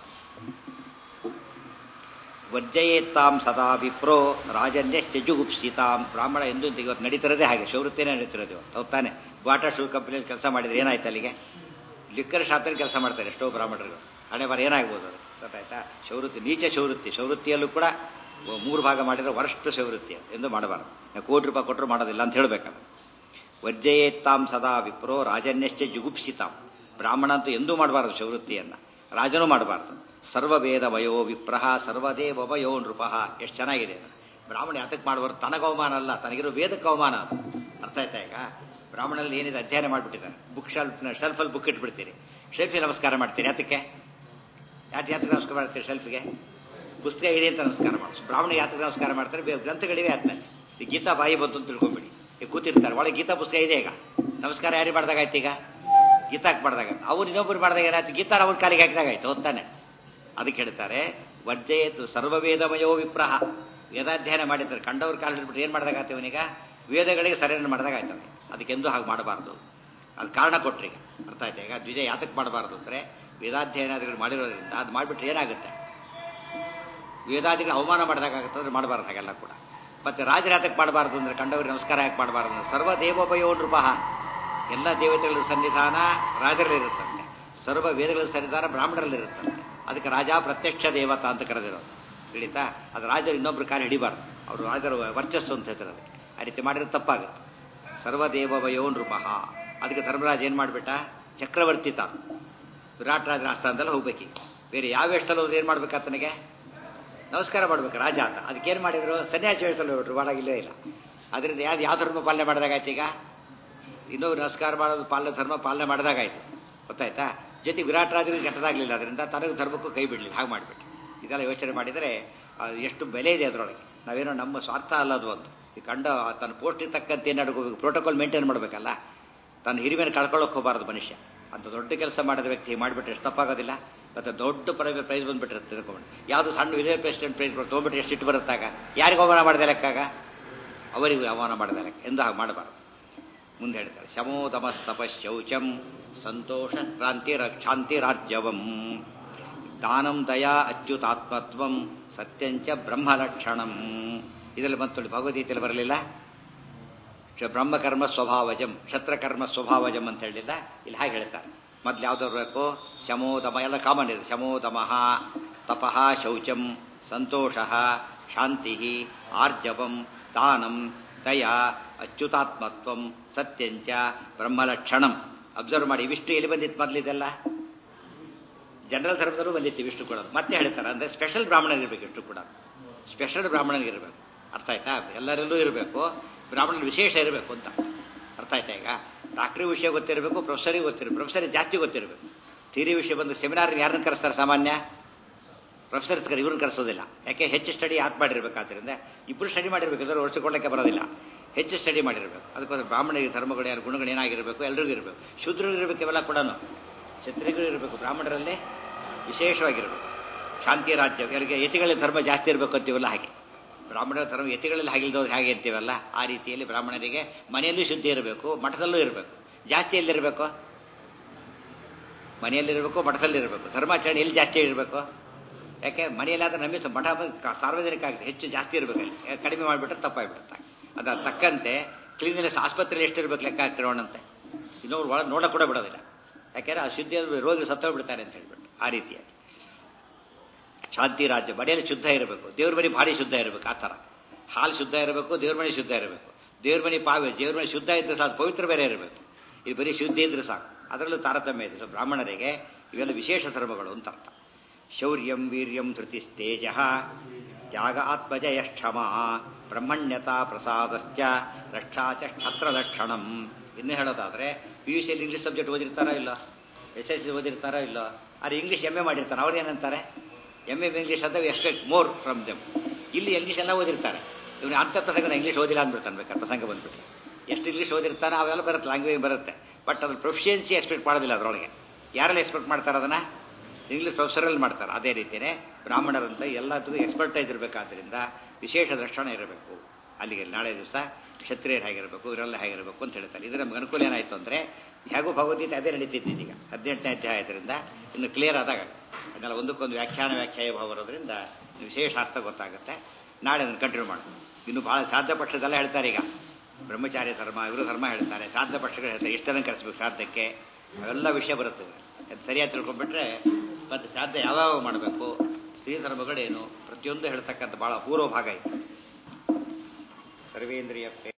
ವರ್ಜಯೇತ್ತಾಂ ಸದಾ ವಿಪ್ರೋ ರಾಜನ್ಯಶ್ಚ ಜುಗುಪ್ಸಿತಾಂ ಬ್ರಾಹ್ಮಣ ಎಂದು ಅಂತ ಇವತ್ತು ನಡೀತಿರೋದೇ ಹಾಗೆ ಶೌವೃತ್ತಿನೇ ನಡೀತಿರೋದು ಇವತ್ತು ಹೌದ್ ತಾನೆ ಬಾಟಾ ಶೂ ಕಂಪನಿಯಲ್ಲಿ ಕೆಲಸ ಮಾಡಿದ್ರೆ ಏನಾಯ್ತು ಅಲ್ಲಿಗೆ ಲಿಕ್ಕರ್ ಶಾಪಲ್ಲಿ ಕೆಲಸ ಮಾಡ್ತಾರೆ ಎಷ್ಟೋ ಬ್ರಾಹ್ಮಣರು ಹಣೆ ಬಾರ ಏನಾಗ್ಬೋದು ಅದು ಗೊತ್ತಾಯ್ತಾ ಶೌವೃತ್ತಿ ನೀಚ ಶೌವೃತ್ತಿ ಶೌವೃತ್ತಿಯಲ್ಲೂ ಕೂಡ ಮೂರು ಭಾಗ ಮಾಡಿದ್ರೆ ವರ್ಸ್ಟ್ ಶೌವೃತ್ತಿ ಎಂದು ಮಾಡಬಾರ್ದು ನಾವು ಕೋಟಿ ರೂಪಾಯಿ ಕೊಟ್ಟರು ಮಾಡೋದಿಲ್ಲ ಅಂತ ಹೇಳ್ಬೇಕಲ್ಲ ವರ್ಜಯೇತ್ತಾಂ ಸದಾ ವಿಪ್ರೋ ರಾಜನ್ಯಶ್ಚ ಜುಗುಪ್ಸಿತಾಂ ಬ್ರಾಹ್ಮಣ ಅಂತೂ ಎಂದೂ ಮಾಡಬಾರದು ಶೌವೃತ್ತಿಯನ್ನ ರಾಜನೂ ಮಾಡಬಾರ್ದು ಸರ್ವವೇದ ವಯೋ ವಿಪ್ರಹ ಸರ್ವದೇವ ವಯೋ ನೃಪಃ ಎಷ್ಟು ಚೆನ್ನಾಗಿದೆ ಅದು. ಬ್ರಾಹ್ಮಣ ಯಾತಕ್ಕೆ ಮಾಡಬಾರ್ದು ತನಗೆ ಅವಮಾನ ಅಲ್ಲ ತನಗಿರೋ ವೇದಕ್ಕೆ ಅವಮಾನ ಅದು ಅರ್ಥ ಆಯ್ತಾ ಈಗ ಬ್ರಾಹ್ಮಣಲ್ಲಿ ಏನಿದೆ ಅಧ್ಯಯನ ಮಾಡಿಬಿಟ್ಟಿದ್ದಾರೆ ಬುಕ್ ಶೆಲ್ಫ್ ಶೆಲ್ಫಲ್ಲಿ ಬುಕ್ ಇಟ್ಬಿಡ್ತೀರಿ ಶೆಲ್ಫಿಗೆ ನಮಸ್ಕಾರ ಮಾಡ್ತೀರಿ ಯಾತಕ್ಕೆ ಯಾಕೆ ಯಾತಕ್ಕೆ ನಮಸ್ಕಾರ ಮಾಡ್ತೀರಿ ಶೆಲ್ಫ್ಗೆ ಪುಸ್ತಕ ಇದೆ ಅಂತ ನಮಸ್ಕಾರ ಮಾಡೋದು ಬ್ರಾಹ್ಮಣ ಯಾತಕ್ಕೆ ನಮಸ್ಕಾರ ಮಾಡ್ತಾರೆ ಬೇರೆ ಗ್ರಂಥಗಳಿವೆ ಆದ್ಮೇಲೆ ಈ ಗೀತಾ ಬಾಯಿ ಬಂತು ಅಂತ ತಿಳ್ಕೊಂಬಿಡಿ ಈಗ ಕೂತಿರ್ತಾರೆ ಒಳಗೆ ಗೀತಾ ಪುಸ್ತಕ ಇದೆ ಈಗ ನಮಸ್ಕಾರ ಯಾರಿಗೆ ಮಾಡ್ದಾಗಾಯ್ತು ಈಗ ಗೀತಾಕ್ ಮಾಡ್ದಾಗ ಅವ್ರು ಇನ್ನೊಬ್ರು ಮಾಡಿದಾಗ ಏನಾಯ್ತು ಗೀತಾರ ಅವ್ರ ಕಾಲಿಗೆ ಹಾಕಿದಾಗಾಯ್ತು ಓದ್ತಾನೆ ಅದಕ್ಕೆ ಹೇಳ್ತಾರೆ ವರ್ಜಯೇತು ಸರ್ವವೇದಮಯೋ ವಿಪ್ರಹ ವೇದಾಧ್ಯಯನ ಮಾಡಿರ್ತಾರೆ ಕಂಡವ್ರ ಕಾಲ ಹಿಡ್ಬಿಟ್ಟು ಏನು ಮಾಡಿದಾಗಾಯ್ತು ಇವನೀಗ ವೇದಗಳಿಗೆ ಸರಿಯನ್ನು ಮಾಡಿದಾಗಾಯ್ತು ಅವನಿಗೆ ಅದಕ್ಕೆಂದೂ ಹಾಗೆ ಮಾಡಬಾರ್ದು ಅದು ಕಾರಣ ಕೊಟ್ರಿ ಈಗ ಅರ್ಥ ಆಯ್ತಾ ಈಗ ದ್ವಿಜ ಯಾತಕ್ಕೆ ಮಾಡಬಾರ್ದು ಅಂದರೆ ವೇದಾಧ್ಯಯನಾದಿಗಳು ಮಾಡಿರೋದ್ರಿಂದ ಅದು ಮಾಡಿಬಿಟ್ರೆ ಏನಾಗುತ್ತೆ ವೇದಾದಿಗಳು ಅವಮಾನ ಮಾಡಿದಾಗುತ್ತೆ ಅಂದ್ರೆ ಮಾಡಬಾರ್ದು ಹಾಗೆಲ್ಲ ಕೂಡ ಮತ್ತೆ ರಾಜರ ಯಾತಕ್ಕೆ ಮಾಡಬಾರ್ದು ಅಂದ್ರೆ ಕಂಡವರಿಗೆ ನಮಸ್ಕಾರ ಯಾಕೆ ಮಾಡಬಾರ್ದು ಅಂದ್ರೆ ಸರ್ವ ದೇವೋಪಯೋ ನೃಪಃ ಎಲ್ಲ ದೇವತೆಗಳ ಸನ್ನಿಧಾನ ರಾಜರಲ್ಲಿರುತ್ತಂತೆ ಸರ್ವ ವೇದಗಳ ಸನ್ನಿಧಾನ ಬ್ರಾಹ್ಮಣರಲ್ಲಿರುತ್ತಂತೆ ಅದಕ್ಕೆ ರಾಜ ಪ್ರತ್ಯಕ್ಷ ದೇವತಾ ಅಂತ ಕರೆದಿರೋದು ತಿಳಿತಾ ಅದು ರಾಜರು ಇನ್ನೊಬ್ರು ಕಾಲು ಹಿಡಿಬಾರ್ದು ಅವರು ರಾಜರ ವರ್ಚಸ್ಸು ಅಂತ ಹೇಳ್ತಾರೆ ಅದಕ್ಕೆ ಆ ರೀತಿ ಮಾಡಿದ್ರೆ ತಪ್ಪಾಗುತ್ತೆ ಸರ್ವದೇವವಯೋ ನೃಪಃ ಅದಕ್ಕೆ ಧರ್ಮರಾಜ ಏನು ಮಾಡಿಬಿಟ್ಟ ಚಕ್ರವರ್ತಿ ತಾನು ವಿರಾಟ್ ರಾಜನ ಆಸ್ಥಾನದಲ್ಲಿ ಹೋಗ್ಬೇಕೀಗ ಬೇರೆ ಯಾವ ವೇಷದಲ್ಲಿ ಹೋದ್ರೆ ಏನು ಮಾಡ್ಬೇಕು ಆತನಿಗೆ ನಮಸ್ಕಾರ ಮಾಡ್ಬೇಕು ರಾಜ ಅಂತ ಅದಕ್ಕೇನು ಮಾಡಿದ್ರು ಸನ್ಯಾಸಿ ವೇಷದಲ್ಲಿ ಹೋಗ್ಬಿಟ್ರು ಒಳಗಿಲ್ಲೇ ಇಲ್ಲ ಅದರಿಂದ ಯಾವ್ದು ಯಾವ ಧರ್ಮ ಪಾಲನೆ ಮಾಡಿದಾಗಾಯ್ತು ಈಗ ಇನ್ನೊಬ್ರು ನಮಸ್ಕಾರ ಮಾಡೋದು ಪಾಲನೆ ಧರ್ಮ ಪಾಲನೆ ಮಾಡಿದಾಗಾಯ್ತು ಗೊತ್ತಾಯ್ತಾ ಜೊತೆ ವಿರಾಟ್ ರಾಜರಿಗೆ ಕೆಟ್ಟದಾಗಲಿಲ್ಲ ಅದರಿಂದ ತನಗೆ ಧರ್ಮಕ್ಕೂ ಕೈ ಬಿಡಲಿಲ್ಲ ಹಾಗೆ ಮಾಡಿಬಿಟ್ಟು ಇದೆಲ್ಲ ಯೋಚನೆ ಮಾಡಿದರೆ ಆ, ಎಷ್ಟು ಬೆಲೆ ಇದೆ ಅದರೊಳಗೆ ನಾವೇನೋ ನಮ್ಮ ಸ್ವಾರ್ಥ ಅಲ್ಲ ಅದು ಒಂದು ಈ ಕಂಡ ತನ್ನ ಪೋಸ್ಟಿಗೆ ತಕ್ಕಂತೆ ಏನು ನಡ್ಕೋಬೇಕು ಪ್ರೋಟೋಕಾಲ್ ಮೇಂಟೈನ್ ಮಾಡಬೇಕಲ್ಲ ತನ್ನ ಹಿರಿಮೆನ ಕಳ್ಕೊಳ್ಳೋಕೆ ಹೋಗಬಾರ್ದು ಮನುಷ್ಯ ಅಂತ ದೊಡ್ಡ ಕೆಲಸ ಮಾಡಿದ ವ್ಯಕ್ತಿ ಮಾಡಿಬಿಟ್ರೆ ಎಷ್ಟು ತಪ್ಪಾಗೋದಿಲ್ಲ ಮತ್ತೆ ದೊಡ್ಡ ಪ್ರೈಸ್ ಪ್ರೈಸ್ ಬಂದ್ಬಿಟ್ರೆ ತಿಳ್ಕೊಂಡು ಯಾವುದು ಸಣ್ಣ ವಿಜಯ ಪ್ರೆಸಿಡೆಂಟ್ ಪ್ರೈಸ್ ತೊಗೊಂಡ್ಬಿಟ್ರೆ ಎಷ್ಟು ಸಿಟ್ಟು ಬರುತ್ತಾಗ ಯಾರಿಗೆ ಅವಮಾನ ಮಾಡಿದೆ ಲೆಕ್ಕಾಗ ಅವರಿಗೂ ಅವಮಾನ ಮಾಡಿದ ಲೆಕ್ಕ ಎಂದು ಹಾಗೆ ಮಾಡಬಾರ್ದು ಮುಂದೆ ಹೇಳ್ತಾರೆ ಶಮೋದಮಸ್ತಪ ಶೌಚಂ ಸಂತೋಷ ಕ್ರಾಂತಿ ರಕ್ಷಾಂತಿ ರಾಜ್ಯವಂ ದಾನಂ ದಯಾ ಅಚ್ಯುತಾತ್ಮತ್ವಂ ಸತ್ಯಂಚ ಬ್ರಹ್ಮಲಕ್ಷಣಂ ಇದರಲ್ಲಿ ಬಂತು ಭಗವದ್ಗೀತೆಯಲ್ಲಿ ಬರಲಿಲ್ಲ ಕ್ಷ- ಬ್ರಹ್ಮಕರ್ಮ ಸ್ವಭಾವಜಂ ಕ್ಷತ್ರಕರ್ಮ ಸ್ವಭಾವಜಂ ಅಂತ ಹೇಳಿಲ್ಲ ಇಲ್ಲಿ ಹಾಗೆ ಹೇಳ್ತಾರೆ ಮೊದ್ಲು ಯಾವ್ದು ಬರಬೇಕು ಶಮೋದಮ ಎಲ್ಲ ಕಾಮನ್ ಇದೆ ಶಮೋದಮಃ ತಪಃ ಶೌಚಂ ಸಂತೋಷ ಶಾಂತಿ ಆರ್ಜವಂ ದಾನಂ ದಯಾ ಅಚ್ಯುತಾತ್ಮತ್ವಂ ಸತ್ಯಂಚ ಬ್ರಹ್ಮಲಕ್ಷಣಂ ಅಬ್ಸರ್ವ್ ಮಾಡಿ ಇವಿಷ್ಟು ಎಲ್ಲಿ ಬಂದಿತ್ತು ಮೊದಲಿದೆಲ್ಲ ಜನರಲ್ ಧರ್ಮದಲ್ಲೂ ಬಂದಿತ್ತು ಇಷ್ಟು ಕೂಡ ಮತ್ತೆ ಹೇಳ್ತಾರೆ ಅಂದರೆ ಸ್ಪೆಷಲ್ ಬ್ರಾಹ್ಮಣರಿರ್ಬೇಕು ಇಷ್ಟು ಕೂಡ ಸ್ಪೆಷಲ್ ಬ್ರಾಹ್ಮಣನಿಗಿರಬೇಕು ಅರ್ಥ ಆಯ್ತಾ ಎಲ್ಲರಲ್ಲೂ ಇರಬೇಕು ಬ್ರಾಹ್ಮಣನ ವಿಶೇಷ ಇರಬೇಕು ಅಂತ ಅರ್ಥ ಆಯ್ತಾ ಈಗ ಡಾಕ್ಟ್ರಿ ವಿಷಯ ಗೊತ್ತಿರಬೇಕು ಪ್ರೊಫೆಸರಿಗೆ ಗೊತ್ತಿರಬೇಕು ಪ್ರೊಫೆಸರಿಗೆ ಜಾಸ್ತಿ ಗೊತ್ತಿರಬೇಕು ಥಿಯರಿ ವಿಷಯ ಬಂದು ಸೆಮಿನಾರ್ ಯಾರನ್ನ ಕರೆಸ್ತಾರೆ ಸಾಮಾನ್ಯ ಪ್ರೊಫೆಸರ್ ಕರೆ ಇವ್ರನ್ನ ಕರೆಸೋದಿಲ್ಲ ಯಾಕೆ ಹೆಚ್ಚು ಸ್ಟಡಿ ಆತ್ ಮಾಡಿರ್ಬೇಕಾದ್ರಿಂದ ಇಬ್ಬರು ಸ್ಟಡಿ ಮಾಡಿರ್ಬೇಕು ಎಲ್ಲರೂ ಓಡಿಸಿಕೊಳ್ಳಕ್ಕೆ ಬರೋದಿಲ್ಲ ಹೆಚ್ಚು ಸ್ಟಡಿ ಮಾಡಿರ್ಬೇಕು ಅದಕ್ಕೋಸ್ಕರ ಬ್ರಾಹ್ಮಣರಿಗೆ ಧರ್ಮಗಳು ಯಾರು ಗುಣಗಳು ಏನಾಗಿರಬೇಕು ಎಲ್ರಿಗೂ ಇರಬೇಕು ಶೂದ್ರರಿಗೂ ಇರಬೇಕು ಇವೆಲ್ಲ ಕೂಡ ಕ್ಷತ್ರಿಯರಿಗೂ ಇರಬೇಕು ಬ್ರಾಹ್ಮಣರಲ್ಲಿ ವಿಶೇಷವಾಗಿರಬೇಕು ಶಾಂತಿ ರಾಜ್ಯ ಇವರಿಗೆ ಯತಿಗಳಲ್ಲಿ ಧರ್ಮ ಜಾಸ್ತಿ ಇರಬೇಕು ಅಂತೀವಲ್ಲ ಹಾಗೆ ಬ್ರಾಹ್ಮಣರ ಧರ್ಮ ಯತಿಗಳಲ್ಲಿ ಹಾಗಿಲ್ದವ್ರು ಹಾಗೆ ಅಂತೀವಲ್ಲ ಆ ರೀತಿಯಲ್ಲಿ ಬ್ರಾಹ್ಮಣರಿಗೆ ಮನೆಯಲ್ಲೂ ಶುದ್ಧಿ ಇರಬೇಕು ಮಠದಲ್ಲೂ ಇರಬೇಕು ಜಾಸ್ತಿ ಎಲ್ಲಿರಬೇಕು ಮನೆಯಲ್ಲಿರಬೇಕು ಮಠದಲ್ಲಿರಬೇಕು ಧರ್ಮಾಚರಣೆ ಎಲ್ಲಿ ಜಾಸ್ತಿ ಇರಬೇಕು ಯಾಕೆ ಮನೆಯಲ್ಲಾದ್ರೆ ನಮಗೆ ಮಠ ಬಂದು ಸಾರ್ವಜನಿಕ ಆಗಿದೆ ಹೆಚ್ಚು ಜಾಸ್ತಿ ಇರಬೇಕು ಅಲ್ಲಿ ಯಾಕೆ ಕಡಿಮೆ ಮಾಡಿಬಿಟ್ರೆ ತಪ್ಪಾಗ್ಬಿಡುತ್ತೆ ಅದರ ತಕ್ಕಂತೆ ಕ್ಲೀನ್ನೆಸ್ ಆಸ್ಪತ್ರೆಯಲ್ಲಿ ಎಷ್ಟಿರ್ಬೇಕು ಲೆಕ್ಕ ಹಾಕಿರೋಣಂತೆ ಇನ್ನೊಬ್ರು ಒಳಗೆ ನೋಡಕ್ಕೆ ಕೂಡ ಬಿಡೋದಿಲ್ಲ ಯಾಕೆಂದ್ರೆ ಆ ಶುದ್ಧಿ ರೋಗಿ ಸತ್ತೋಗ್ಬಿಡ್ತಾರೆ ಅಂತ ಹೇಳ್ಬಿಟ್ಟು ಆ ರೀತಿಯಾಗಿ ಶಾಂತಿ ರಾಜ್ಯ ಮನೆಯಲ್ಲಿ ಶುದ್ಧ ಇರಬೇಕು ದೇವ್ರ ಮನೆ ಭಾರಿ ಶುದ್ಧ ಇರಬೇಕು ಆ ಥರ ಹಾಲು ಶುದ್ಧ ಇರಬೇಕು ದೇವ್ರ ಮನೆ ಶುದ್ಧ ಇರಬೇಕು ದೇವ್ರ ಮನೆ ಪಾವೆ ದೇವ್ರ ಮನೆ ಶುದ್ಧ ಇದ್ರೆ ಸಾಕು ಪವಿತ್ರ ಬೇರೆ ಇರಬೇಕು ಇದು ಬರೀ ಶುದ್ಧಿ ಇದ್ರೆ ಸಾಕು ಅದರಲ್ಲೂ ತಾರತಮ್ಯ ಇದೆ ಸೊ ಬ್ರಾಹ್ಮಣರಿಗೆ ಇವೆಲ್ಲ ವಿಶೇಷ ಧರ್ಮಗಳು ಅಂತ ಅರ್ಥ ಶೌರ್ಯಂ ವೀರ್ಯಂ ಧೃತಿಸ್ತೇಜ ತ್ಯಾಗ ಆತ್ಮಜಯ ಕ್ಷಮ ಬ್ರಹ್ಮಣ್ಯತಾ ಪ್ರಸಾದಶ್ಚ ರಕ್ಷಾ ಚ ಕ್ಷತ್ರಲಕ್ಷಣಂ ಇನ್ನು ಹೇಳೋದಾದ್ರೆ ಪಿ ಯು ಸಿಯಲ್ಲಿ ಇಂಗ್ಲೀಷ್ ಸಬ್ಜೆಕ್ಟ್ ಓದಿರ್ತಾರೋ ಇಲ್ಲ ಎಸ್ ಎಸ್ ಸಿ ಓದಿರ್ತಾರೋ ಇಲ್ಲೋ ಆದರೆ ಇಂಗ್ಲೀಷ್ ಎಮ್ ಎ ಮಾಡಿರ್ತಾರೆ ಅವ್ರು ಏನಂತಾರೆ ಎಮ್ ಎ ಇಂಗ್ಲೀಷ್ ಅಂತ ಎಕ್ಸ್ಪೆಕ್ಟ್ ಮೋರ್ ಫ್ರಮ್ ದೆಮ್ ಇಲ್ಲಿ ಇಂಗ್ಲೀಷ್ ಎಲ್ಲ ಓದಿರ್ತಾರೆ ಇವನು ಅಂಥ ಪ್ರಸಂಗ ಇಂಗ್ಲೀಷ್ ಓದಿಲ್ಲ ಅಂದ್ಬಿಡ್ತಾನೆ ಬೇಕಾದ್ರೆ ಪ್ರಸಂಗ ಬಂದ್ಬಿಟ್ಟು ಎಷ್ಟು ಇಂಗ್ಲೀಷ್ ಓದಿರ್ತಾನೆ ಅವೆಲ್ಲ ಬರುತ್ತೆ ಲ್ಯಾಂಗ್ವೇಜ್ ಬರುತ್ತೆ ಬಟ್ ಅದ್ರ ಪ್ರೊಫಿಷಿಯನ್ಸಿ ಎಕ್ಸ್ಪೆಕ್ಟ್ ಮಾಡೋದಿಲ್ಲ ಅದರೊಳಗೆ ಯಾರೆಲ್ಲ ಎಕ್ಸ್ಪೆಕ್ಟ್ ಮಾಡ್ತಾರೆ ಅದನ್ನು ಇಂಗ್ಲೀಷ್ ಪ್ರೊಫೆಸರಲ್ಲಿ ಮಾಡ್ತಾರೆ ಅದೇ ರೀತಿಯೇ ಬ್ರಾಹ್ಮಣರಂತ ಎಲ್ಲದಕ್ಕೂ ಎಕ್ಸ್ಪರ್ಟೈಸ್ ಇರಬೇಕಾದ್ರಿಂದ ವಿಶೇಷ ದರ್ಶನ ಇರಬೇಕು ಅಲ್ಲಿಗೆ ನಾಳೆ ದಿವಸ ಕ್ಷತ್ರಿಯರು ಹೇಗಿರಬೇಕು ಇವರೆಲ್ಲ ಹೇಗಿರಬೇಕು ಅಂತ ಹೇಳ್ತಾರೆ ಇದು ನಮ್ಗೆ ಅನುಕೂಲ ಏನಾಯಿತು ಅಂದರೆ ಹೇಗೂ ಭಗವದ್ಗೀತೆ ಅದೇ ನಡೀತಿತ್ತು ಈಗ ಹದಿನೆಂಟನೇ ಅಧ್ಯಾಯ ಆದ್ರಿಂದ ಇನ್ನು ಕ್ಲಿಯರ್ ಆದಾಗ ಅದನ್ನೆಲ್ಲ ಒಂದಕ್ಕೊಂದು ವ್ಯಾಖ್ಯಾನ ವ್ಯಾಖ್ಯಾಯ ಭಾವ ಬರೋದ್ರಿಂದ ವಿಶೇಷ ಅರ್ಥ ಗೊತ್ತಾಗುತ್ತೆ ನಾಳೆ ಅದನ್ನು ಕಂಟಿನ್ಯೂ ಮಾಡೋಣ ಇನ್ನು ಭಾಳ ಸಾಧ್ಯ ಪಕ್ಷದೆಲ್ಲ ಹೇಳ್ತಾರೆ ಈಗ ಬ್ರಹ್ಮಚಾರ್ಯ ಧರ್ಮ ಇವರು ಧರ್ಮ ಹೇಳ್ತಾರೆ ಸಾಧ್ಯ ಪಕ್ಷಗಳು ಹೇಳ್ತಾರೆ ಎಷ್ಟು ಜನ ಕರೆಸ್ಬೇಕು ಶ್ರಾದ್ದಕ್ಕೆ ಅವೆಲ್ಲ ವಿಷಯ ಬರುತ್ತೆ ಅದು ಸರಿಯಾಗಿ ತಿಳ್ಕೊಂಡ್ಬಿಟ್ರೆ ಮತ್ತು ಶ್ರಾದ್ದ ಯಾವ್ಯಾವ ಮಾಡಬೇಕು ಸ್ತ್ರೀ ಧರ್ಮಗಳೇನು ಪ್ರತಿಯೊಂದು ಹೇಳ್ತಕ್ಕಂಥ ಭಾಳ ಪೂರ್ವ ಭಾಗ ಇದೆ ಸರ್ವೇಂದ್ರಿಯ